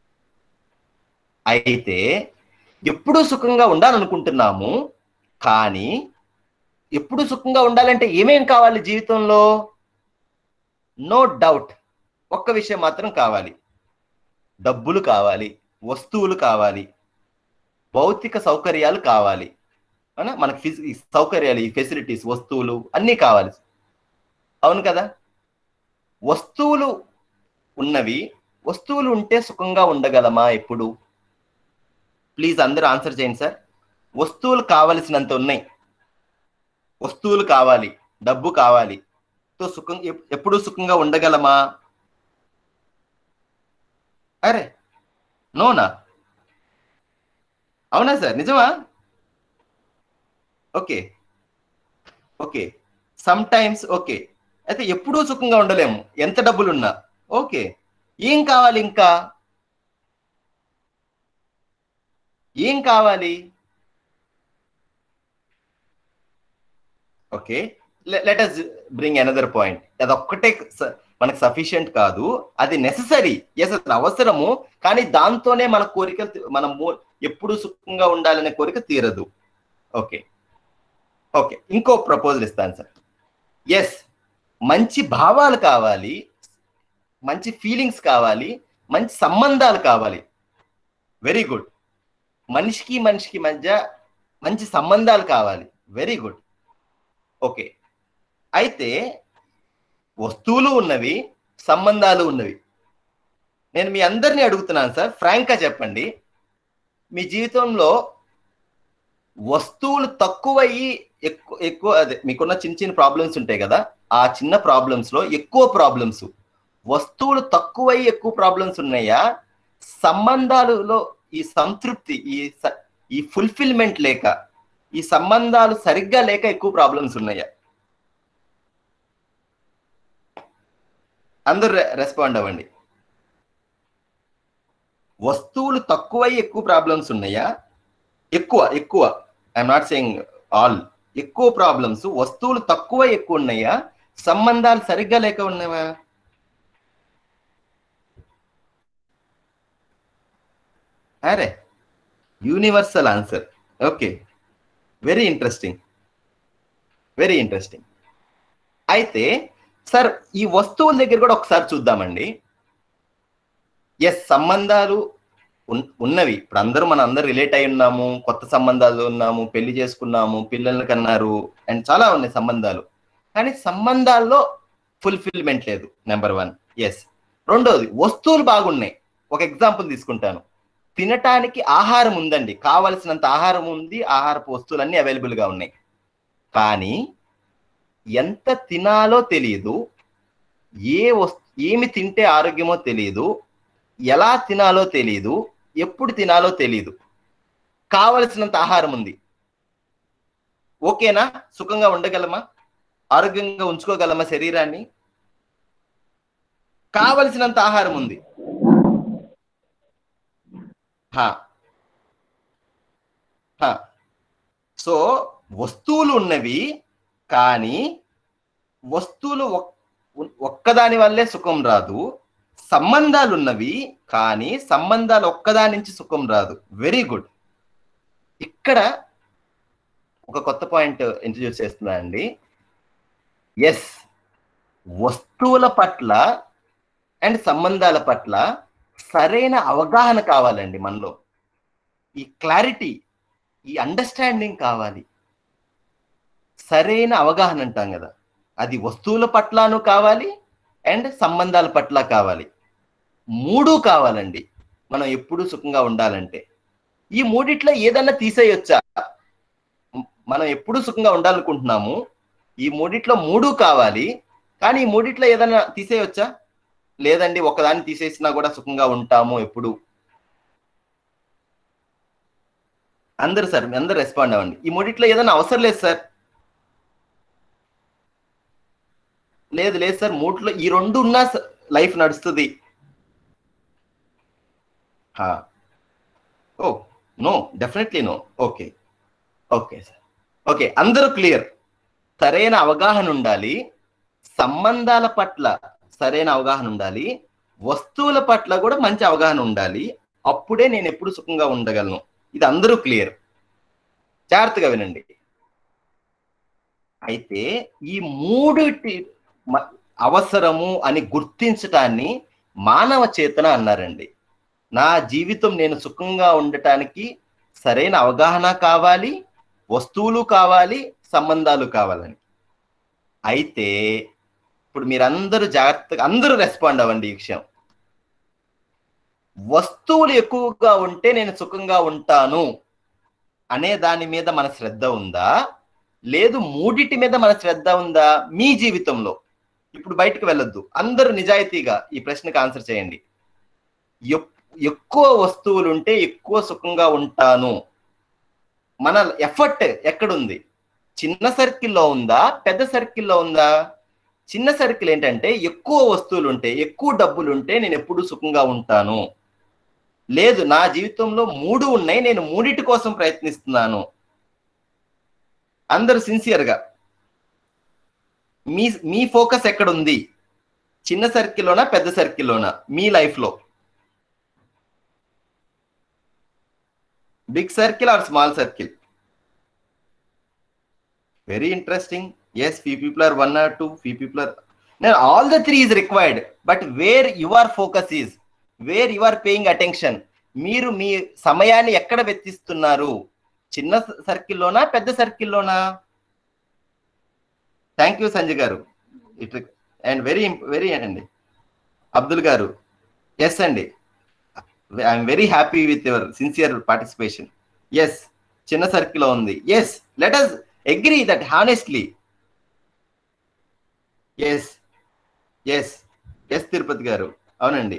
అయితే ఎప్పుడూ సుఖంగా ఉండాలనుకుంటున్నాము కానీ ఎప్పుడు సుఖంగా ఉండాలంటే ఏమేం కావాలి జీవితంలో నో డౌట్ ఒక్క విషయం మాత్రం కావాలి డబ్బులు కావాలి వస్తువులు కావాలి భౌతిక సౌకర్యాలు కావాలి అవునా మనకు ఫిజి ఈ సౌకర్యాలు ఈ ఫెసిలిటీస్ వస్తువులు అన్నీ కావాలి అవును కదా వస్తువులు ఉన్నవి వస్తువులు ఉంటే సుఖంగా ఉండగలమా ఎప్పుడు ప్లీజ్ అందరూ ఆన్సర్ చేయండి సార్ వస్తువులు కావలసినంత ఉన్నాయి వస్తువులు కావాలి డబ్బు కావాలి తో సుఖం ఎప్- ఎప్పుడు సుఖంగా ఉండగలమా అరే నోనా అవునా సార్ నిజమా okay okay sometimes okay అయితే ఎప్పుడూ సుఖంగా ఉండలేము ఎంత డబ్బులున్నా ఓకే ఏం కావాలి ఇంకా ఏం కావాలి okay let us bring another point అది ఒక్కటే స- మనకు సఫిషియంట్ కాదు అది నెససరీ ఎస్ అది అవసరము కానీ దాంతోనే మన కోరిక మన మూ- ఎప్పుడు సుఖంగా ఉండాలనే కోరిక తీరదు ఓకే ఓకే ఇంకో ప్రపోజల్ ఇస్తాను సార్ ఎస్ మంచి భావాలు కావాలి మంచి ఫీలింగ్స్ కావాలి మంచి సంబంధాలు కావాలి వెరీ గుడ్ మనిషికి మనిషికి మధ్య మంచి సంబంధాలు కావాలి వెరీ గుడ్ ఓకే అయితే వస్తువులు ఉన్నవి సంబంధాలు ఉన్నవి నేను మీ అందరినీ అడుగుతున్నాను సార్ ఫ్రాంక్గా చెప్పండి మీ జీవితంలో వస్తువులు తక్కువయ్యి ఎక్కువ ఎక్కువ అదే మీకున్న చిన్న చిన్న ప్రాబ్లమ్స్ ఉంటాయి కదా ఆ చిన్న ప్రాబ్లమ్స్ లో ఎక్కువ ప్రాబ్లమ్స్ వస్తువులు తక్కువయ్యి ఎక్కువ ప్రాబ్లమ్స్ ఉన్నాయా సంబంధాలలో ఈ సంతృప్తి ఈ స- ఈ ఫుల్ఫిల్మెంట్ లేక ఈ సంబంధాలు సరిగ్గా లేక ఎక్కువ ప్రాబ్లమ్స్ ఉన్నాయా అందరూ రెస్పాండ్ అవ్వండి వస్తువులు తక్కువై ఎక్కువ ప్రాబ్లమ్స్ ఉన్నాయా ఎక్కువ ఎక్కువ ఐఎమ్ నాట్ సెయింగ్ ఆల్ ఎక్కువ ప్రాబ్లమ్స్ వస్తువులు తక్కువ ఎక్కువ ఉన్నాయా సంబంధాలు సరిగ్గా లేక ఉన్నాయా అరే universal answer okay very interesting very interesting అయితే సార్ ఈ వస్తువుల దగ్గర కూడా ఒకసారి చూద్దామండి ఎస్ సంబంధాలు ఉన్- ఉన్నవి ఇప్పుడు అందరూ మన అందరు రిలేట్ అయి ఉన్నాము కొత్త సంబంధాలు ఉన్నాము పెళ్లి చేసుకున్నాము పిల్లల్ని కన్నారు అండ్ చాలా ఉన్నాయి సంబంధాలు కానీ సంబంధాల్లో ఫుల్ఫిల్మెంట్ లేదు నెంబర్ వన్ ఎస్ రెండోది వస్తువులు బాగున్నాయి ఒక ఎగ్జాంపుల్ తీసుకుంటాను తినటానికి ఆహారం ఉందండి కావలసినంత ఆహారం ఉంది ఆహారపు వస్తువులు అన్ని అవైలబుల్ గా ఉన్నాయి కానీ ఎంత తినాలో తెలియదు ఏ వస్తు ఏమి తింటే ఆరోగ్యమో తెలియదు ఎలా తినాలో తెలియదు ఎప్పుడు తినాలో తెలియదు కావలసినంత ఆహారం ఉంది ఓకేనా సుఖంగా ఉండగలమా ఆరోగ్యంగా ఉంచుకోగలమా శరీరాన్ని కావలసినంత ఆహారం ఉంది హా. హా. సో వస్తువులు ఉన్నవి కానీ వస్తువులు ఒక్- ఒక్కదాని వల్లే సుఖం రాదు సంబంధాలు ఉన్నవి కానీ సంబంధాలు ఒక్కదాని నుంచి సుఖం రాదు వెరీ గుడ్ ఇక్కడ ఒక కొత్త పాయింట్ ఇంట్రడ్యూస్ చేస్తున్నా అండి ఎస్ వస్తువుల పట్ల అండ్ సంబంధాల పట్ల సరైన అవగాహన కావాలండి మనలో ఈ క్లారిటీ ఈ అండర్స్టాండింగ్ కావాలి సరైన అవగాహన అంటాం కదా అది వస్తువుల పట్లను కావాలి అండ్ సంబంధాల పట్ల కావాలి మూడు కావాలండి మనం ఎప్పుడూ సుఖంగా ఉండాలంటే ఈ మూడిట్లో ఏదన్నా తీసేయొచ్చా మ్, మనం ఎప్పుడూ సుఖంగా ఉండాలనుకుంటున్నాము ఈ మూడిట్లో మూడు కావాలి కానీ ఈ మూడిట్లో ఏదన్నా తీసేయొచ్చా లేదండి ఒకదాన్ని తీసేసినా కూడా సుఖంగా ఉంటాము ఎప్పుడు అందరు సార్ మీ అందరు రెస్పాండ్ అవ్వండి ఈ మూడిట్లో ఏదైనా అవసరం లేదు సార్ లేదు లేదు సార్ మూట్లో ఈ రెండు ఉన్నా లైఫ్ నడుస్తుంది హా. Oh no definitely no okay okay sir okay అందరూ క్లియర్ సరైన అవగాహన ఉండాలి సంబంధాల పట్ల సరైన అవగాహన ఉండాలి వస్తువుల పట్ల కూడా మంచి అవగాహన ఉండాలి అప్పుడే నేను ఎప్పుడు సుఖంగా ఉండగలను ఇది అందరూ క్లియర్ జాగ్రత్తగా వినండి అయితే ఈ మూడిటి మ- అవసరము అని గుర్తించటాన్ని మానవ చేతన అన్నారండి నా జీవితం నేను సుఖంగా ఉండటానికి సరైన అవగాహన కావాలి వస్తువులు కావాలి సంబంధాలు కావాలని అయితే ఇప్పుడు మీరందరూ జాగ్రత్తగా అందరూ రెస్పాండ్ అవ్వండి ఈ విషయం వస్తువులు ఎక్కువగా ఉంటే నేను సుఖంగా ఉంటాను అనే దాని మీద మన శ్రద్ధ ఉందా లేదు మూడిటి మీద మన శ్రద్ధ ఉందా మీ జీవితంలో ఇప్పుడు బయటకు వెళ్ళొద్దు అందరూ నిజాయితీగా ఈ ప్రశ్నకు ఆన్సర్ చేయండి ఎక్- ఎక్కువ వస్తువులు ఉంటే ఎక్కువ సుఖంగా ఉంటాను మన ఎఫర్ట్ ఎక్కడుంది చిన్న సర్కిల్లో ఉందా పెద్ద సర్కిల్లో ఉందా చిన్న సర్కిల్ ఏంటంటే ఎక్కువ వస్తువులు ఉంటే ఎక్కువ డబ్బులు ఉంటే నేను ఎప్పుడు సుఖంగా ఉంటాను లేదు నా జీవితంలో మూడు ఉన్నాయి నేను మూడిటి కోసం ప్రయత్నిస్తున్నాను అందరూ సిన్సియర్గా మీ మీ ఫోకస్ ఎక్కడ ఉంది చిన్న సర్కిల్లోనా పెద్ద సర్కిల్లోనా మీ లైఫ్లో big circle or small circle very interesting yes few people or one or two few people or all the three is required but where your focus is where you are paying attention మీరు మీ సమయాన్ని ఎక్కడ వెచ్చిస్తున్నారు చిన్న సర్కిల్లోనా పెద్ద సర్కిల్లోనా థ్యాంక్ యూ సంజయ్ గారు ఇట్ అండ్ వెరీ వెరీ అండి అబ్దుల్ గారు ఎస్ అండి I'm very happy with your sincere participation yes చిన్న సర్కిల్ ఉంది yes let us agree that honestly yes yes yes Tirupati గారు అవునండి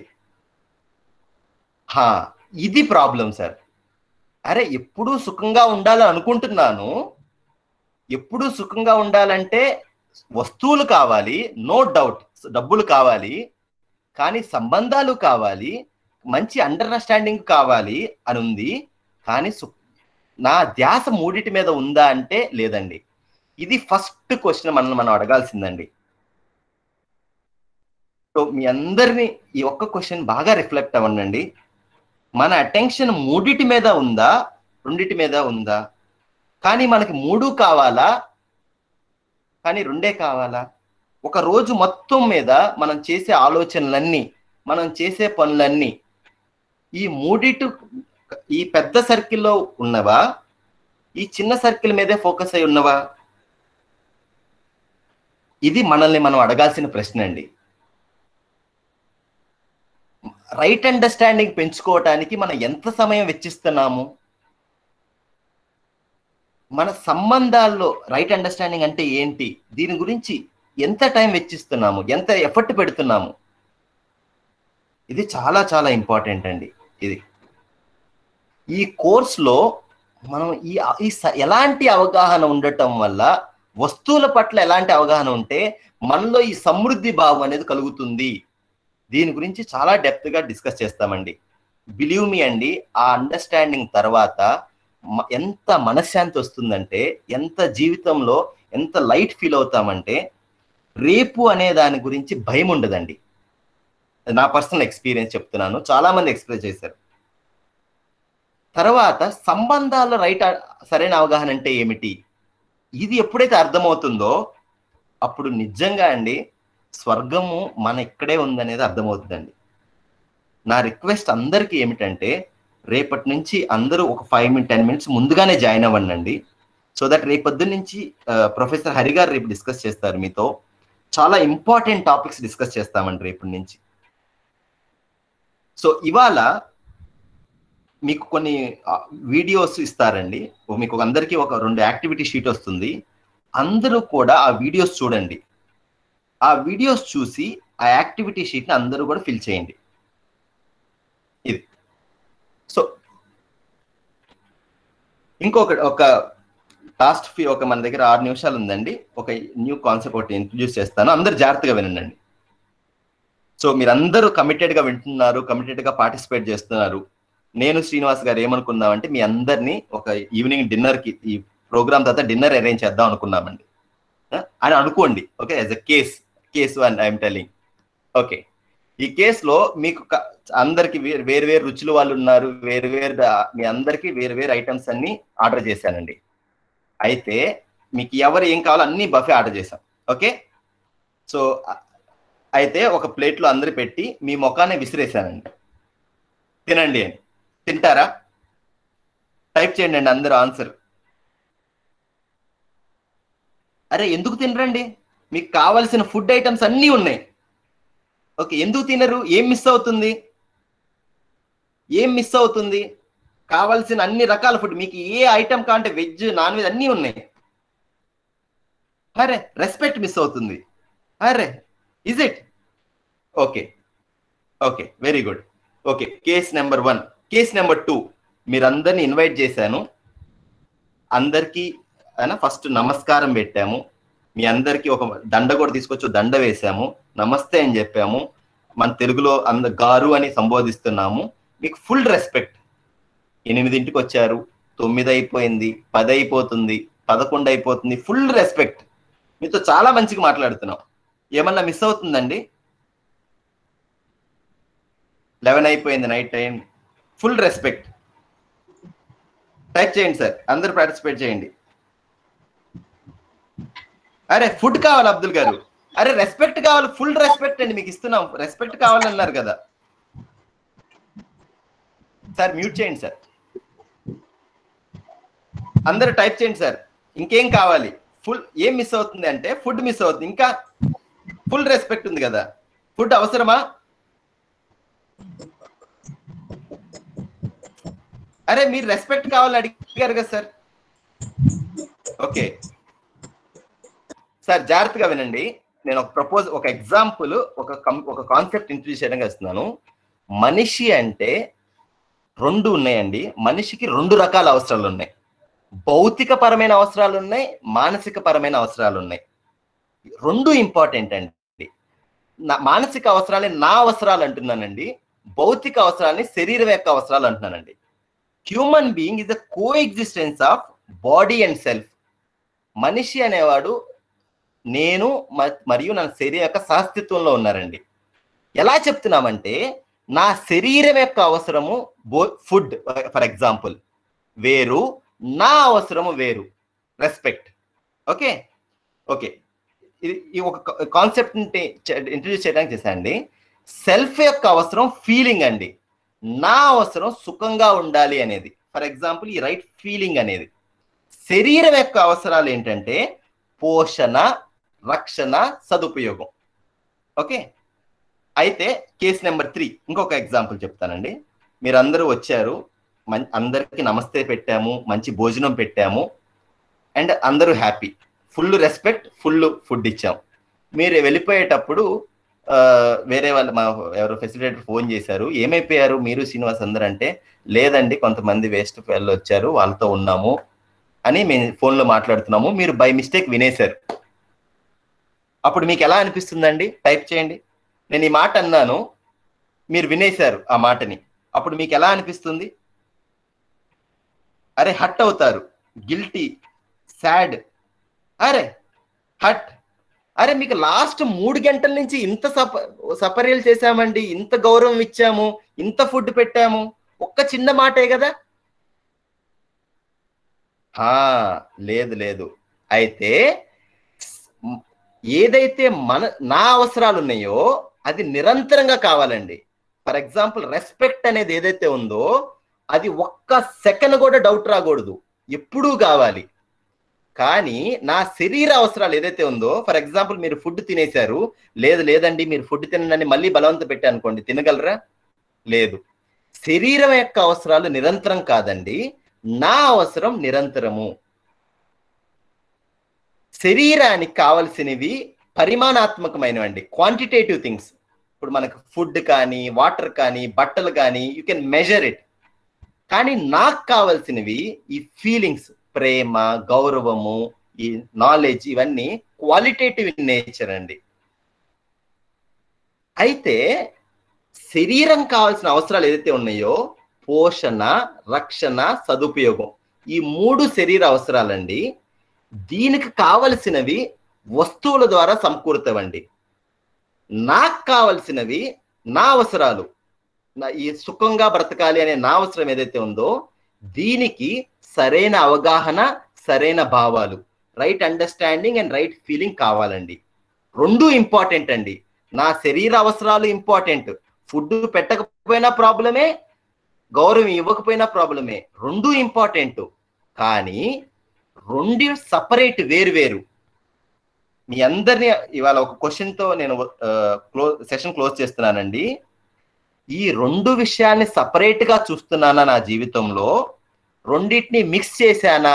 హా ఇది ప్రాబ్లం సార్ అరే ఎప్పుడూ సుఖంగా ఉండాలని అనుకుంటున్నాను ఎప్పుడూ సుఖంగా ఉండాలంటే వస్తువులు కావాలి నో డౌట్ డబ్బులు కావాలి కానీ సంబంధాలు కావాలి మంచి అండర్స్టాండింగ్ కావాలి అని ఉంది కానీ సు- నా ధ్యాస మూడిటి మీద ఉందా అంటే లేదండి ఇది ఫస్ట్ క్వశ్చన్ మనం మనం అడగాల్సిందండి సో మీ అందరినీ ఈ ఒక్క క్వశ్చన్ బాగా రిఫ్లెక్ట్ అవ్వండి మన అటెన్షన్ మూడిటి మీద ఉందా రెండిటి మీద ఉందా కానీ మనకి మూడు కావాలా కానీ రెండే కావాలా ఒక రోజు మొత్తం మీద మనం చేసే ఆలోచనలన్నీ మనం చేసే పనులన్నీ ఈ మూడిటు ఈ పెద్ద సర్కిల్లో ఉన్నవా ఈ చిన్న సర్కిల్ మీదే ఫోకస్ అయి ఉన్నవా ఇది మనల్ని మనం అడగాల్సిన ప్రశ్న అండి రైట్ అండర్స్టాండింగ్ పెంచుకోవటానికి మనం ఎంత సమయం వెచ్చిస్తున్నాము మన సంబంధాల్లో రైట్ అండర్స్టాండింగ్ అంటే ఏంటి దీని గురించి ఎంత టైం వెచ్చిస్తున్నాము ఎంత ఎఫర్ట్ పెడుతున్నాము ఇది చాలా చాలా ఇంపార్టెంట్ అండి ఇది ఈ కోర్సులో మనం ఈ ఈ స- ఎలాంటి అవగాహన ఉండటం వల్ల వస్తువుల పట్ల ఎలాంటి అవగాహన ఉంటే మనలో ఈ సమృద్ధి భావం అనేది కలుగుతుంది దీని గురించి చాలా డెప్త్ గా డిస్కస్ చేస్తామండి బిలీవ్ మీ అండి ఆ అండర్స్టాండింగ్ తర్వాత మ- ఎంత మనశ్శాంతి వస్తుందంటే ఎంత జీవితంలో ఎంత లైట్ ఫీల్ అవుతామంటే రేపు అనే దాని గురించి భయం ఉండదండి అది నా పర్సనల్ ఎక్స్పీరియన్స్ చెప్తున్నాను చాలా మంది ఎక్స్ప్రెస్ చేశారు తర్వాత సంబంధాల రైట్ సరైన అవగాహన అంటే ఏమిటి ఇది ఎప్పుడైతే అర్థమవుతుందో అప్పుడు నిజంగా అండి స్వర్గము మన ఇక్కడే ఉందనేది అర్థమవుతుందండి నా రిక్వెస్ట్ అందరికీ ఏమిటంటే రేపటి నుంచి అందరూ ఒక ఫైవ్ మినిట్ టెన్ మినిట్స్ ముందుగానే జాయిన్ అవ్వండి సో దట్ రేపొద్దు నుంచి ప్రొఫెసర్ హరి గారు రేపు డిస్కస్ చేస్తారు మీతో చాలా ఇంపార్టెంట్ టాపిక్స్ డిస్కస్ చేస్తామండి రేపటి నుంచి సో ఇవాళ మీకు కొన్ని వీడియోస్ ఇస్తారండి ఓ మీకు అందరికీ ఒక రెండు యాక్టివిటీ షీట్ వస్తుంది అందరూ కూడా ఆ వీడియోస్ చూడండి ఆ వీడియోస్ చూసి ఆ యాక్టివిటీ షీట్ని అందరూ కూడా ఫిల్ చేయండి ఇది సో ఇంకొక ఒక లాస్ట్ ఫీ ఒక మన దగ్గర ఆరు నిమిషాలు ఉందండి ఒక న్యూ కాన్సెప్ట్ ఒకటి ఇంట్రడ్యూస్ చేస్తాను అందరు జాగ్రత్తగా వినండి సో మీరందరూ కమిటెడ్ గా వింటున్నారు కమిటెడ్ గా పార్టిసిపేట్ చేస్తున్నారు నేను శ్రీనివాస్ గారు ఏమనుకున్నామంటే మీ అందరినీ ఒక ఈవినింగ్ డిన్నర్ కి ఈ ప్రోగ్రామ్ తర్వాత డిన్నర్ అరేంజ్ చేద్దాం అనుకున్నామండి ఆ, అని అనుకోండి okay as a case case and I'm telling okay ఈ కేసులో మీకు క- అందరికి వేరు వేరు వేరు రుచుల వాళ్ళు ఉన్నారు వేరు వేరు మీ అందరికి వేరు వేరు ఐటమ్స్ అన్ని ఆర్డర్ చేశానండి అయితే మీకు ఎవరు ఏం కావాలో అన్ని బఫే ఆర్డర్ చేశాం ఓకే సో అయితే ఒక ప్లేట్లో అందరు పెట్టి మీ ముఖాన్ని విసిరేశానండి తినండి అని తింటారా టైప్ చేయండి అండి అందరూ ఆన్సర్ అరే ఎందుకు తినరండి మీకు కావాల్సిన ఫుడ్ ఐటమ్స్ అన్నీ ఉన్నాయి ఓకే ఎందుకు తినరు ఏం మిస్ అవుతుంది ఏం మిస్ అవుతుంది కావాల్సిన అన్ని రకాల ఫుడ్ మీకు ఏ ఐటమ్ కాంటే వెజ్ నాన్ వెజ్ అన్నీ ఉన్నాయి అరే రెస్పెక్ట్ మిస్ అవుతుంది అరే is it okay okay very good okay case number one case number two మీరందరిని ఇన్వైట్ చేశాను అందరికీ అయినా ఫస్ట్ నమస్కారం పెట్టాము మీ అందరికీ ఒక దండ కూడా తీసుకొచ్చి ఒక దండ వేశాము నమస్తే అని చెప్పాము మన తెలుగులో అంద గారు అని సంబోధిస్తున్నాము మీకు ఫుల్ రెస్పెక్ట్ ఎనిమిదింటికి వచ్చారు తొమ్మిది అయిపోయింది పది అయిపోతుంది పదకొండు అయిపోతుంది ఫుల్ రెస్పెక్ట్ మీతో చాలా మంచిగా మాట్లాడుతున్నాం ఏమన్నా మిస్ అవుతుందండి లెవెన్ అయిపోయింది night time full respect type చేయండి సార్ అందరు పార్టిసిపేట్ చేయండి అరే ఫుడ్ కావాలి అబ్దుల్ గారు అరే రెస్పెక్ట్ కావాలి ఫుల్ రెస్పెక్ట్ అండి మీకు ఇస్తున్నాం రెస్పెక్ట్ కావాలన్నారు కదా సార్ మ్యూట్ చేయండి సార్ అందరూ టైప్ చేయండి సార్ ఇంకేం కావాలి ఫుల్ ఏం మిస్ అవుతుంది అంటే ఫుడ్ మిస్ అవుతుంది ఇంకా ఫుల్ రెస్పెక్ట్ ఉంది కదా ఫుడ్ అవసరమా అరే మీరు రెస్పెక్ట్ కావాలని అడిగారు కదా సార్ ఓకే సార్ జాగ్రత్తగా వినండి నేను ఒక ప్రపోజ్ ఒక ఎగ్జాంపుల్ ఒక కం- ఒక కాన్సెప్ట్ ఇంట్రడ్యూస్ చేయడానికి వస్తున్నాను మనిషి అంటే రెండు ఉన్నాయండి మనిషికి రెండు రకాల అవసరాలు ఉన్నాయి భౌతిక పరమైన అవసరాలు ఉన్నాయి మానసిక పరమైన అవసరాలు ఉన్నాయి రెండు ఇంపార్టెంట్ అండి నా మానసిక అవసరాలే నా అవసరాలు అంటున్నానండి భౌతిక అవసరాలని శరీరం యొక్క అవసరాలు అంటున్నానండి human being is the coexistence of body and self మనిషి అనేవాడు నేను మ- మరియు నా శరీరం యొక్క సహస్థిత్వంలో ఉన్నారండి ఎలా చెప్తున్నామంటే నా శరీరం యొక్క అవసరము బో ఫుడ్ ఫర్ ఎగ్జాంపుల్ వేరు నా అవసరము వేరు రెస్పెక్ట్ ఓకే ఓకే ఇది ఈ ఒక కాన్సెప్ట్ ఇంట్రడ్యూస్ చేయడానికి చేశానండి సెల్ఫ్ యొక్క అవసరం ఫీలింగ్ అండి నా అవసరం సుఖంగా ఉండాలి అనేది ఫర్ ఎగ్జాంపుల్ ఈ రైట్ ఫీలింగ్ అనేది శరీరం యొక్క అవసరాలు ఏంటంటే పోషణ రక్షణ సదుపయోగం ఓకే అయితే కేసు నెంబర్ త్రీ ఇంకొక ఎగ్జాంపుల్ చెప్తానండి మీరు అందరూ వచ్చారు మం అందరికీ నమస్తే పెట్టాము మంచి భోజనం పెట్టాము అండ్ అందరూ happy full respect full food ఇచ్చాం మీరు వెళ్ళిపోయేటప్పుడు ఆ, వేరే వాళ్ళు మా ఎవరో ఫెసిలిటేటర్ ఫోన్ చేశారు ఏమైపోయారు మీరు శ్రీనివాస్ అందరు అంటే లేదండి కొంతమంది వేస్ట్ ఫెల్ వచ్చారు వాళ్ళతో ఉన్నాము అని మేము ఫోన్లో మాట్లాడుతున్నాము మీరు బై మిస్టేక్ వినేశారు అప్పుడు మీకు ఎలా అనిపిస్తుందండి టైప్ చేయండి నేను ఈ మాట అన్నాను మీరు వినేశారు ఆ మాటని అప్పుడు మీకు ఎలా అనిపిస్తుంది అరే హట్ అవుతారు గిల్టీ సాడ్ అరే హట్ అరే మీకు లాస్ట్ మూడు గంటల నుంచి ఇంత సప సపర్యలు చేశామండి ఇంత గౌరవం ఇచ్చాము ఇంత ఫుడ్ పెట్టాము ఒక్క చిన్న మాటే కదా హా, లేదు లేదు అయితే మ్, ఏదైతే మన నా అవసరాలు ఉన్నాయో అది నిరంతరంగా కావాలండి ఫర్ ఎగ్జాంపుల్ రెస్పెక్ట్ అనేది ఏదైతే ఉందో అది ఒక్క సెకండ్ కూడా డౌట్ రాకూడదు ఎప్పుడూ కావాలి కానీ నా శరీర అవసరాలు ఏదైతే ఉందో ఫర్ ఎగ్జాంపుల్ మీరు ఫుడ్ తినేశారు లేదు లేదండి మీరు ఫుడ్ తినని మళ్ళీ బలవంత పెట్టా అనుకోండి తినగలరా లేదు శరీరం యొక్క అవసరాలు నిరంతరం కాదండి నా అవసరం నిరంతరము శరీరానికి కావలసినవి పరిమాణాత్మకమైనవండి క్వాంటిటేటివ్ థింగ్స్ ఇప్పుడు మనకు ఫుడ్ కానీ వాటర్ కానీ బట్టలు కానీ యూ కెన్ మెజర్ ఇట్ కానీ నాకు కావాల్సినవి ఈ ఫీలింగ్స్ ప్రేమ గౌరవము ఈ నాలెడ్జ్ ఇవన్నీ క్వాలిటేటివ్ ఇన్ నేచర్ అండి అయితే శరీరం కావాల్సిన అవసరాలు ఏదైతే ఉన్నాయో పోషణ రక్షణ సదుపయోగం ఈ మూడు శరీర అవసరాలండి దీనికి కావలసినవి వస్తువుల ద్వారా సమకూరుతావండి నాకు కావలసినవి నా అవసరాలు నా ఈ సుఖంగా బ్రతకాలి అనే నా అవసరం ఏదైతే ఉందో దీనికి సరైన అవగాహన సరైన భావాలు right understanding and right feeling కావాలండి రెండు ఇంపార్టెంట్ అండి నా శరీర అవసరాలు ఇంపార్టెంట్ ఫుడ్ పెట్టకపోయినా ప్రాబ్లమే గౌరవం ఇవ్వకపోయినా ప్రాబ్లమే రెండు ఇంపార్టెంట్ కానీ రెండు సపరేట్ వేరు వేరు మీ అందరినీ ఇవాళ ఒక క్వశ్చన్ తో నేను క్లోజ్ సెషన్ క్లోజ్ చేస్తున్నానండి ఈ రెండు విషయాల్ని సపరేట్ గా చూస్తున్నానా నా జీవితంలో రెండింటిని మిక్స్ చేశానా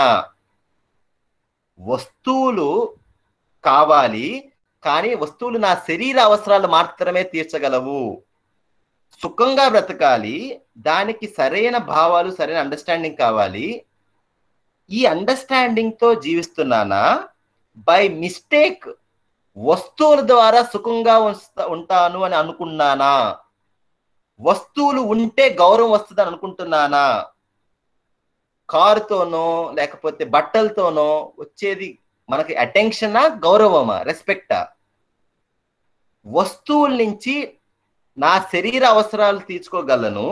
వస్తువులు కావాలి కానీ వస్తువులు నా శరీర అవసరాలు మాత్రమే తీర్చగలవు సుఖంగా బ్రతకాలి దానికి సరైన భావాలు సరైన అండర్స్టాండింగ్ కావాలి ఈ అండర్స్టాండింగ్ తో జీవిస్తున్నానా బై మిస్టేక్ వస్తువుల ద్వారా సుఖంగా ఉంస్తా- ఉంటాను అని అనుకున్నానా వస్తువులు ఉంటే గౌరవం వస్తుందని అనుకుంటున్నానా కారుతోనో లేకపోతే బట్టలతోనో వచ్చేది మనకి అటెన్షనా గౌరవమా రెస్పెక్టా వస్తువుల నుంచి నా శరీర అవసరాలు తీర్చుకోగలను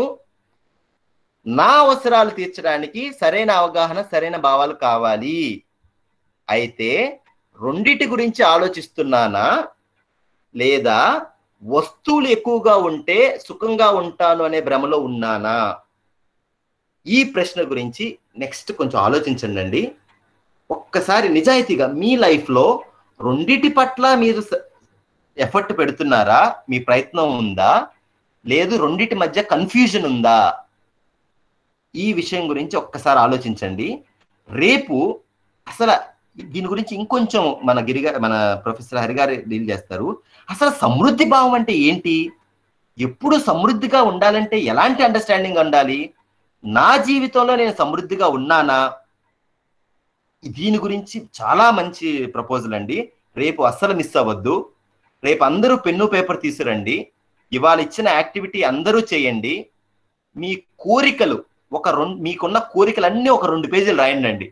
నా అవసరాలు తీర్చడానికి సరైన అవగాహన సరైన భావాలు కావాలి అయితే రెండిటి గురించి ఆలోచిస్తున్నానా లేదా వస్తువులు ఎక్కువగా ఉంటే సుఖంగా ఉంటాను అనే భ్రమలో ఉన్నానా ఈ ప్రశ్న గురించి నెక్స్ట్ కొంచెం ఆలోచించండి అండి ఒక్కసారి నిజాయితీగా మీ లైఫ్లో రెండిటి పట్ల మీరు ఎఫర్ట్ పెడుతున్నారా మీ ప్రయత్నం ఉందా లేదు రెండిటి మధ్య కన్ఫ్యూజన్ ఉందా ఈ విషయం గురించి ఒక్కసారి ఆలోచించండి రేపు అసలు దీని గురించి ఇంకొంచెం మన గిరిగా మన ప్రొఫెసర్ హరి గారు డీల్ చేస్తారు అసలు సమృద్ధి భావం అంటే ఏంటి ఎప్పుడు సమృద్ధిగా ఉండాలంటే ఎలాంటి అండర్స్టాండింగ్ ఉండాలి నా జీవితంలో నేను సమృద్ధిగా ఉన్నానా దీని గురించి చాలా మంచి ప్రపోజల్ అండి రేపు అస్సలు మిస్ అవ్వద్దు రేపు అందరూ పెన్ను పేపర్ తీసురండి ఇవాళ ఇచ్చిన యాక్టివిటీ అందరూ చేయండి మీ కోరికలు ఒక రెండు మీకున్న కోరికలన్నీ ఒక రెండు పేజీలు రాయండి అండి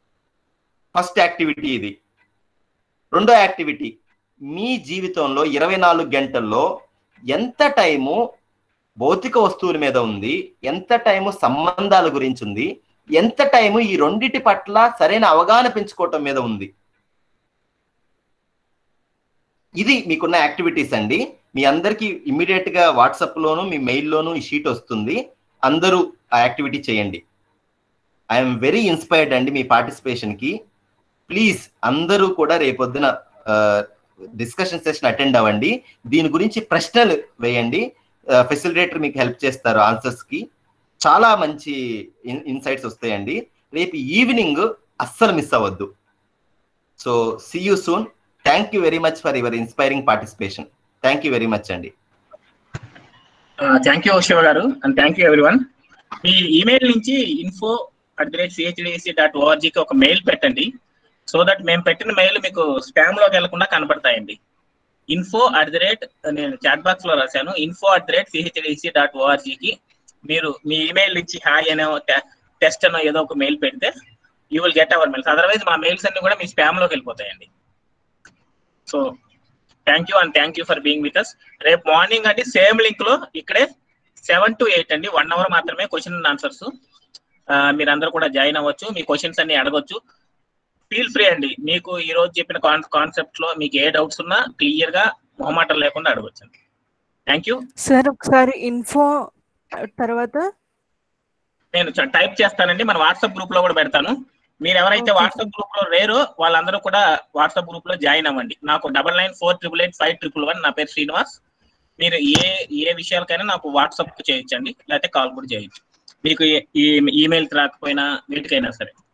ఫస్ట్ యాక్టివిటీ ఇది రెండో యాక్టివిటీ మీ జీవితంలో ఇరవై నాలుగు గంటల్లో ఎంత టైము భౌతిక వస్తువుల మీద ఉంది ఎంత టైము సంబంధాల గురించి ఉంది ఎంత టైము ఈ రెండిటి పట్ల సరైన అవగాహన పెంచుకోవటం మీద ఉంది ఇది మీకున్న యాక్టివిటీస్ అండి మీ అందరికి ఇమ్మీడియట్ గా వాట్సాప్ లోను మీ మెయిల్ లోను ఈ షీట్ వస్తుంది అందరూ ఆ యాక్టివిటీ చేయండి ఐఎమ్ వెరీ ఇన్స్పైర్డ్ అండి మీ పార్టిసిపేషన్ కి ప్లీజ్ అందరూ కూడా రేపొద్దున డిస్కషన్ సెషన్ అటెండ్ అవ్వండి దీని గురించి ప్రశ్నలు వేయండి ఫెసిలిటేటర్ మీకు హెల్ప్ చేస్తారు ఆన్సర్స్ కి చాలా మంచి ఇన్సైట్స్ వస్తాయండి రేపు ఈవినింగ్ అస్సలు మిస్ అవ్వద్దు so see you soon thank you very much for your inspiring participation thank you very much అండి థ్యాంక్ యూ శివ గారు అండ్ థ్యాంక్ యూ ఎవ్రీవన్ మీ ఈమెయిల్ నుంచి info at the rate CHDC dot ఓఆర్జీకి ఒక మెయిల్ పెట్టండి సో దట్ మేము పెట్టిన మెయిల్ మీకు స్పామ్ లోకి వెళ్లకుండా కనపడతాయండి ఇన్ఫో అట్ ది రేట్ నేను చాట్ బాక్స్ లో రాశాను info at the rate CHDC dot ఓఆర్జీకి మీరు మీ ఈమెయిల్ నుంచి హాయ్ అనో టెస్ట్ అనో ఏదో ఒక మెయిల్ పెడితే you will get our mails otherwise మా మెయిల్స్ అన్ని కూడా మీ స్పామ్ లోకి వెళ్ళిపోతాయండి so thank you and thank you for being with us రేపు మార్నింగ్ అండి సేమ్ లింక్ లో ఇక్కడే సెవెన్ టు ఎయిట్ అండి వన్ అవర్ మాత్రమే క్వశ్చన్ అండ్ ఆన్సర్స్ మీరందరూ కూడా జాయిన్ అవ్వచ్చు మీ క్వశ్చన్స్ అన్ని అడగొచ్చు ఫీల్ ఫ్రీ అండి మీకు ఈ రోజు చెప్పిన కాన్సెప్ట్ లో మీకు ఏ డౌట్స్ ఉన్నా క్లియర్ గా మొహమాటం లేకుండా అడగొచ్చు అండి థ్యాంక్ యూ సార్ ఒకసారి ఇన్ఫో తర్వాత నేను టైప్ చేస్తానండి మన వాట్సాప్ గ్రూప్ లో కూడా పెడతాను మీరు ఎవరైతే వాట్సాప్ గ్రూప్ లో లేరో వాళ్ళందరూ కూడా వాట్సాప్ గ్రూప్ లో జాయిన్ అవ్వండి నాకు double nine four triple eight five triple one నా పేరు శ్రీనివాస్ మీరు ఏ ఏ విషయాలకైనా నాకు వాట్సాప్ చేయొచ్చండి లేకపోతే కాల్ కూడా చేయొచ్చు మీకు ఈ ఈమెయిల్ రాకపోయినా వీటికైనా సరే